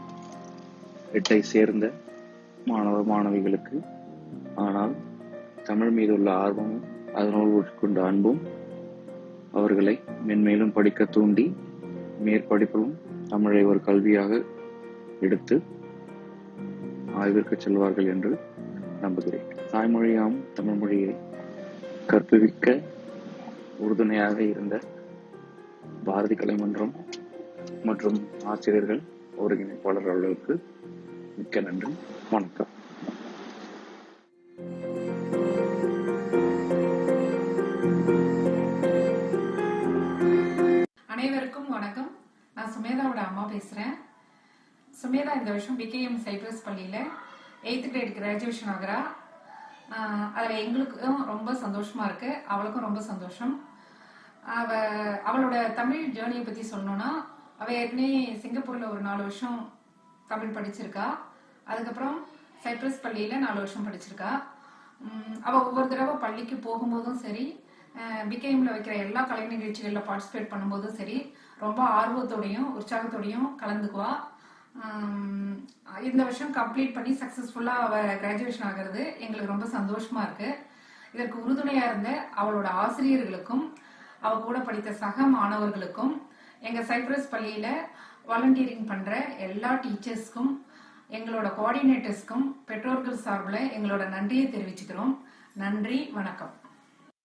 S10: எட்டை சேர்ந்த மாணவ மாணவிகளுக்கு ஆனால் தமிழ் மீது உள்ள ஆர்வமும் அதனோடு உட்கொண்ட அன்பும் அவர்களை மென்மேலும் படிக்க தூண்டி மேற்படிப்பிலும் தமிழை ஒரு கல்வியாக எடுத்து ஆய்விற்கு செல்வார்கள் என்று நம்புகிறேன் தாய்மொழியாம் தமிழ் மொழியை கற்பிக்க உறுதுணையாக இருந்த பாரதி கலைமன்றம் மற்றும் ஆசிரியர்கள் ஒருங்கிணைப்பாளர் அவர்களுக்கு மிக்க நன்றி வணக்கம்
S11: அனைவருக்கும் வணக்கம் நான் சுமேதாவோட அம்மா பேசுகிறேன் சுமேதா இந்த வருஷம் பிகேஎம் சைப்ரஸ் பள்ளியில் எயித்து கிரேட் கிராஜுவேஷன் ஆகிறா அதில் எங்களுக்கும் ரொம்ப சந்தோஷமா இருக்கு அவளுக்கும் ரொம்ப சந்தோஷம் அவ அவளோட தமிழ் ஜேர்னியை பற்றி சொல்லணும்னா அவள் ஏற்கனவே சிங்கப்பூரில் ஒரு நாலு வருஷம் தமிழ் படிச்சிருக்கா அதுக்கப்புறம் சைப்ரஸ் பள்ளியில் நாலு வருஷம் படிச்சிருக்கா உம், அவ ஒவ்வொரு தடவை பள்ளிக்கு போகும்போதும் சரி பிகேஎம்ல வைக்கிற எல்லா கலை நிகழ்ச்சிகளில் பார்ட்டிசிபேட் பண்ணும்போதும் சரி ரொம்ப ஆர்வத்தோடையும் உற்சாகத்தோடையும் கலந்துக்குவா உம், இந்த வருஷம் கம்ப்ளீட் பண்ணி சக்ஸஸ்ஃபுல்லாக அவ கிராஜுவேஷன் ஆகிறது எங்களுக்கு ரொம்ப சந்தோஷமா இருக்கு இதற்கு உறுதுணையா இருந்த அவளோட ஆசிரியர்களுக்கும் அவ கூட படித்த சக மாணவர்களுக்கும் எங்க சைப்ரஸ் பள்ளியில வாலண்டியரிங் பண்ற எல்லா டீச்சர்ஸ்க்கும் எங்களோட கோஆர்டினேட்டர்ஸ்க்கும் பெற்றோர்கள் சார்பில் எங்களோட நன்றியை தெரிவிச்சுக்கிறோம் நன்றி வணக்கம்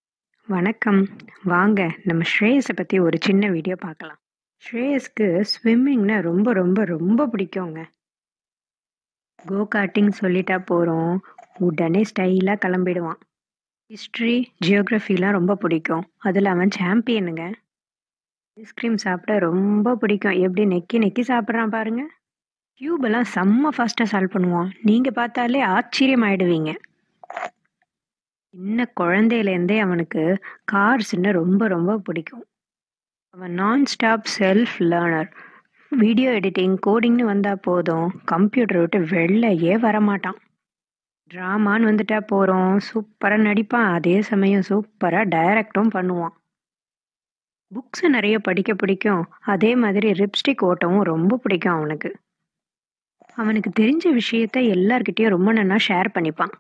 S3: வணக்கம் வாங்க நம்ம ஸ்ரேயஸை பற்றி ஒரு சின்ன வீடியோ பார்க்கலாம் ஸ்ரேயஸ்க்கு ஸ்விம்மிங்னா ரொம்ப ரொம்ப ரொம்ப பிடிக்குங்க கோ கார்ட்டிங் சொல்லிட்டா போகிறோம் உடனே ஸ்டைலாக கிளம்பிடுவான் ஹிஸ்ட்ரி ஜியோகிரஃபிலாம் ரொம்ப பிடிக்கும் அதில் அவன் சாம்பியனுங்க ஐஸ்கிரீம் சாப்பிட ரொம்ப பிடிக்கும் எப்படி நெக்கி நெக்கி சாப்பிட்றான் பாருங்க கியூப் எல்லாம் செம்ம ஃபாஸ்ட்டாக சால்வ் பண்ணுவான் நீங்கள் பார்த்தாலே ஆச்சரியம் ஆயிடுவீங்க சின்ன குழந்தையிலேருந்தே அவனுக்கு கார்ஸ்ன்னு ரொம்ப ரொம்ப பிடிக்கும் அவன் non stop self learner video editing கோடிங்னு வந்தால் போதும் கம்ப்யூட்டர் விட்டு வெளிலையே வரமாட்டான் ட்ராமான்னு வந்துட்டா போகிறோம் சூப்பராக நடிப்பான் அதே சமயம் சூப்பராக டைரக்டும் பண்ணுவான் புக்ஸை நிறைய படிக்க பிடிக்கும் அதே மாதிரி லிப்ஸ்டிக் ஓட்டவும் ரொம்ப பிடிக்கும் அவனுக்கு அவனுக்கு தெரிஞ்ச விஷயத்த எல்லார்கிட்டயும் ரொம்ப நன்னா ஷேர் பண்ணிப்பான்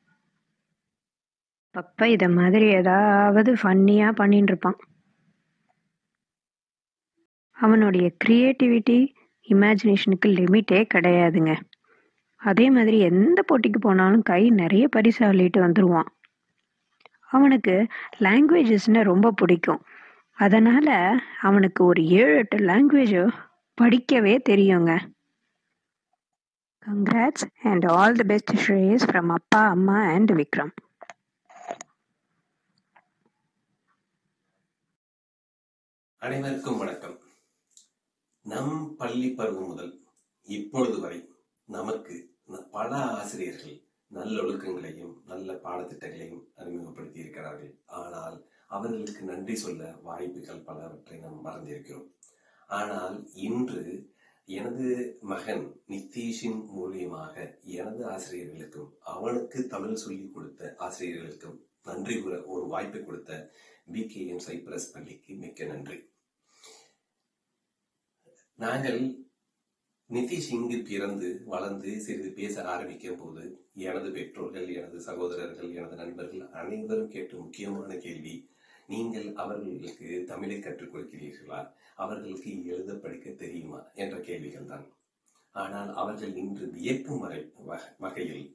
S3: அப்பப்ப இதை மாதிரி ஏதாவது ஃபன்னியாக பண்ணிட்டு இருப்பான் அவனுடைய க்ரியேட்டிவிட்டி இமேஜினேஷனுக்கு லிமிட்டே கிடையாதுங்க அதே மாதிரி எந்த போட்டிக்கு போனாலும் கை நிறைய பரிசு அள்ளிட்டு வந்துடுவான் அவனுக்கு லாங்குவேஜஸ்னு ரொம்ப பிடிக்கும் அதனால் அவனுக்கு ஒரு ஏழு எட்டு லாங்குவேஜ் படிக்கவே தெரியுங்க congrats and all the best Shreyas from அப்பா அம்மா அண்ட் விக்ரம்
S4: அனைவருக்கும் வணக்கம் நம் பள்ளி பருவம் முதல் இப்பொழுது வரை நமக்கு ந- பல ஆசிரியர்கள் நல்லொழுக்கங்களையும் நல்ல பாடத்திட்டங்களையும் அறிமுகப்படுத்தி இருக்கிறார்கள் ஆனால் அவர்களுக்கு நன்றி சொல்ல வாய்ப்புகள் பலவற்றை நாம் மறந்திருக்கிறோம் ஆனால் இன்று எனது மகன் நித்தீஷின் மூலியமாக எனது ஆசிரியர்களுக்கும் அவனுக்கு தமிழ் சொல்லிக் கொடுத்த ஆசிரியர்களுக்கும் நன்றி கூற ஒரு வாய்ப்பை கொடுத்த பிகேஎம் சைப்ரஸ் பள்ளிக்கு மிக்க நன்றி நாங்கள் நிதிஷ் இங்கு பிறந்து வளர்ந்து சிறிது பேச ஆரம்பிக்கும் போது எனது பெற்றோர்கள் எனது சகோதரர்கள் எனது நண்பர்கள் அனைவரும் கேட்ட முக்கியமான கேள்வி நீங்கள் அவர்களுக்கு தமிழை கற்றுக் கொடுக்கிறீர்களா அவர்களுக்கு எழுத படிக்க தெரியுமா என்ற கேள்விகள் தான் ஆனால் அவர்கள் இன்று வியக்கும் வரை வ- வகையில்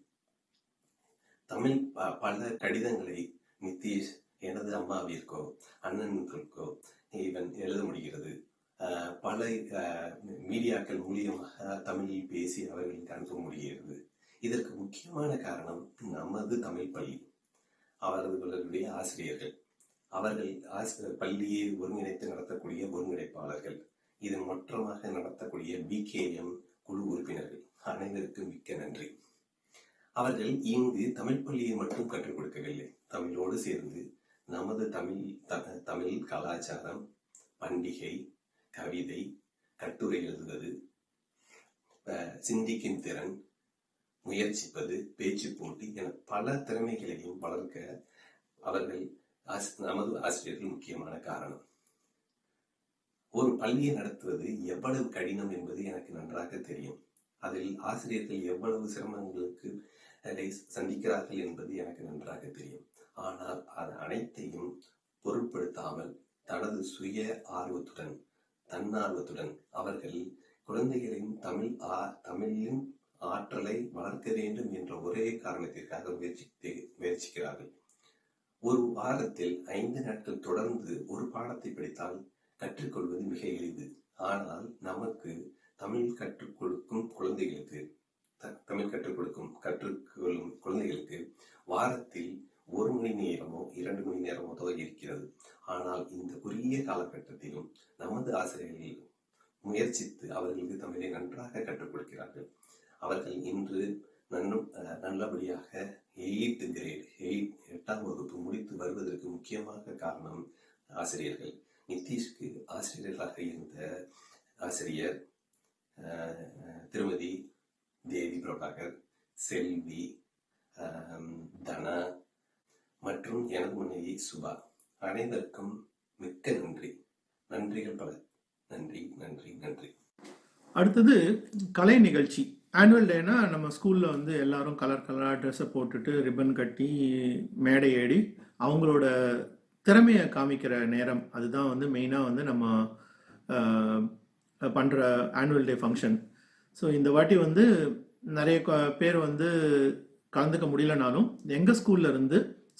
S4: தமிழ் ப- பல கடிதங்களை நித்தீஷ் எனது அம்மாவிற்கோ அண்ணன்களுக்கோ இவன் எழுத முடிகிறது அஹ் பல அஹ், மீடியாக்கள் மூலியமாக தமிழில் பேசி அவர்களுக்கு அனுப்ப முடிகிறது இதற்கு முக்கியமான காரணம் நமது தமிழ் பள்ளி அவர்களுடைய ஆசிரியர்கள் அவர்கள் ஆசிரியர் பள்ளியை ஒருங்கிணைத்து நடத்தக்கூடிய ஒருங்கிணைப்பாளர்கள் இதன் மொத்தமாக நடத்தக்கூடிய பிகேஎம் குழு உறுப்பினர்கள் அனைவருக்கும் மிக்க நன்றி அவர்கள் இங்கு தமிழ் பள்ளியை மட்டும் கற்றுக் கொடுக்கவில்லை தமிழோடு சேர்ந்து நமது தமிழ் த- தமிழ் கலாச்சாரம் பண்டிகை கவிதை கட்டுரை எழுதுவது அஹ், சிந்திக்கும் திறன் முயற்சிப்பது பேச்சு போட்டி என பல திறமைகளையும் வளர்க்க அவர்கள் ஆஸ்- நமது ஆசிரியர்கள் முக்கியமான காரணம் ஒரு பள்ளியை நடத்துவது எவ்வளவு கடினம் என்பது எனக்கு நன்றாக தெரியும் அதில் ஆசிரியர்கள் எவ்வளவு சிரமங்களுக்கு அதை சந்திக்கிறார்கள் என்பது எனக்கு நன்றாக தெரியும் ஆனால் அது அனைத்தையும் பொருட்படுத்தாமல் தனது சுய ஆர்வத்துடன் தன்னார்வத்துடன் அவர்கள் குழந்தைகளின் தமிழ் ஆ தமிழின் ஆற்றலை வளர்க்க வேண்டும் என்ற ஒரே காரணத்திற்காக முயற்சித்து முயற்சிக்கிறார்கள் ஒரு வாரத்தில் ஐந்து நாட்கள் தொடர்ந்து ஒரு பாடத்தை படித்தால் கற்றுக்கொள்வது மிக எளிது ஆனால் நமக்கு தமிழ் கற்றுக் கொடுக்கும் குழந்தைகளுக்கு த- தமிழ் கற்றுக் கொடுக்கும் கற்றுக்கொள்ளும் குழந்தைகளுக்கு வாரத்தில் ஒரு மணி நேரமோ இரண்டு மணி நேரமோ தான் இருக்கிறது ஆனால் இந்த குறுகிய காலகட்டத்திலும் நமது ஆசிரியர்கள் முயற்சித்து அவர்களுக்கு தமிழை நன்றாக கற்றுக் கொடுக்கிறார்கள் அவர்கள் இன்று நன்னும் அஹ், நல்லபடியாக எயித்து கிரேட் எயிட் எட்டாம் வகுப்பு முடித்து வருவதற்கு முக்கியமாக காரணம் ஆசிரியர்கள் நிதிஷ்க்கு ஆசிரியர்களாக இருந்த ஆசிரியர் அஹ், அஹ், திருமதி தேவி பிரபாகர் செல்வி அஹ், தனா மற்றும் எனது மனைவி சுபா அனைவருக்கும் மிக்க நன்றி நன்றிகள் பல நன்றி நன்றி நன்றி
S18: அடுத்தது கலை நிகழ்ச்சி ஆனுவல் டேனா நம்ம ஸ்கூலில் வந்து எல்லாரும் கலர் கலராக ட்ரெஸ்ஸை போட்டுட்டு ரிப்பன் கட்டி மேடை ஏறி அவங்களோட திறமையை காமிக்கிற நேரம் அதுதான் வந்து மெயினாக வந்து நம்ம பண்ணுற ஆனுவல் டே ஃபங்க்ஷன் ஸோ இந்த வாட்டி வந்து நிறைய க- பேர் வந்து கலந்துக்க முடியலனாலும் எங்கள் ஸ்கூல்ல இருந்து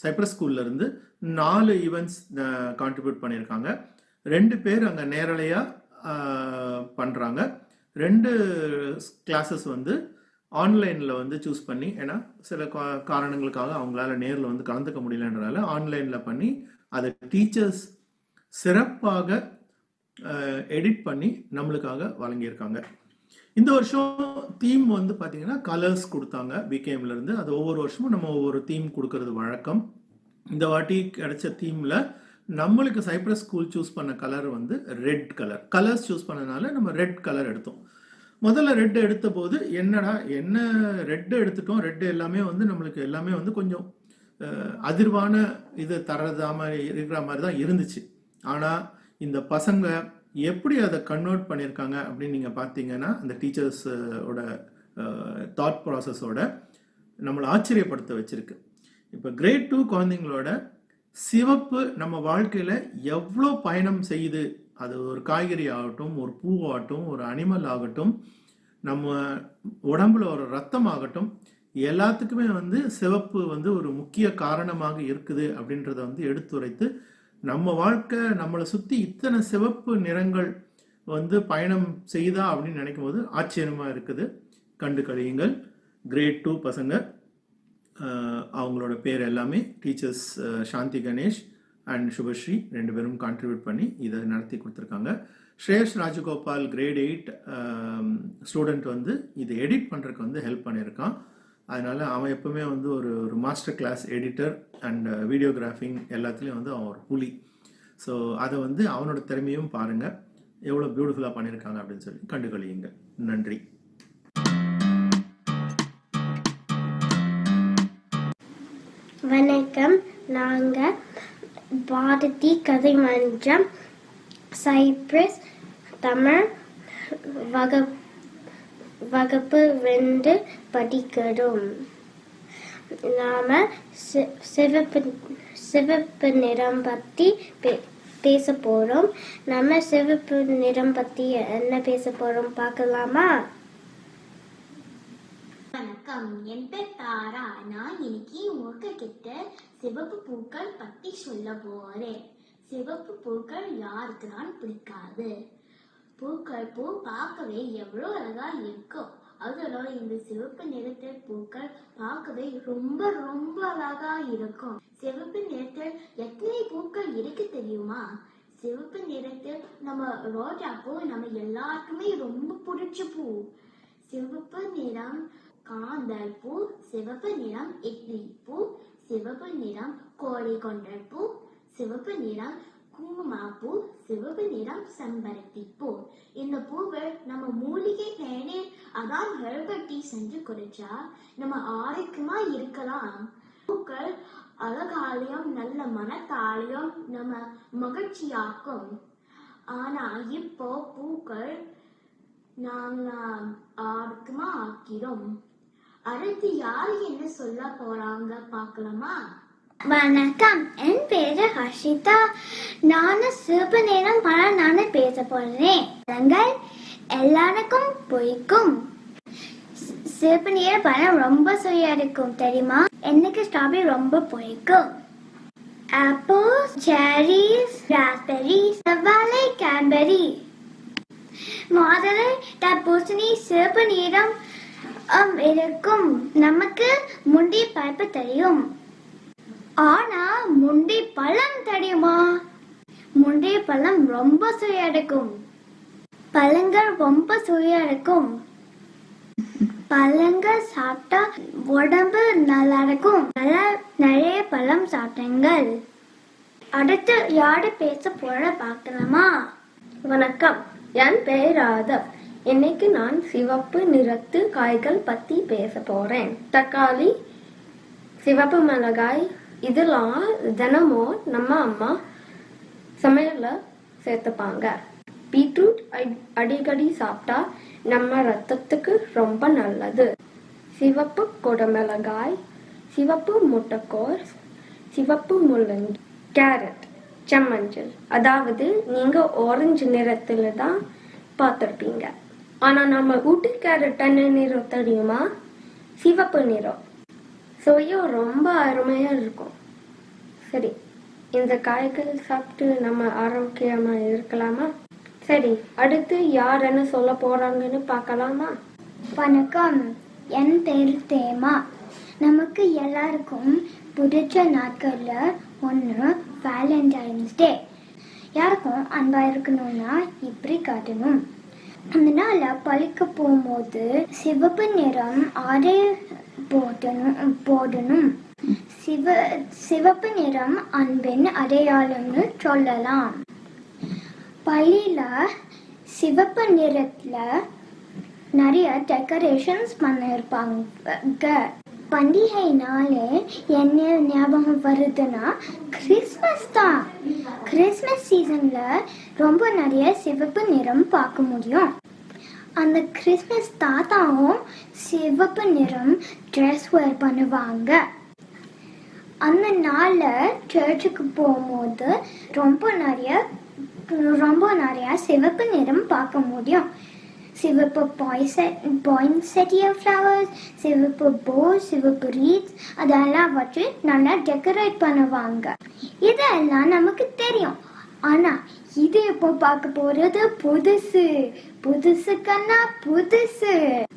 S18: சைப்ரஸ் ஸ்கூல்ல இருந்து நாலு ஈவெண்ட்ஸ் கான்ட்ரிபியூட் பண்ணியிருக்காங்க ரெண்டு பேர் அங்கே நேரலையாக பண்ணுறாங்க ரெண்டு கிளாஸஸ் வந்து ஆன்லைனில் வந்து சூஸ் பண்ணி ஏன்னா சில கா- காரணங்களுக்காக அவங்களால நேரில் வந்து கலந்துக்க முடியலன்றதால ஆன்லைனில் பண்ணி அதை டீச்சர்ஸ் சிறப்பாக எடிட் பண்ணி நம்மளுக்காக வழங்கியிருக்காங்க இந்த வருஷம் தீம் வந்து பார்த்தீங்கன்னா கலர்ஸ் கொடுத்தாங்க பிகேஎம்ல இருந்து அது ஒவ்வொரு வருஷமும் நம்ம ஒவ்வொரு தீம் கொடுக்கறது வழக்கம் இந்த வாட்டி கிடைச்ச தீம்ல நம்மளுக்கு சைப்ரஸ் ஸ்கூல் சூஸ் பண்ண கலர் வந்து ரெட் கலர் கலர்ஸ் சூஸ் பண்ணனால நம்ம ரெட் கலர் எடுத்தோம் முதல்ல ரெட் எடுத்த போது என்னடா என்ன ரெட் எடுத்துட்டோம் ரெட் எல்லாமே வந்து நம்மளுக்கு எல்லாமே வந்து கொஞ்சம் அஹ், அதிர்வான இது தர்றதா மாதிரி இருக்கிற மாதிரி தான் இருந்துச்சு ஆனால் இந்த பசங்க எப்படி அதை கன்வெர்ட் பண்ணியிருக்காங்க அப்படின்னு நீங்கள் பார்த்தீங்கன்னா அந்த டீச்சர்ஸோட தாட் ப்ராசஸோட நம்மளை ஆச்சரியப்படுத்த வச்சிருக்கு இப்போ கிரேட் டூ குழந்தைங்களோட சிவப்பு நம்ம வாழ்க்கையில் எவ்வளோ பயணம் செய்யுது அது ஒரு காய்கறி ஆகட்டும் ஒரு பூவாகட்டும் ஒரு அனிமல் ஆகட்டும் நம்ம உடம்புல ஒரு ரத்தம் ஆகட்டும் எல்லாத்துக்குமே வந்து சிவப்பு வந்து ஒரு முக்கிய காரணமாக இருக்குது அப்படின்றத வந்து எடுத்துரைத்து நம்ம வாழ்க்கை நம்மளை சுற்றி இத்தனை சிவப்பு நிறங்கள் வந்து பயணம் செய்தா அப்படின்னு நினைக்கும் போது ஆச்சரியமா இருக்குது கண்டு கழியுங்கள் கிரேட் டூ பசங்க அஹ், அவங்களோட பேர் எல்லாமே டீச்சர்ஸ் சாந்தி கணேஷ் அண்ட் சுபஸ்ரீ ரெண்டு பேரும் கான்ட்ரிபியூட் பண்ணி இதை நடத்தி கொடுத்துருக்காங்க Shresh Rajagopal grade eight student வந்து இதை எடிட் பண்ணுறதுக்கு வந்து ஹெல்ப் பண்ணியிருக்கான் அதனால் அவன் எப்பவுமே வந்து ஒரு ஒரு master class editor and videographing எல்லாத்துலேயும் வந்து அவன் ஒரு புலி ஸோ அதை வந்து அவனோட திறமையும் பாருங்கள் எவ்வளோ பியூட்டிஃபுல்லாக பண்ணியிருக்காங்க அப்படின்னு சொல்லி கண்டுகளியுங்க நன்றி
S2: வணக்கம் நாங்கள் பாரதி கதை மன்றம் சைப்ரஸ் தமிழ் வக வகுப்பு ரெண்டு படிக்கிறோம் நாம சி- சிவப்பு சிவப்பு நிறம் பற்றி பே- பேச போறோம் நம்ம சிவப்பு நிறம் பற்றி என்ன பேச போறோம் பார்க்கலாமா
S9: வணக்கம் என் பேர் தாரா நான் இன்னைக்கு உங்ககிட்ட சிவப்பு பூக்கள் பத்தி சொல்ல போறேன் சிவப்பு பூக்கள் யாருக்கு தான் பிடிக்காது பூக்கள் பூ பார்க்கவே எவ்வளோ அழகா இருக்கும் அதுல இந்த சிவப்பு நிறத்தில் பூக்கள் பார்க்கவே ரொம்ப ரொம்ப அழகா இருக்கும் சிவப்பு நிறத்தில் எத்தனை பூக்கள் இருக்கு தெரியுமா சிவப்பு நிறத்தில் நம்ம ரோஜா பூ நம்ம எல்லாருக்குமே ரொம்ப பிடிச்ச பூ சிவப்பு நிறம் காந்தல் பூ சிவப்பு நிறம் இட்லி பூ சிவப்பு நிறம் கோழி கொண்டல் பூ சிவப்பு நிறம் குங்குமா பூ சிவப்பு நிறம் செம்பருத்தி பூ இந்த பூவை நம்ம மூலிகை தேநீர் அதான் ஹெர்பல் டீ செஞ்சு குடிச்சா நம்ம ஆரோக்கியமா இருக்கலாம் பூக்கள் அழகாலையும் நல்ல மனத்தாலையும் நம்ம மகிழ்ச்சியாக்கும் ஆனா இப்போ பூக்கள் நாங்க ஆரோக்கியமா ஆக்கிறோம் அடுத்து யாரு என்ன சொல்ல போறாங்க பார்க்கலாமா
S2: வணக்கம் என் பேரு ஹர்ஷிதா நானும் சிவப்பு நேரம் பழம் நானும் பேச போறேன் பழங்கள் எல்லாருக்கும் பிடிக்கும் சி- சிவப்பு நேர பழம் ரொம்ப சுவையா இருக்கும் தெரியுமா எனக்கு ஸ்ட்ராபெரி ரொம்ப பிடிக்கும் ஆப்பிள்ஸ் செரிஸ் ராஸ்பெரிஸ் செவ்வாழை கேன்பெரி மாதுளை தர்பூசணி சிவப்பு நிறம் ஆம், இருக்கும் நமக்கு முண்டி பருப்பு தெரியும் ஆனா முண்டி பழம் தெரியுமா முண்டி பழம் ரொம்ப சுவையா இருக்கும் பழங்கள் ரொம்ப சுவையா இருக்கும் பழங்கள் சாப்பிட்டா உடம்பு நல்லா இருக்கும் நல்லா நிறைய பழம் சாப்பிட்டீங்கள் அடுத்து யாரு பேச போற பார்க்கலாமா
S12: வணக்கம் என் பெயர் ராதவ் இன்னைக்கு நான் சிவப்பு நிறத்து காய்கள் பத்தி பேச போறேன் தக்காளி சிவப்பு மிளகாய் இதெல்லாம் தினமும் நம்ம அம்மா சமையல்ல சேர்த்துப்பாங்க பீட்ரூட் அடி- அடிக்கடி சாப்பிட்டா நம்ம ரத்தத்துக்கு ரொம்ப நல்லது சிவப்பு குடமிளகாய் சிவப்பு முட்டைக்கோஸ் சிவப்பு முள்ளங்கி கேரட் செம்மஞ்சள் அதாவது நீங்க ஆரஞ்சு நிறத்துல தான் பார்த்துருப்பீங்க ஆனா நம்ம ஊட்டி கேரட் என்ன நிறம் தெரியுமா சிவப்பு நிறம் சுவையும் ரொம்ப அருமையா இருக்கும் சரி இந்த காய்கள் சாப்பிட்டு நம்ம ஆரோக்கியமா இருக்கலாமா சரி அடுத்து யார் என்ன சொல்ல போறாங்கன்னு பார்க்கலாமா
S2: வணக்கம் என் பேர் தேமா நமக்கு எல்லாருக்கும் பிடிச்ச நாட்கள்ல ஒன்று வேலண்டைன்ஸ் டே யாருக்கும் அன்பா இருக்கணும்னா இப்படி காட்டணும் அந்த நாள பழிக்க போகும்போது சிவப்பு நிறம் ஆடை போடணும் போடணும் சிவ சிவப்பு நிறம் அன்பின் அடையாளம்னு சொல்லலாம் பள்ளியில சிவப்பு நிறத்துல நிறைய டெக்கரேஷன்ஸ் பண்ணியிருப்பாங்க பண்டிகைனாலே என்ன ஞாபகம் வருதுன்னா கிறிஸ்மஸ் தான் கிறிஸ்மஸ் சீசன்ல ரொம்ப நிறைய சிவப்பு நிறம் பார்க்க முடியும் அந்த கிறிஸ்மஸ் தாத்தாவும் சிவப்பு நிறம் ட்ரெஸ் வேர் பண்ணுவாங்க அந்த நாளில் சர்ச்சுக்கு போகும்போது ரொம்ப நிறைய ரொம்ப நிறைய சிவப்பு நிறம் பார்க்க முடியும் சிவப்பு பாயின்செட்டிய ஃப்ளவர்ஸ் சிவப்பு போ சிவப்பு ரீட்ஸ் அதெல்லாம் வச்சு நல்லா டெக்கரேட் பண்ணுவாங்க இதெல்லாம் நமக்கு தெரியும் ஆனா இது இப்போ பார்க்க போறது புதுசு புதுசு கண்ணா புதுசு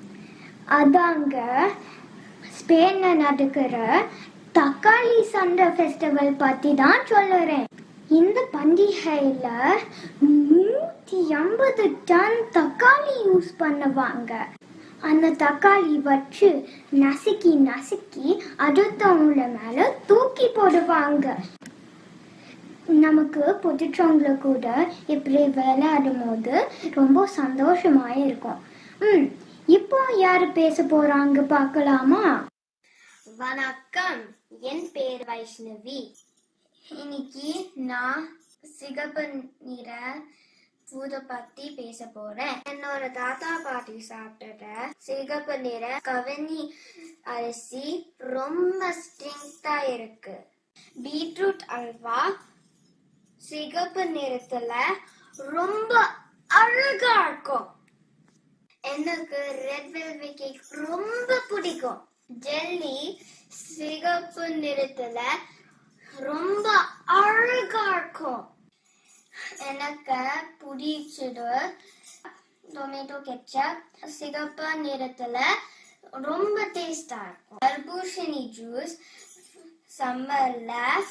S2: அதாங்க ஸ்பெயின்ல நடக்கிற தக்காளி சண்டை ஃபெஸ்டிவல் பத்தி தான் சொல்லுறேன் இந்த பண்டிகையில நூத்தி ஐம்பது டன் தக்காளி யூஸ் பண்ணுவாங்க அந்த தக்காளி வச்சு நசுக்கி நசுக்கி அடுத்தவங்கள மேல தூக்கி போடுவாங்க நமக்கு பிடிச்சவங்கள கூட இப்படி விளையாடும் போது ரொம்ப சந்தோஷமா இருக்கும் ம் இப்போ யாரு பேச போறாங்க பார்க்கலாமா
S8: வணக்கம் என் பேர் வைஷ்ணவி இன்னைக்கு நான் சிகப்பு நிற பூத பத்தி பேச போறேன் என்னோட தாத்தா பாட்டி சாப்பிட்ட சிகப்பு நிற கவனி அரிசி ரொம்ப ஸ்ட்ரெங்தா இருக்கு பீட்ரூட் அல்வா சிகப்பு நிறத்துல ரொம்ப அழகா இருக்கும் எனக்கு ரெட் வெல்வெட் கேக் ரொம்ப பிடிக்கும் ஜெல்லி சிகப்பு நிறத்துல ரொம்ப அழகா இருக்கும் எனக்கு பிடிச்சது டொமேட்டோ கெச்சப் சிகப்பு நிறத்துல ரொம்ப டேஸ்டா இருக்கும் தர்பூசணி ஜூஸ் சம்மர்ல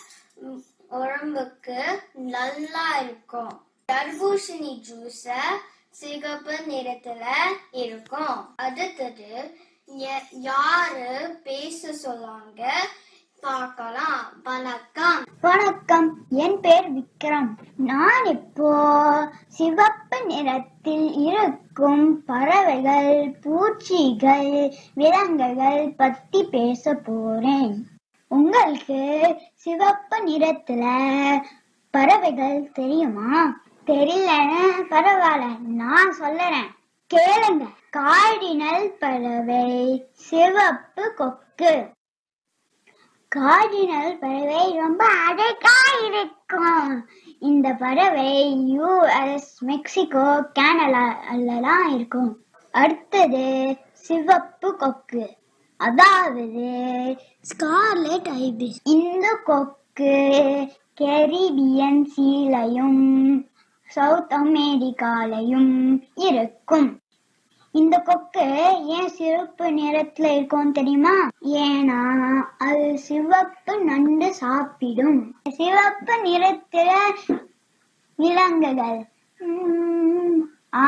S8: உடம்புக்கு நல்லா இருக்கும் தர்பூசணி ஜூஸ சிகப்பு நிறத்துல இருக்கும் அடுத்தது ய- யாரு பேச சொல்லாங்க பார்க்கலாம் வணக்கம்
S2: வணக்கம் என் பேர் விக்ரம் நான் இப்போ சிவப்பு நிறத்தில் இருக்கும் பறவைகள் பூச்சிகள் விலங்குகள் பத்தி பேச போறேன் உங்களுக்கு சிவப்பு நிறத்துல பறவைகள் தெரியுமா தெரியலன்னு பரவாயில்ல நான் சொல்லுறேன் கேளுங்க கார்டினல் பறவை சிவப்பு கொக்கு கார்டினல் பறவை ரொம்ப அழகா இருக்கும் இந்த பறவை யூஎஸ் மெக்சிகோ கேனடாலாம் இருக்கும் அடுத்தது சிவப்பு கொக்கு அதாவது ஸ்கார்லெட் ஐபிஸ் இந்த கொக்கு கெரிபியன் சீலையும் சவுத் அமெரிக்காலையும் இருக்கும் இந்த கொக்கு ஏன் சிவப்பு நிறத்துல இருக்கும் தெரியுமா ஏன்னா அது சிவப்பு நண்டு சாப்பிடும் சிவப்பு நிறத்துல விலங்குகள் உம், ஆ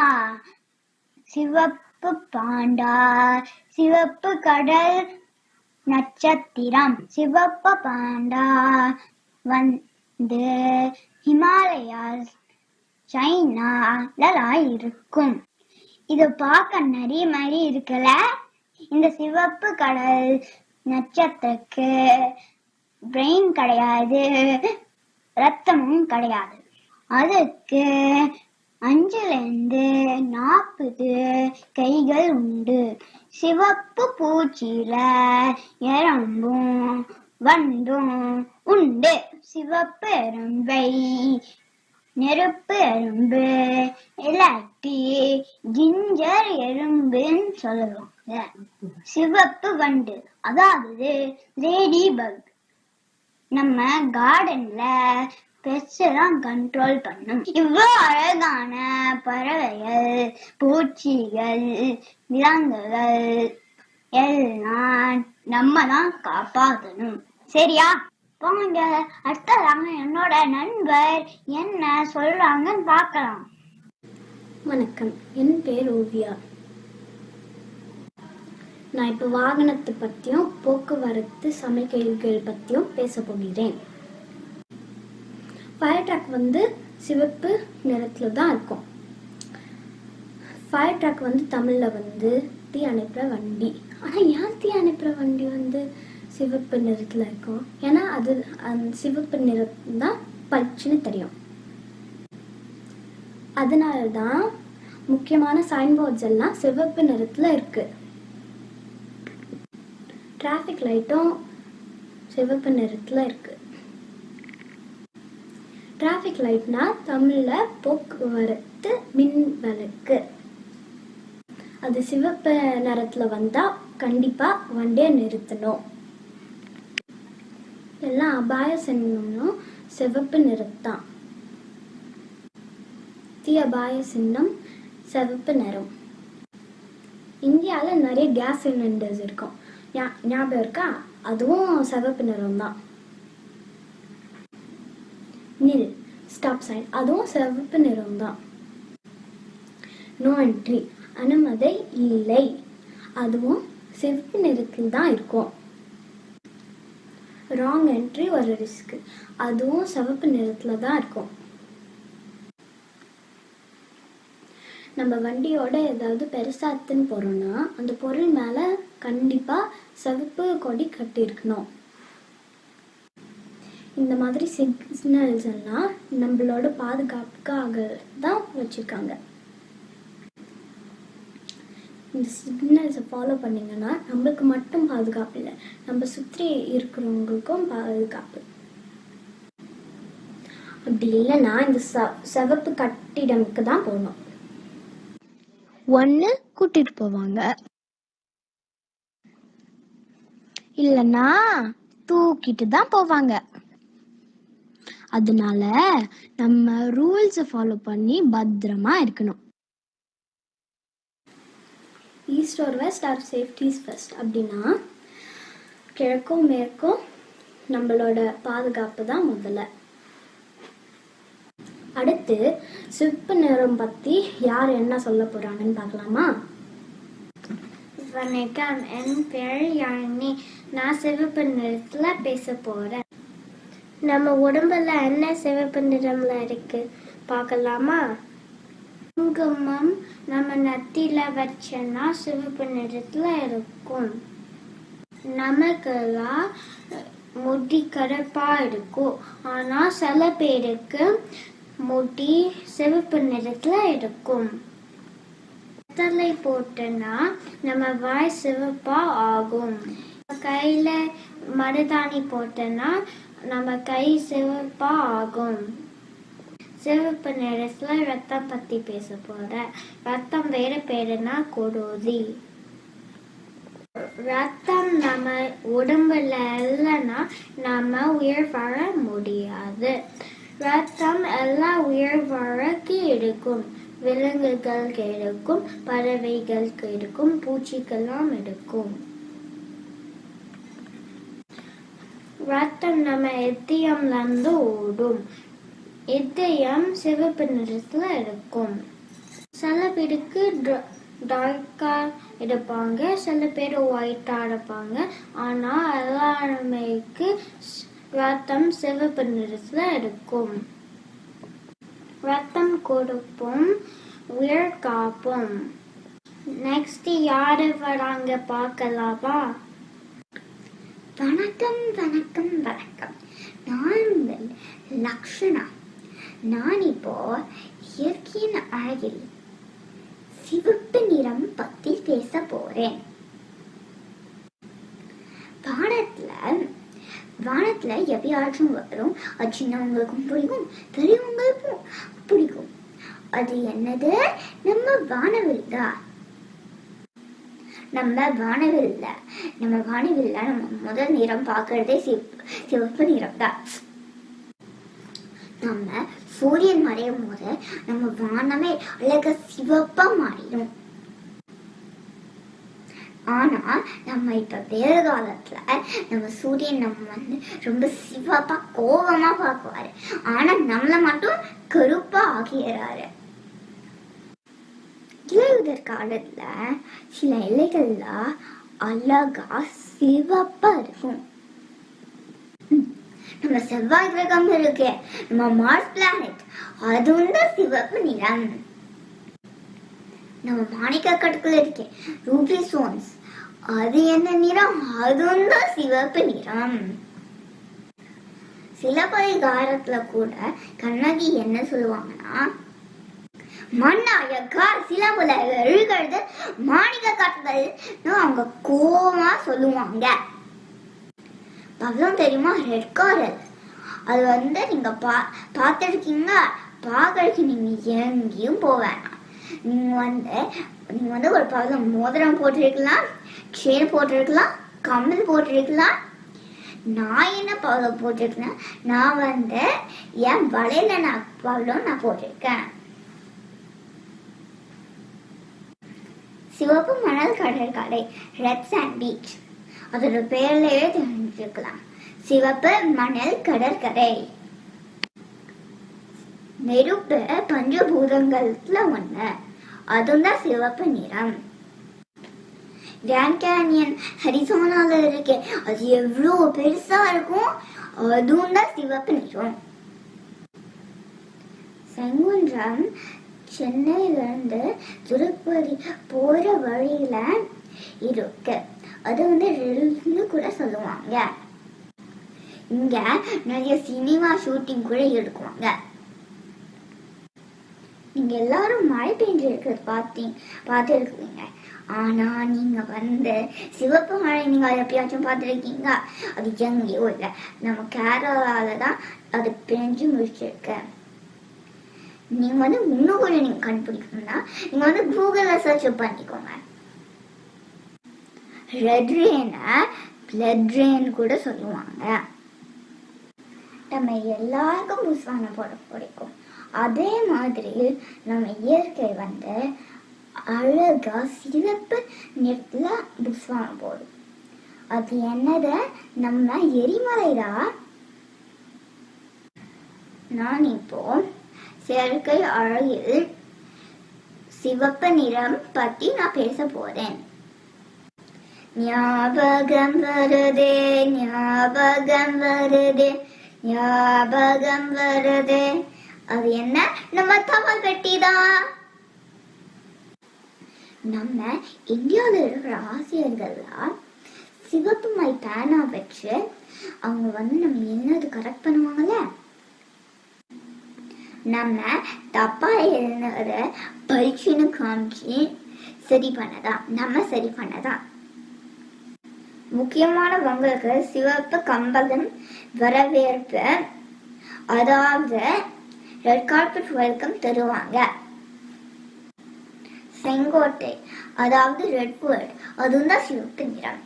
S2: சிவப்பு பாண்டா சிவப்பு கடல் நட்சத்திரம் சிவப்பு பாண்டா வந்து ஹிமாலயாஸ் சைனாலலாம் இருக்கும் இது பார்க்க நிறைய மாதிரி இருக்குல்ல இந்த சிவப்பு கடல் நட்சத்திரக்கு பிரெயின் கிடையாது ரத்தமும் கிடையாது அதுக்கு அஞ்சுல இருந்து நாற்பது கைகள் உண்டு சிவப்பு பூச்சியில எறும்பும் வண்டும் உண்டு சிவப்பு எறும்பை நெருப்பு எறும்பு இல்லாட்டி ஜிஞ்சர் எறும்புன்னு சொல்லுவாங்க சிவப்பு வண்டு அதாவது லேடி பக் நம்ம கார்டன்ல பெஸ்டெல்லாம் கண்ட்ரோல் பண்ணும் இவ்வளோ அழகான பறவைகள் பூச்சிகள் விலங்குகள் எல்லாம் நம்ம தான் காப்பாற்றணும் சரியா போங்க அடுத்ததாங்க என்னோட நண்பர் என்ன சொல்றாங்கன்னு பார்க்கலாம்
S13: வணக்கம் என் பேர் ஓவியா நான் இப்போ வாகனத்தை பற்றியும் போக்குவரத்து சமைக்கைகள் பற்றியும் பேச போகிறேன் ஃபயர் ட்ரக் வந்து சிவப்பு நிறத்தில் தான் இருக்கும் ஃபயர் ட்ரக் வந்து தமிழில் வந்து தீ அனுப்புகிற வண்டி ஆனால் ஏன் தீ அனுப்புகிற வண்டி வந்து சிவப்பு நிறத்தில் இருக்கும் ஏன்னா அது அந்த சிவப்பு நிறம் தான் பளிச்சுன்னு தெரியும் அதனால தான் முக்கியமான சைன்போர்ட்ஸ் எல்லாம் சிவப்பு நிறத்தில் இருக்கு டிராஃபிக் லைட்டும் சிவப்பு நிறத்தில் இருக்கு டிராஃபிக் லைட்னா தமிழில் போக்குவரத்து மின் விளக்கு அது சிவப்பு நிறத்தில் வந்தால் கண்டிப்பாக வண்டியை நிறுத்தணும் எல்லாம் அபாய சின்னம்னும் சிவப்பு நிறத்தான் தீ அபாய சின்னம் சிவப்பு நிறம் இந்தியாவில் நிறைய கேஸ் சிலிண்டர்ஸ் இருக்கும் ஞா- ஞாபகம் இருக்கா அதுவும் சிவப்பு நிறம் தான் நில் ஸ்டாப் சைன் அதுவும் சிவப்பு நிறம் தான் நோ என்ட்ரி அனுமதி இல்லை அதுவும் சிவப்பு நிறத்தில் தான் இருக்கும் ராங் என்ட்ரி ஒரு ரிஸ்க் அதுவும் சிவப்பு நிறத்தில் தான் இருக்கும் நம்ம வண்டியோட ஏதாவது பெருசாத்துன்னு போகிறோம்னா அந்த பொருள் மேலே கண்டிப்பாக சிவப்பு கொடி கட்டியிருக்கணும் இந்த மாதிரி சிக்னல்ஸ் எல்லாம் நம்மளோட பாதுகாப்புக்காக தான் வச்சுருக்காங்க இந்த சிக்னல்ஸை ஃபாலோ பண்ணிங்கன்னா நம்மளுக்கு மட்டும் பாதுகாப்பு இல்லை நம்ம சுற்றி இருக்கிறவங்களுக்கும் பாதுகாப்பு அப்படி இல்லைன்னா இந்த ச சிவப்பு கட்டிடமுக்கு தான் போகணும்
S2: ஒன்று கூட்டிட்டு போவாங்க இல்லைன்னா தூக்கிட்டு தான் போவாங்க அதனால நம்ம ரூல்ஸை ஃபாலோ பண்ணி பத்திரமா இருக்கணும்
S13: east or west or safety's first அப்படின்னா கிழக்கும் மேற்கும் நம்மளோட பாதுகாப்பு தான் முதல்ல அடுத்து சிவப்பு நிறம் பற்றி யார் என்ன சொல்ல போகிறாங்கன்னு பார்க்கலாமா
S2: வணக்கம் என் பேர் யாழினி நான் சிவப்பு நிறத்துல பேச போறேன் நம்ம உடம்புல என்ன சிவப்பு நிறம்ல இருக்கு பார்க்கலாமா குங்குமம் நம்ம நத்தில வச்சோன்னா சிவப்பு நிறத்துல இருக்கும் நமக்கெல்லாம் முடி கருப்பா இருக்கும் ஆனா சில பேருக்கு முடி சிவப்பு நிறத்துல இருக்கும் வெத்தலை போட்டோன்னா நம்ம வாய் சிவப்பா ஆகும் கையில மருதாணி போட்டோன்னா நம்ம கை சிவப்பா ஆகும் சிவப்பு நிறத்துல ரத்தம் பத்தி பேச போறேன் ரத்தம் வேற பேருனா கொடோதி ரத்தம் நம்ம உடம்புல இல்லைன்னா நம்ம உயிர் வாழ முடியாது ரத்தம் எல்லா உயிர் வாழக்கு இருக்கும் விலங்குகளுக்கு இருக்கும் பறவைகளுக்கு இருக்கும் பூச்சிக்கெல்லாம் இருக்கும் ரத்தம் நம்ம இதயம்ல இருந்து ஓடும் இதயம் சிவப்பு நிறத்துல இருக்கும் சில பேருக்கு டார்க்கா இருப்பாங்க சில பேர் ஒயிட்டா இருப்பாங்க ஆனா எல்லாருமேக்கு ஸ்- ரத்தம் சிவப்பு நிறத்துல இருக்கும் ரத்தம் கொடுப்போம் உயிர் காப்போம் நெக்ஸ்ட் யாரு வராங்க பார்க்கலாமா
S14: வணக்கம் வணக்கம் வணக்கம் நான் உங்கள் லக்ஷனா நான் இப்போ இயற்கையின் அழகில் சிவப்பு நிறம் பத்தி பேச போறேன் வானத்துல வானத்துல எப்பயாச்சும் வரும் அது சின்னவங்களுக்கும் பிடிக்கும் பெரியவங்களுக்கும் பிடிக்கும் அது என்னது நம்ம வானவில் தான் நம்ம வானவில்ல நம்ம வானவில்ல நம்ம முதல் நிறம் பார்க்கறதே சிவப்பு சிவப்பு நிறம் தான் நம்ம சூரியன் மறையும் போது நம்ம வானமே அழகா சிவப்பா மாறிடும் ஆனா நம்ம இப்ப வேறு காலத்துல நம்ம சூரியன் நம்ம வந்து ரொம்ப சிவப்பா கோபமா பார்க்குவாரு ஆனா நம்மள மட்டும் கருப்பா ஆக்கிடுறாரு இலையுதிர் காலத்துல சில இலைகள்ல அழகா சிவப்பா இருக்கும் ம், நம்ம செவ்வாய் கிரகம் இருக்கு நம்ம மார்ஸ் பிளானட் அது வந்து சிவப்பு நிறம் நம்ம மாணிக்க கற்கள் இருக்கு ரூபி ஸ்டோன்ஸ் அது என்ன நிறம் அது வந்து சிவப்பு நிறம் சிலப்பதிகாரத்துல கூட கண்ணகி என்ன சொல்லுவாங்கன்னா மண்ணாயக்கா சிலபுல எழுகிறது மாணிக்க காட்டுகள் அவங்க கோவமா சொல்லுவாங்க பவளம் தெரியுமா ரெட் காரல் அது வந்து நீங்க பா பார்த்துருக்கீங்க பார்க்கறதுக்கு நீங்க எங்கேயும் போக வேணாம் நீங்க வந்து நீங்க வந்து ஒரு பவளம் மோதிரம் போட்டிருக்கலாம் செயின் போட்டிருக்கலாம் கம்மல் போட்டிருக்கலாம் நான் என்ன பவளம் போட்டிருக்கேன் நான் வந்து என் வலையில நான் பவளம் நான் போட்டிருக்கேன் சிவப்பு மணல் கடற்கரை ரெட் சாண்ட் பீச் அதோட பேர்லயே தெரிஞ்சுக்கலாம் சிவப்பு மணல் கடற்கரை நெருப்பு பஞ்சபூதங்கள்ல ஒண்ணு அதுதான் சிவப்பு நிறம் கிராண்ட் கேனியன் ஹரிசோனால இருக்கு அது எவ்வளோ பெருசா இருக்கும் அதுவும் தான் சிவப்பு நிறம் செங்குன்றம் சென்னையில இருந்து திருப்பதி போற வழியில இருக்கு அது வந்து ரெல்னு கூட சொல்லுவாங்க இங்க நிறைய சினிமா ஷூட்டிங் கூட எடுக்குவாங்க நீங்க எல்லாரும் மழை பெஞ்சு இருக்கிறது பார்த்தீங்க பார்த்துருக்கீங்க ஆனா நீங்க வந்து சிவப்பு மழை நீங்க எப்பயாச்சும் பார்த்துருக்கீங்க அது எங்கேயோ இல்லை நம்ம கேரளால தான் அது பெஞ்சு முடிச்சிருக்கு நீங்க வந்து இன்னும் கொஞ்சம் நீங்க கண்டுபிடிக்கணும்னா நீங்க வந்து கூகுள்ல சர்ச் பண்ணிக்கோங்க ரெட் ரெயினை பிளட் ரெயின் கூட சொல்லுவாங்க நம்ம எல்லாருக்கும் புஸ்வானம் போட பிடிக்கும் அதே மாதிரி நம்ம இயற்கை வந்து அழகா சிறப்பு நிறத்துல புஸ்வானம் போடும் அது என்னது நம்ம எரிமலைதான் நான் இப்போ செயற்கை அழகில் சிவப்பு நிறம் பத்தி நான் பேச போறேன் ஞாபகம் வருதே ஞாபகம் வருதே ஞாபகம் வருதே அது என்ன நம்ம தவல் பெட்டி தான் நம்ம இந்தியாவில் இருக்கிற ஆசிரியர்கள்லாம் சிவப்பு மை பேனா வச்சு அவங்க வந்து நம்ம என்னது கரெக்ட் பண்ணுவாங்கல்ல நம்ம தப்பா எழுதுனத பரீட்சைன்னு காமிச்சு சரி பண்ணதான் நம்ம சரி பண்ணதான் முக்கியமானவங்களுக்கு சிவப்பு கம்பளம் வரவேற்பு அதாவது ரெட் கார்பெட் வெல்கம் தருவாங்க செங்கோட்டை அதாவது ரெட் வேர்ட் அதுவும் தான் சிவப்பு நிறம்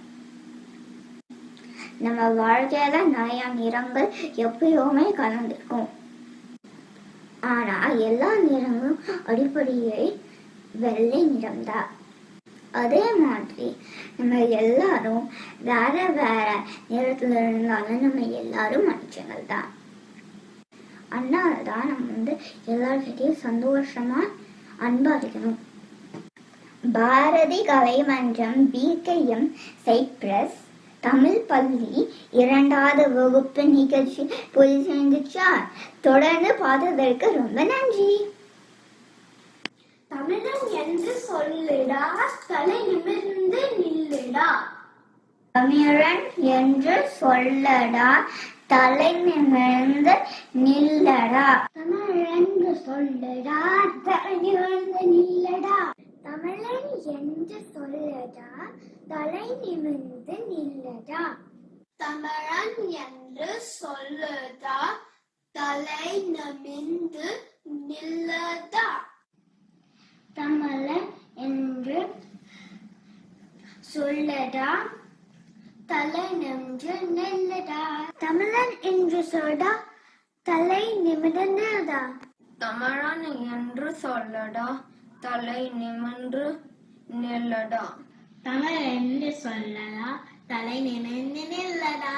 S14: நம்ம வாழ்க்கையில நிறைய நிறங்கள் எப்பயுமே கலந்திருக்கும் ஆனா எல்லா நிறங்களும் அடிப்படையை வெள்ளை நிறம்தான் அதே மாதிரி நம்ம எல்லாரும் வேற வேற நிறத்துல இருந்தாலும் நம்ம எல்லாரும் மனுஷங்கள் தான் அதனால தான் நம்ம வந்து எல்லார்கிட்டயும் சந்தோஷமா அன்பா இருக்கணும் பாரதி கலைமன்றம் பிகேஎம் சைப்ரஸ் தமிழ் பள்ளி இரண்டாவது வகுப்பு நிகழ்ச்சி போய் சேர்ந்துச்சா தொடர்ந்து பார்த்ததற்கு ரொம்ப நன்றி
S2: தமிழன் என்று சொல்லிடா தலை நிமிர்ந்து நில்லுடா
S14: தமிழன் என்று சொல்லடா தலை நிமிர்ந்து நில்லடா
S2: தமிழன் என்று சொல்லடா தலை நிமிர்ந்து நில்லடா தமிழன் என்று சொல்லடா தலை நிமிர்ந்து நில்லடா தமிழன் என்று சொல்லுதா தலை நிமிர்ந்து நில்லடா தமிழன் என்று சொல்லடா தலை நிமிர்ந்து நில்லடா தமிழன் என்று சொல்டா தலை நிமிர்ந்து நில்லடா
S12: தமிழன் என்று சொல்லடா தலை நிமிர்ந்து நில்லடா
S9: தமிழ் என்று சொல்லடா தலை நிமிர்ந்து நில்லடா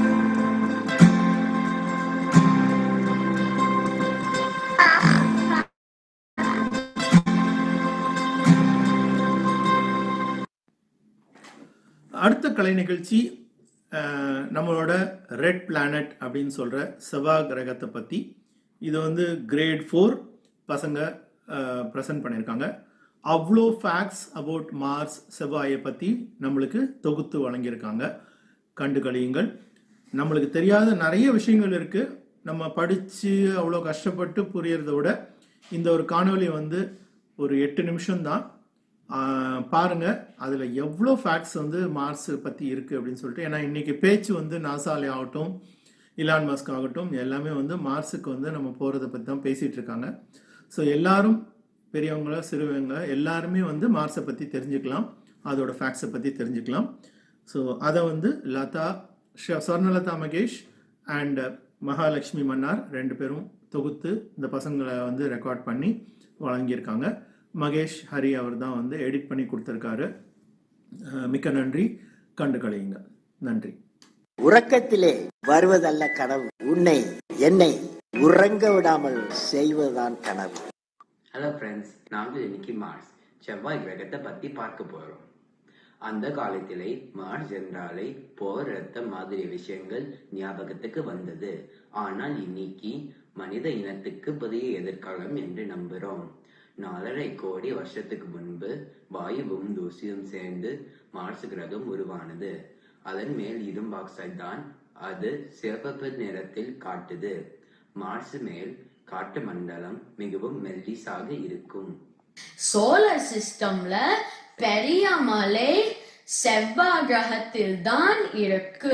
S18: அடுத்த கலை நிகழ்ச்சி அஹ், நம்மளோட ரெட் பிளானட் அப்படின்னு சொல்கிற செவ்வாய் கிரகத்தை பற்றி இது வந்து கிரேட் ஃபோர் பசங்க ப்ரெசென்ட் பண்ணியிருக்காங்க அவ்வளோ ஃபேக்ட்ஸ் அபவுட் மார்ஸ் செவ்வாயை பற்றி நம்மளுக்கு தொகுத்து வழங்கியிருக்காங்க கண்டு கழியுங்கள் நம்மளுக்கு தெரியாத நிறைய விஷயங்கள் இருக்குது நம்ம படித்து அவ்வளோ கஷ்டப்பட்டு புரியறத விட இந்த ஒரு காணொளி வந்து ஒரு எட்டு நிமிஷம்தான் ஆஹ் பாருங்க அதில் எவ்வளோ ஃபேக்ட்ஸ் வந்து மார்ஸ் பற்றி இருக்குது அப்படின்னு சொல்லிட்டு ஏன்னா இன்னைக்கு பேச்சு வந்து நாசாலே ஆகட்டும் இலான் மஸ்க் ஆகட்டும் எல்லாமே வந்து மார்ஸுக்கு வந்து நம்ம போகிறத பற்றி தான் பேசிகிட்டு இருக்காங்க ஸோ எல்லாரும் பெரியவங்க சிறுவங்க எல்லாருமே வந்து மார்ஸை பற்றி தெரிஞ்சுக்கலாம் அதோட ஃபேக்ட்ஸை பற்றி தெரிஞ்சுக்கலாம் ஸோ அதை வந்து லதா ஷ- சொர்ணலதா மகேஷ் அண்ட் மகாலட்சுமி மன்னார் ரெண்டு பேரும் தொகுத்து இந்த பசங்களை வந்து ரெக்கார்ட் பண்ணி வழங்கியிருக்காங்க மகேஷ் ஹரி அவர் தான் வந்து எடிட் பண்ணி கொடுத்துருக்காரு அஹ் மிக்க நன்றி கண்டு கழியுங்க நன்றி
S6: உறக்கத்திலே வருவதல்ல கனவு உன்னை என்னை உறங்க விடாமல் செய்வதுதான் கனவு
S15: ஹலோ ஃப்ரெண்ட்ஸ் நாங்கள் இன்னைக்கு மார்ஸ் செவ்வாய் கிரகத்தை பத்தி பார்க்க போறோம் அந்த காலத்திலே மார்ஸ் என்றாலே போர் ரத்தம் மாதிரி விஷயங்கள் ஞாபகத்துக்கு வந்தது ஆனால் இன்னைக்கு மனித இனத்துக்கு புதிய எதிர்காலம் என்று நம்புறோம் நாலரை கோடி வருஷத்துக்கு முன்பு வாயுவும் தூசியும் சேர்ந்து மார்ஸ் கிரகம் உருவானது அதன் மேல் இரும்பு ஆக்சைடு தான் அது சிவப்பு நிறத்தில் காட்டுது மார்ஸ் மேல் காட்டு மண்டலம் மிகவும் மெல்லிசாக இருக்கும்
S16: சோலார் சிஸ்டம்ல பெரிய மலை செவ்வாய் கிரகத்தில் தான் இருக்கு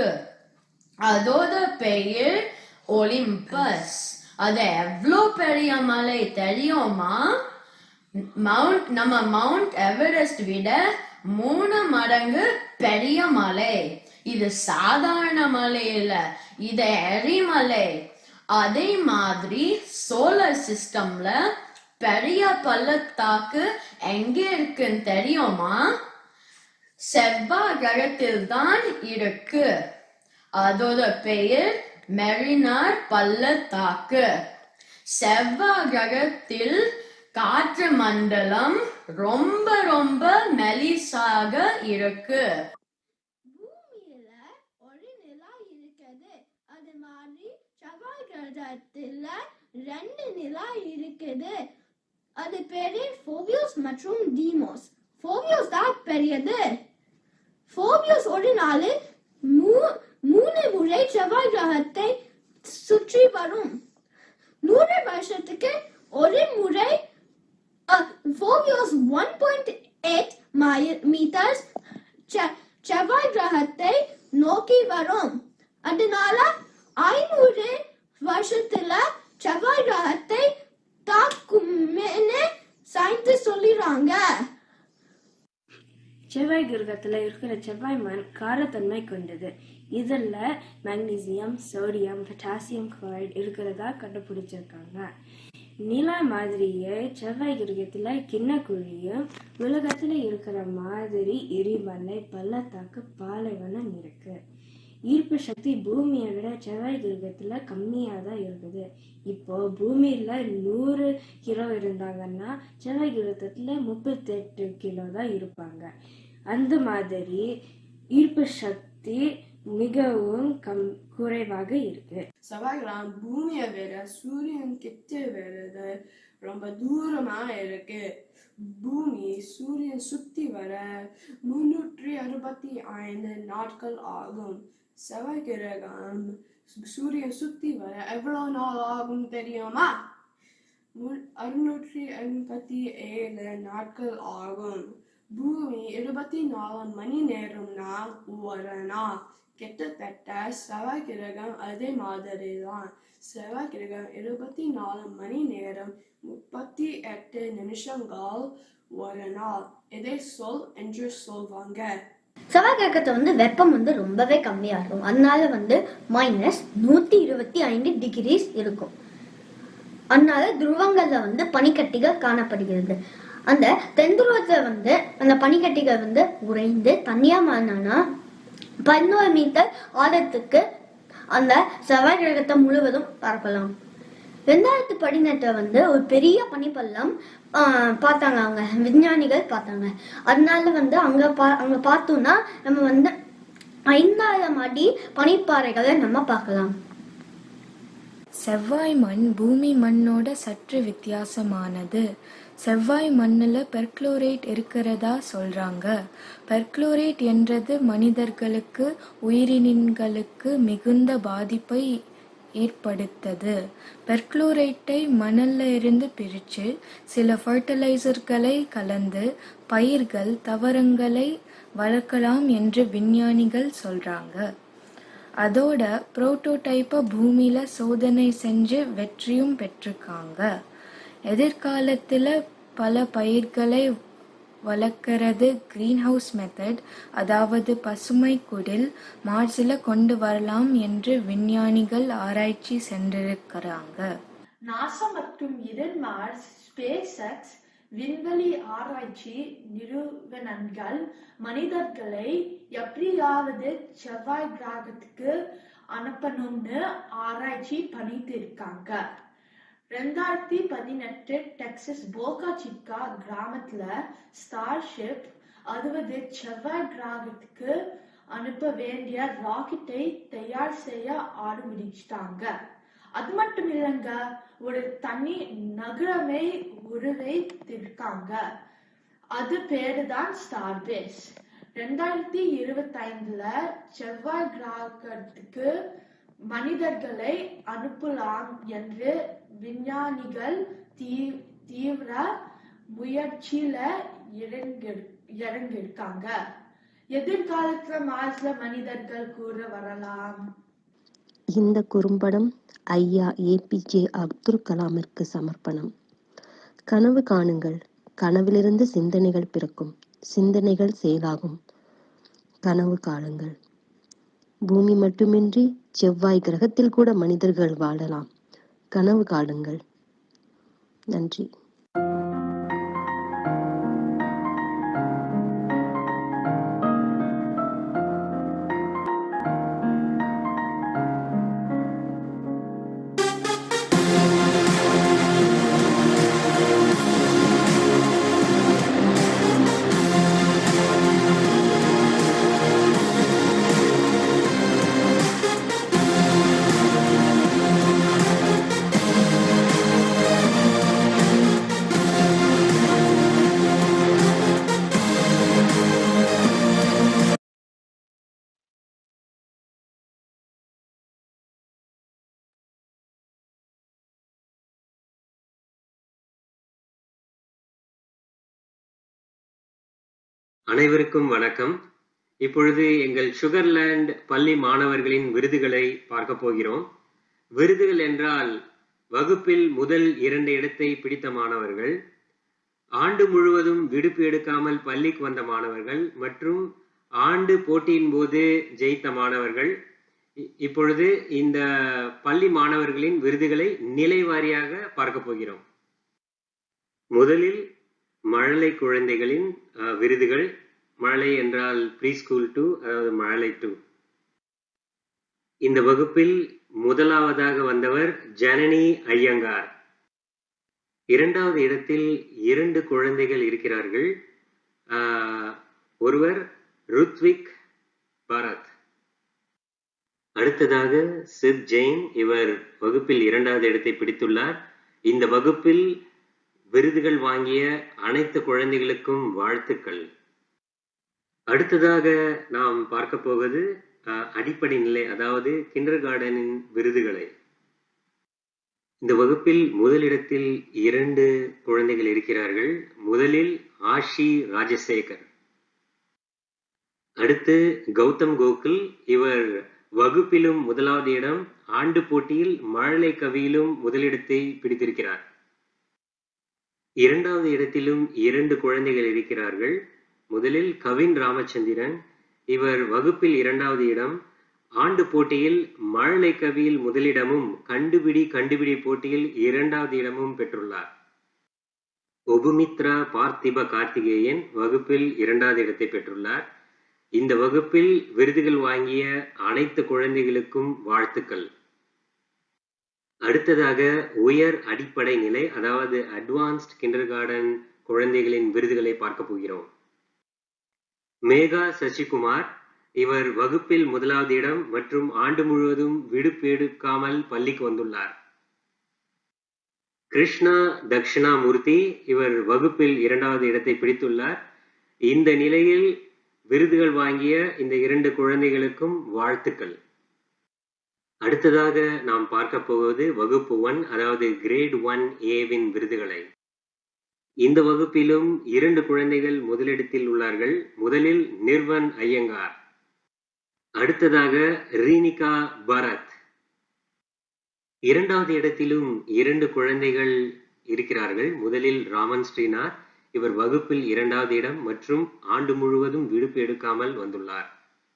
S16: அதோட பெயர் ஒலிம்பஸ் அது எவ்வளோ பெரிய மலை தெரியுமா மவுண்ட் நம்ம மவுண்ட் எவரெஸ்ட் விட மூணு மடங்கு பெரிய மலை இது சாதாரண மலை இல்ல இது எரிமலை அதே மாதிரி சோலார் சிஸ்டம்ல பெரிய பள்ளத்தாக்கு எங்க இருக்குன்னு தெரியுமா செவ்வாய் கிரகத்தில் தான் இருக்கு அதோட பெயர் மெரினார் பள்ளத்தாக்கு செவ்வாய் கிரகத்தில் காற்று மண்டலம் ரொம்ப ரொம்ப மெலிசாக இருக்கு
S2: பூமியில ஒரு நிலா இருக்குது அது மாதிரி செவ்வாய் கிரகத்துல ரெண்டு நிலா இருக்குது அது பேரு ஃபோபியோஸ் மற்றும் டீமோஸ் ஃபோபியோஸ் தான் பெரியது ஃபோபியோஸ் ஒரு நாள் மூ- மூணு முறை செவ்வாய் கிரகத்தை சுற்றி வரும் நூறு வருஷத்துக்கு ஒரு முறை Phobos one point eight metres செவ்வாய் கிரகத்தை நோக்கி வரும் அதனால ஐநூறு வருஷத்துல செவ்வாய் கிரகத்தை தாக்கும்னு சயின்டிஸ்ட் சொல்லிடுறாங்க
S24: செவ்வாய் கிரகத்தில் இருக்கிற செவ்வாய் மண் காரத்தன்மை கொண்டது இதில் மக்னீசியம் சோடியம் பொட்டாசியம் குளோரைடு இருக்கிறதா கண்டுபிடிச்சிருக்காங்க நிலா மாதிரியே செவ்வாய் கிரகத்தில் கிண்ணக்குழியும் உலகத்தில் இருக்கிற மாதிரி எரிமலை பள்ளத்தாக்கு பாலைவனம் இருக்கு ஈர்ப்பு சக்தி பூமியை விட செவ்வாய் கிரகத்தில் கம்மியாக தான் இருக்குது இப்போ பூமியில் நூறு கிலோ இருந்தாங்கன்னா செவ்வாய் கிரகத்தில் முப்பத்தெட்டு கிலோ தான் இருப்பாங்க அந்த மாதிரி ஈர்ப்பு சக்தி மிகவும் கம் குறைவாக இருக்கு
S25: செவ்வாய் கிரகம் பூமியை விட சூரியன் கிட்ட வருது ரொம்ப தூரமா இருக்கு பூமி சூரியன் சுத்தி வர முன்னூற்றி அறுபத்தி ஐந்து நாட்கள் ஆகும் செவ்வாய் கிரகம் சூரியன் சுத்தி வர எவ்வளவு நாள் ஆகும் தெரியுமா மு- அறுநூற்றி எண்பத்தி ஏழு நாட்கள் ஆகும் பூமி இருபத்தி நாலு மணி நேரம்னா ஒரு நாள் கிட்டத்தட்ட செவ்வாய் கிரகம் அதே மாதிரி தான் செவ்வாய் கிரகம் இருபத்தி நாலு மணி நேரம் முப்பத்தி எட்டு நிமிஷங்கள் ஒரு நாள் இதை சொல் என்று சொல்வாங்க
S17: செவ்வாய் கிரகத்தை வந்து வெப்பம் வந்து ரொம்பவே கம்மியா இருக்கும் அதனால வந்து மைனஸ் நூத்தி இருபத்தி ஐந்து டிகிரிஸ் இருக்கும் அதனால துருவங்கள்ல வந்து பனிக்கட்டிகள் காணப்படுகிறது அந்த தென் துருவத்துல வந்து அந்த பனிக்கட்டிகள் வந்து உறைந்து தனியா மாறினா பதினோரு மீட்டர் ஆழத்துக்கு அந்த செவ்வாய் கிரகத்தை முழுவதும் பார்க்கலாம் ரெண்டாயிரத்தி பதினெட்டுல வந்து ஒரு பெரிய பனிப்பள்ளம் ஆஹ், பார்த்தாங்க அவங்க விஞ்ஞானிகள் பார்த்தாங்க அதனால வந்து அங்க பா அங்க பார்த்தோம்னா நம்ம வந்து ஐந்தாயிரம் அடி பனிப்பாறைகளை நம்ம பார்க்கலாம்
S19: செவ்வாய் மண் பூமி மண்ணோட சற்று வித்தியாசமானது செவ்வாய் மண்ணில் பெர்க்ளோரேட் இருக்கிறதா சொல்றாங்க பெர்க்ளோரேட் என்றது மனிதர்களுக்கு உயிரினங்களுக்கு மிகுந்த பாதிப்பை ஏற்படுத்தது பெர்க்ளோரேட்டை மணல்ல இருந்து பிரித்து சில ஃபர்டிலைசர்களை கலந்து பயிர்கள் தவறங்களை வளர்க்கலாம் என்று விஞ்ஞானிகள் சொல்றாங்க அதோட புரோட்டோடைப்பை பூமியில சோதனை செஞ்சு வெற்றியும் பெற்றிருக்காங்க எதிர்காலத்தில் பல பயிர்களை வளர்க்கறது கிரீன் ஹவுஸ் மெத்தட் அதாவது பசுமை குடில் மார்ஸில் கொண்டு வரலாம் என்று விஞ்ஞானிகள் ஆராய்ச்சி சென்றிருக்கிறாங்க
S1: நாசா மற்றும் இதன் மார்ஸ் ஸ்பேஸ் எக்ஸ் விண்வெளி ஆராய்ச்சி நிறுவனங்கள் மனிதர்களை எப்படியாவது செவ்வாய் கிரகத்துக்கு அனுப்பணும்னு ஆராய்ச்சி பண்ணிட்டு இருக்காங்க ரெண்டாயிரத்தி பதினெட்டு டெக்சஸ் போகா சிக்கா கிராமத்துல ஸ்டார்ஷிப் அறுபது செவ்வாய் கிரகத்துக்கு அனுப்ப வேண்டிய ராக்கெட்டை தயார் செய்ய ஆரம்பிச்சிட்டாங்க அது மட்டும் இல்லைங்க ஒரு தனி நகரமே உருவைத்திருக்காங்க அது பேரு தான் ஸ்டார் பேஸ் ரெண்டாயிரத்தி இருபத்தி ஐந்துல செவ்வாய் கிரகத்துக்கு மனிதர்களை அனுப்பலாம் என்று விஞ்ஞானிகள் தீ- தீவிர முயற்சியில இறங்கி இறங்கியிருக்காங்க எதிர்காலத்துல மார்ஸ்ல மனிதர்கள் கூட வரலாம்
S20: இந்த குறும்படம் ஐயா ஏபிஜே அப்துல் கலாமிற்கு சமர்ப்பணம் கனவு காணுங்கள் கனவிலிருந்து சிந்தனைகள் பிறக்கும் சிந்தனைகள் செயலாகும் கனவு காணுங்கள் பூமி மட்டுமின்றி செவ்வாய் கிரகத்தில் கூட மனிதர்கள் வாழலாம் கனவு காணுங்கள் நன்றி
S21: அனைவருக்கும் வணக்கம் இப்பொழுது எங்கள் சுகர்லேண்ட் பள்ளி மாணவர்களின் விருதுகளை பார்க்க போகிறோம் விருதுகள் என்றால் வகுப்பில் முதல் இரண்டு இடத்தை பிடித்த மாணவர்கள் ஆண்டு முழுவதும் விடுப்பு எடுக்காமல் பள்ளிக்கு வந்த மாணவர்கள் மற்றும் ஆண்டு போட்டியின் போது ஜெயித்த மாணவர்கள் இ- இப்பொழுது இந்த பள்ளி மாணவர்களின் விருதுகளை நிலை வாரியாக பார்க்க போகிறோம் முதலில் மழலை குழந்தைகளின் அஹ், விருதுகள் மழலை என்றால் ப்ரீ ஸ்கூல் டு அதாவது மழலை டு இந்த வகுப்பில் முதலாவதாக வந்தவர் ஜனனி ஐயங்கார் இரண்டாவது இடத்தில் இரண்டு குழந்தைகள் இருக்கிறார்கள் ஆஹ், ஒருவர் ருத்விக் பரத் அடுத்ததாக சித் ஜெயின் இவர் வகுப்பில் இரண்டாவது இடத்தை பிடித்துள்ளார் இந்த வகுப்பில் விருதுகள் வாங்கிய அனைத்து குழந்தைகளுக்கும் வாழ்த்துக்கள் அடுத்ததாக நாம் பார்க்க போவது அஹ், அடிப்படை நிலை அதாவது கிண்டர் கார்டனின் விருதுகளை இந்த வகுப்பில் முதலிடத்தில் இரண்டு குழந்தைகள் இருக்கிறார்கள் முதலில் ஆஷி ராஜசேகர் அடுத்து கௌதம் கோகுல் இவர் வகுப்பிலும் முதலாவது இடம் ஆண்டு போட்டியில் மழலை கவியிலும் முதலிடத்தை பிடித்திருக்கிறார் இரண்டாவது இடத்திலும் இரண்டு குழந்தைகள் இருக்கிறார்கள் முதலில் கவின் ராமச்சந்திரன் இவர் வகுப்பில் இரண்டாவது இடம் ஆண்டு போட்டியில் மழலை கவியில் முதலிடமும் கண்டுபிடி கண்டுபிடி போட்டியில் இரண்டாவது இடமும் பெற்றுள்ளார் ஒபுமித்ரா பார்த்திப கார்த்திகேயன் வகுப்பில் இரண்டாவது இடத்தை பெற்றுள்ளார் இந்த வகுப்பில் விருதுகள் வாங்கிய அனைத்து குழந்தைகளுக்கும் வாழ்த்துக்கள் அடுத்ததாக உயர் அடிப்படை நிலை அதாவது அட்வான்ஸ்ட் கிண்டர் கார்டன் குழந்தைகளின் விருதுகளை பார்க்க போகிறோம் மேகா சசிகுமார் இவர் வகுப்பில் முதலாவது இடம் மற்றும் ஆண்டு முழுவதும் விடுப்பு எடுக்காமல் பள்ளிக்கு வந்துள்ளார் கிருஷ்ணா தக்ஷணாமூர்த்தி இவர் வகுப்பில் இரண்டாவது இடத்தை பிடித்துள்ளார் இந்த நிலையில் விருதுகள் வாங்கிய இந்த இரண்டு குழந்தைகளுக்கும் வாழ்த்துக்கள் அடுத்ததாக நாம் பார்க்க போவது வகுப்பு ஒன் அதாவது கிரேட் ஒன் ஏவின் விருதுகளை இந்த வகுப்பிலும் இரண்டு குழந்தைகள் முதலிடத்தில் உள்ளார்கள் முதலில் நிர்வன் ஐயங்கார் அடுத்ததாக ரீனிகா பரத் இரண்டாவது இடத்திலும் இரண்டு குழந்தைகள் இருக்கிறார்கள் முதலில் ராமன் ஸ்ரீநாத் இவர் வகுப்பில் இரண்டாவது இடம் மற்றும் ஆண்டு முழுவதும் விடுப்பு எடுக்காமல் வந்துள்ளார்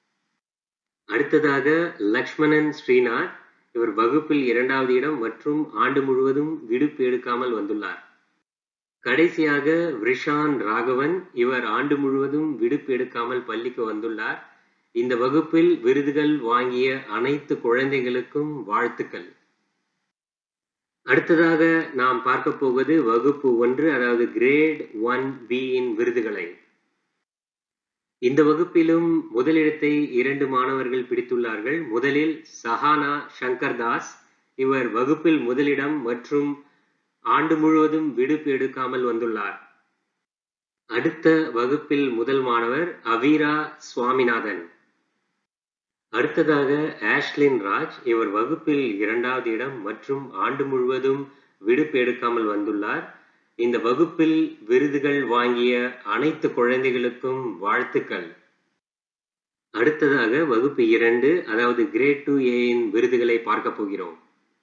S21: அடுத்ததாக லக்ஷ்மணன் ஸ்ரீநாத் இவர் வகுப்பில் இரண்டாவது இடம் மற்றும் ஆண்டு முழுவதும் விடுப்பு எடுக்காமல் வந்துள்ளார் கடைசியாக விஷான் ராகவன் இவர் ஆண்டு முழுவதும் விடுப்பு எடுக்காமல் பள்ளிக்கு வந்துள்ளார் இந்த வகுப்பில் விருதுகள் வாங்கிய அனைத்து குழந்தைகளுக்கும் வாழ்த்துக்கள் அடுத்ததாக நாம் பார்க்க போவது வகுப்பு ஒன்று அதாவது கிரேட் ஒன் பியின் விருதுகளை இந்த வகுப்பிலும் முதலிடத்தை இரண்டு மாணவர்கள் பிடித்துள்ளார்கள் முதலில் சஹானா சங்கர் தாஸ் இவர் வகுப்பில் முதலிடம் மற்றும் ஆண்டு முழுவதும் விடுப்பு எடுக்காமல் வந்துள்ளார் அடுத்த வகுப்பில் முதல் மாணவர் அவீரா சுவாமிநாதன் அடுத்ததாக ஆஷ்லின் ராஜ் இவர் வகுப்பில் இரண்டாவது இடம் மற்றும் ஆண்டு முழுவதும் விடுப்பு எடுக்காமல் வந்துள்ளார் இந்த வகுப்பில் விருதுகள் வாங்கிய அனைத்து குழந்தைகளுக்கும் வாழ்த்துக்கள் அடுத்ததாக வகுப்பு இரண்டு அதாவது கிரேட் டூ ஏயின் விருதுகளை பார்க்க போகிறோம்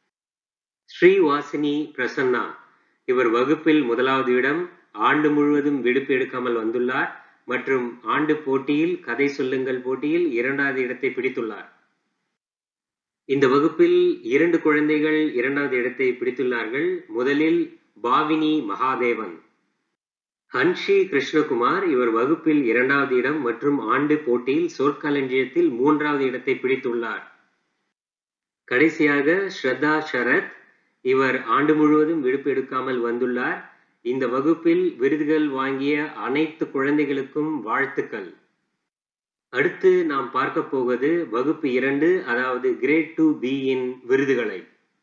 S21: ஸ்ரீவாசினி பிரசன்னா இவர் வகுப்பில் முதலாவது இடம் ஆண்டு முழுவதும் விடுப்பு எடுக்காமல் வந்துள்ளார் மற்றும் ஆண்டு போட்டியில் கதை சொல்லுங்கள் போட்டியில் இரண்டாவது இடத்தை பிடித்துள்ளார் இந்த வகுப்பில் இரண்டு குழந்தைகள் இரண்டாவது இடத்தை பிடித்துள்ளார்கள் முதலில் பாவினி மகாதேவன் ஹன்ஷி கிருஷ்ணகுமார் இவர் வகுப்பில் இரண்டாவது இடம் மற்றும் ஆண்டு போட்டியில் சொற்களஞ்சியத்தில் மூன்றாவது இடத்தை பிடித்துள்ளார் கடைசியாக ஸ்ரத்தா சரத் இவர் ஆண்டு முழுவதும் விடுப்பு எடுக்காமல் வந்துள்ளார் இந்த வகுப்பில் விருதுகள் வாங்கிய அனைத்து குழந்தைகளுக்கும் வாழ்த்துக்கள் அடுத்து நாம் பார்க்க போவது வகுப்பு இரண்டு அதாவது கிரேட் டூ பி இன் விருதுகளை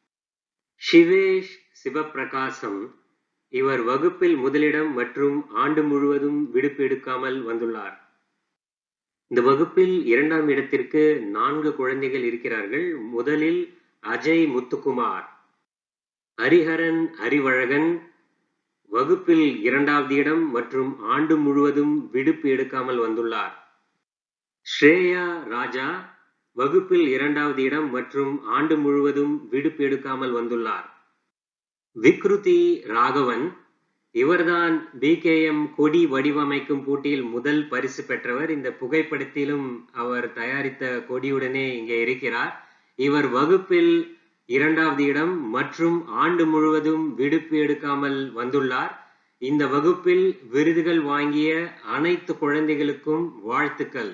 S21: ஷிவேஷ் சிவபிரகாசம் இவர் வகுப்பில் முதலிடம் மற்றும் ஆண்டு முழுவதும் விடுப்பு எடுக்காமல் வந்துள்ளார் இந்த வகுப்பில் இரண்டாம் இடத்திற்கு நான்கு குழந்தைகள் இருக்கிறார்கள் முதலில் அஜய் முத்துக்குமார் ஹரிஹரன் அறிவழகன் வகுப்பில் இரண்டாவது இடம் மற்றும் ஆண்டு முழுவதும் விடுப்பு எடுக்காமல் வந்துள்ளார் ஸ்ரேயா ராஜா வகுப்பில் இரண்டாவது இடம் மற்றும் ஆண்டு முழுவதும் விடுப்பு எடுக்காமல் வந்துள்ளார் விக்ருதி ராகவன் இவர்தான் பிகேஎம் கொடி வடிவமைக்கும் போட்டியில் முதல் பரிசு பெற்றவர் இந்த புகைப்படத்திலும் அவர் தயாரித்த கொடியுடனே இங்கே இருக்கிறார் இவர் வகுப்பில் இரண்டாவது இடம் மற்றும் ஆண்டு முழுவதும் விடுப்பு எடுக்காமல் வந்துள்ளார் இந்த வகுப்பில் விருதுகள் வாங்கிய அனைத்து குழந்தைகளுக்கும் வாழ்த்துக்கள்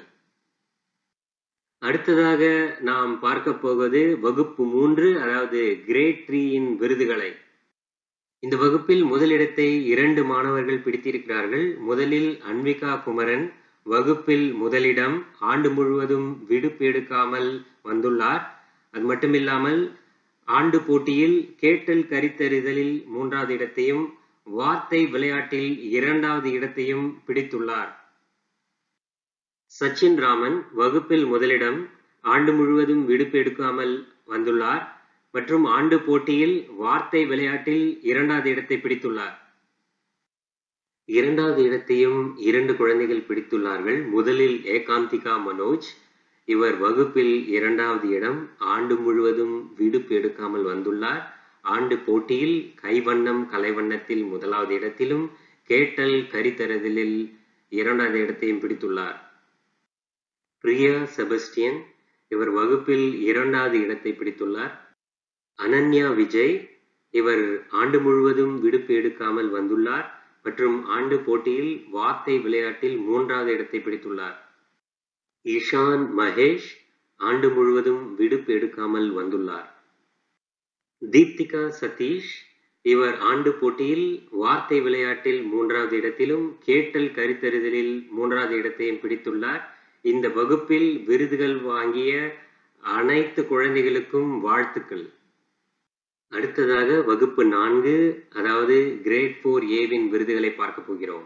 S21: அடுத்ததாக நாம் பார்க்க போவது வகுப்பு மூன்று அதாவது கிரேட் த்ரீயின் விருதுகளை இந்த வகுப்பில் முதலிடத்தை இரண்டு மாணவர்கள் பிடித்திருக்கிறார்கள் முதலில் அன்விகா குமரன் வகுப்பில் முதலிடம் ஆண்டு முழுவதும் விடுப்பு எடுக்காமல் வந்துள்ளார் அது மட்டுமில்லாமல் ஆண்டு போட்டியில் கேட்டல் கரித்தறிதலில் மூன்றாவது இடத்தையும் வார்த்தை விளையாட்டில் இரண்டாவது இடத்தையும் பிடித்துள்ளார் சச்சின் ராமன் வகுப்பில் முதலிடம் ஆண்டு முழுவதும் விடுப்பு எடுக்காமல் வந்துள்ளார் மற்றும் ஆண்டு போட்டியில் வார்த்தை விளையாட்டில் இரண்டாவது இடத்தை பிடித்துள்ளார் இரண்டாவது இடத்தையும் இரண்டு குழந்தைகள் பிடித்துள்ளார்கள் முதலில் ஏகாந்திகா மனோஜ் இவர் வகுப்பில் இரண்டாவது இடம் ஆண்டு முழுவதும் விடுப்பு எடுக்காமல் வந்துள்ளார் ஆண்டு போட்டியில் கைவண்ணம் கலைவண்ணத்தில் முதலாவது இடத்திலும் கேட்டல் கரித்தரதலில் இரண்டாவது இடத்தையும் பிடித்துள்ளார் பிரியா செபஸ்டியன் இவர் வகுப்பில் இரண்டாவது இடத்தை பிடித்துள்ளார் அனன்யா விஜய் இவர் ஆண்டு முழுவதும் விடுப்பு எடுக்காமல் வந்துள்ளார் மற்றும் ஆண்டு போட்டியில் வார்த்தை விளையாட்டில் மூன்றாவது இடத்தை பிடித்துள்ளார் இஷான் மகேஷ் ஆண்டு முழுவதும் விடுப்பு எடுக்காமல் வந்துள்ளார் தீப்திகா சதீஷ் இவர் ஆண்டு போட்டியில் வார்த்தை விளையாட்டில் மூன்றாவது இடத்திலும் கேட்டல் கருத்தறிதலில் மூன்றாவது இடத்தையும் பிடித்துள்ளார் இந்த வகுப்பில் விருதுகள் வாங்கிய அனைத்து குழந்தைகளுக்கும் வாழ்த்துக்கள் அடுத்ததாக வகுப்பு நான்கு அதாவது கிரேட் ஃபோர் ஏவின் விருதுகளை பார்க்க போகிறோம்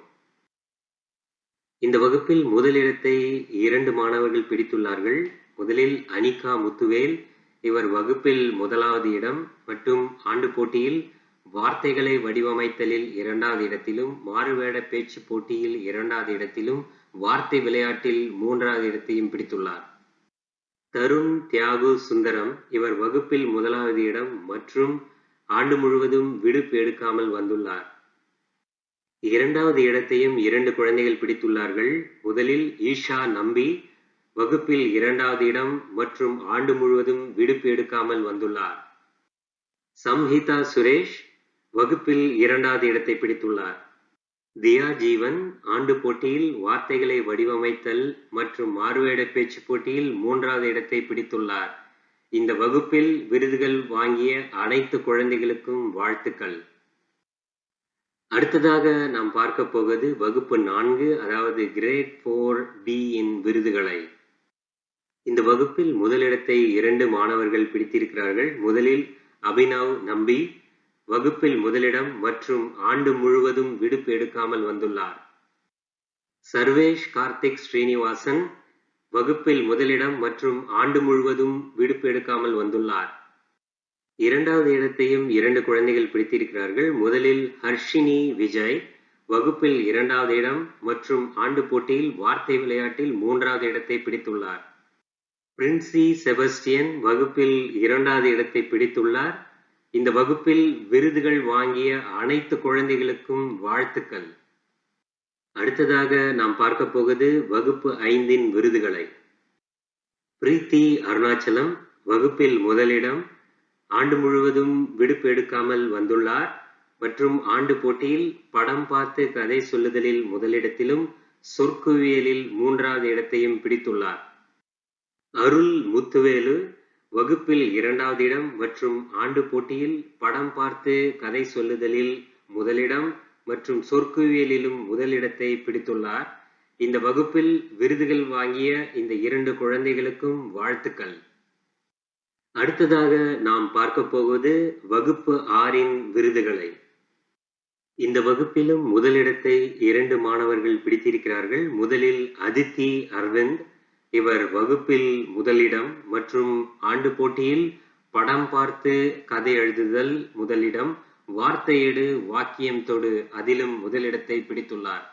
S21: இந்த வகுப்பில் முதலிடத்தை இரண்டு மாணவர்கள் பிடித்துள்ளார்கள் முதலில் அனிகா முத்துவேல் இவர் வகுப்பில் முதலாவது இடம் மற்றும் ஆண்டு போட்டியில் வார்த்தைகளை வடிவமைத்தலில் இரண்டாவது இடத்திலும் மாறுவேட பேச்சு போட்டியில் இரண்டாவது இடத்திலும் வார்த்தை விளையாட்டில் மூன்றாவது இடத்தையும் பிடித்துள்ளார் தருண் தியாகு சுந்தரம் இவர் வகுப்பில் முதலாவது இடம் மற்றும் ஆண்டு முழுவதும் விடுப்பு எடுக்காமல் வந்துள்ளார் இரண்டாவது இடத்தையும் இரண்டு குழந்தைகள் பிடித்துள்ளார்கள் முதலில் ஈஷா நம்பி வகுப்பில் இரண்டாவது இடம் மற்றும் ஆண்டு முழுவதும் விடுப்பு எடுக்காமல் வந்துள்ளார் சம்ஹிதா சுரேஷ் வகுப்பில் இரண்டாவது இடத்தை பிடித்துள்ளார் தியா ஜீவன் ஆண்டு போட்டியில் வார்த்தைகளை வடிவமைத்தல் மற்றும் மாறுவேட பேச்சு போட்டியில் மூன்றாவது இடத்தை பிடித்துள்ளார் இந்த வகுப்பில் விருதுகள் வாங்கிய அனைத்து குழந்தைகளுக்கும் வாழ்த்துக்கள் அடுத்ததாக நாம் பார்க்க போவது வகுப்பு நான்கு அதாவது கிரேட் ஃபோர் பி இன் விருதுகளை இந்த வகுப்பில் முதலிடத்தை இரண்டு மாணவர்கள் பிடித்திருக்கிறார்கள் முதலில் அபினவ் நம்பி வகுப்பில் முதலிடம் மற்றும் ஆண்டு முழுவதும் விடுப்பு எடுக்காமல் வந்துள்ளார் சர்வேஷ் கார்த்திக் ஸ்ரீனிவாசன் வகுப்பில் முதலிடம் மற்றும் ஆண்டு முழுவதும் விடுப்பு எடுக்காமல் வந்துள்ளார் இரண்டாவது இடத்தையும் இரண்டு குழந்தைகள் பிடித்திருக்கிறார்கள் முதலில் ஹர்ஷினி விஜய் வகுப்பில் இரண்டாவது இடம் மற்றும் ஆண்டு போட்டியில் வார்த்தை விளையாட்டில் மூன்றாவது இடத்தை பிடித்துள்ளார் பிரின்சி செபஸ்டியன் வகுப்பில் இரண்டாவது இடத்தை பிடித்துள்ளார் இந்த வகுப்பில் விருதுகள் வாங்கிய அனைத்து குழந்தைகளுக்கும் வாழ்த்துக்கள் அடுத்ததாக நாம் பார்க்க போவது வகுப்பு ஐந்தின் விருதுகளை பிரீத்தி அருணாச்சலம் வகுப்பில் முதலிடம் ஆண்டு முழுவதும் விடுப்பு எடுக்காமல் வந்துள்ளார் மற்றும் ஆண்டு போட்டியில் படம் பார்த்து கதை சொல்லுதலில் முதலிடத்திலும் சொற்குவியலில் மூன்றாவது இடத்தையும் பிடித்துள்ளார் அருள் முத்துவேலு வகுப்பில் இரண்டாவது இடம் மற்றும் ஆண்டு போட்டியில் படம் பார்த்து கதை சொல்லுதலில் முதலிடம் மற்றும் சொற்குவியலிலும் முதலிடத்தை பிடித்துள்ளார் இந்த வகுப்பில் விருதுகள் வாங்கிய இந்த இரண்டு குழந்தைகளுக்கும் வாழ்த்துக்கள் அடுத்ததாக நாம் பார்க்க போவது வகுப்பு ஆறின் விருதுகளை இந்த வகுப்பிலும் முதலிடத்தை இரண்டு மாணவர்கள் பிடித்திருக்கிறார்கள் முதலில் அதித்தி அரவிந்த் இவர் வகுப்பில் முதலிடம் மற்றும் ஆண்டு போட்டியில் படம் பார்த்து கதை எழுதுதல் முதலிடம் வார்த்தையேடு வாக்கியம் தொடு அதிலும் முதலிடத்தை பிடித்துள்ளார்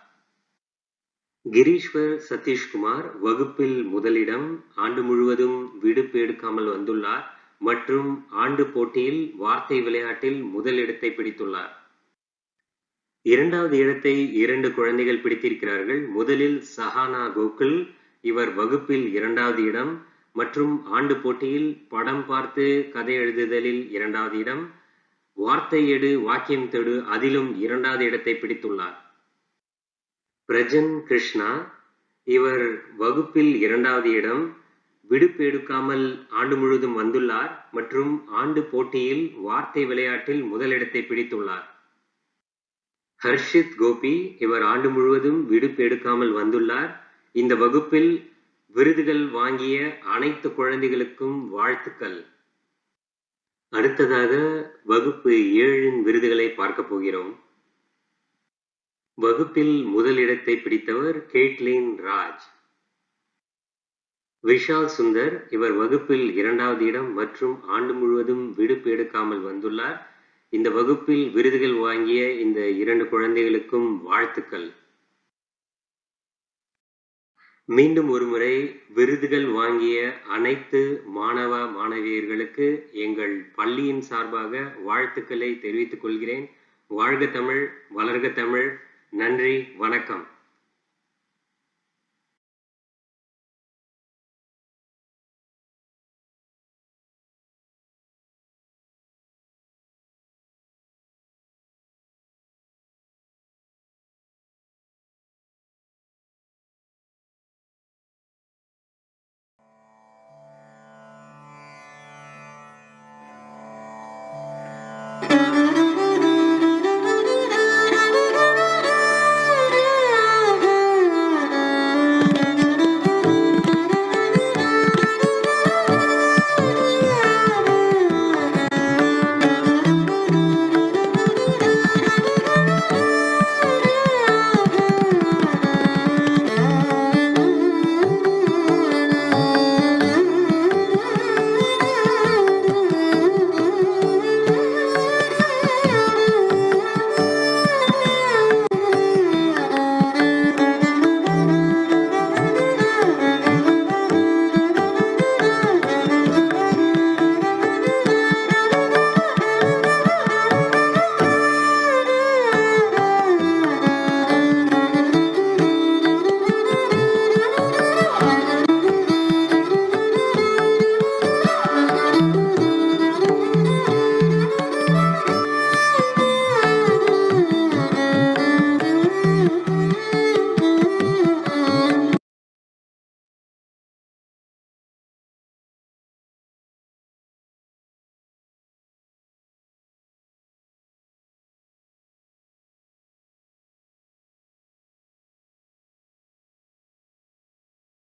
S21: கிரீஸ்வர் சதீஷ்குமார் வகுப்பில் முதலிடம் ஆண்டு முழுவதும் விடுப்பு எடுக்காமல் வந்துள்ளார் மற்றும் ஆண்டு போட்டியில் வார்த்தை விளையாட்டில் முதலிடத்தை பிடித்துள்ளார் இரண்டாவது இடத்தை இரண்டு குழந்தைகள் பிடித்திருக்கிறார்கள் முதலில் சஹானா கோகுல் இவர் வகுப்பில் இரண்டாவது இடம் மற்றும் ஆண்டு போட்டியில் படம் பார்த்து கதை எழுதுதலில் இரண்டாவது இடம் வார்த்தை எடு வாக்கியம் தொடு அதிலும் இரண்டாவது இடத்தை பிடித்துள்ளார் பிரஜன் கிருஷ்ணா இவர் வகுப்பில் இரண்டாவது இடம் விடுப்பு எடுக்காமல் ஆண்டு முழுவதும் வந்துள்ளார் மற்றும் ஆண்டு போட்டியில் வார்த்தை விளையாட்டில் முதலிடத்தை பிடித்துள்ளார் ஹர்ஷித் கோபி இவர் ஆண்டு முழுவதும் விடுப்பு எடுக்காமல் வந்துள்ளார் இந்த வகுப்பில் விருதுகள் வாங்கிய அனைத்து குழந்தைகளுக்கும் வாழ்த்துக்கள் அடுத்ததாக வகுப்பு ஏழின் விருதுகளை பார்க்க போகிறோம் வகுப்பில் முதலிடத்தை பிடித்தவர் கேட்லின் ராஜ் விஷால் சுந்தர் இவர் வகுப்பில் இரண்டாவது இடம் மற்றும் ஆண்டு முழுவதும் விடுப்பு எடுக்காமல் வந்துள்ளார் இந்த வகுப்பில் விருதுகள் வாங்கிய இந்த இரண்டு குழந்தைகளுக்கும் வாழ்த்துக்கள் மீண்டும் ஒருமுறை விருதுகள் வாங்கிய அனைத்து மாணவ மாணவியர்களுக்கு எங்கள் பள்ளியின் சார்பாக வாழ்த்துக்களை தெரிவித்துக் கொள்கிறேன் வாழ்க தமிழ் வளர்க தமிழ் நன்றி வணக்கம்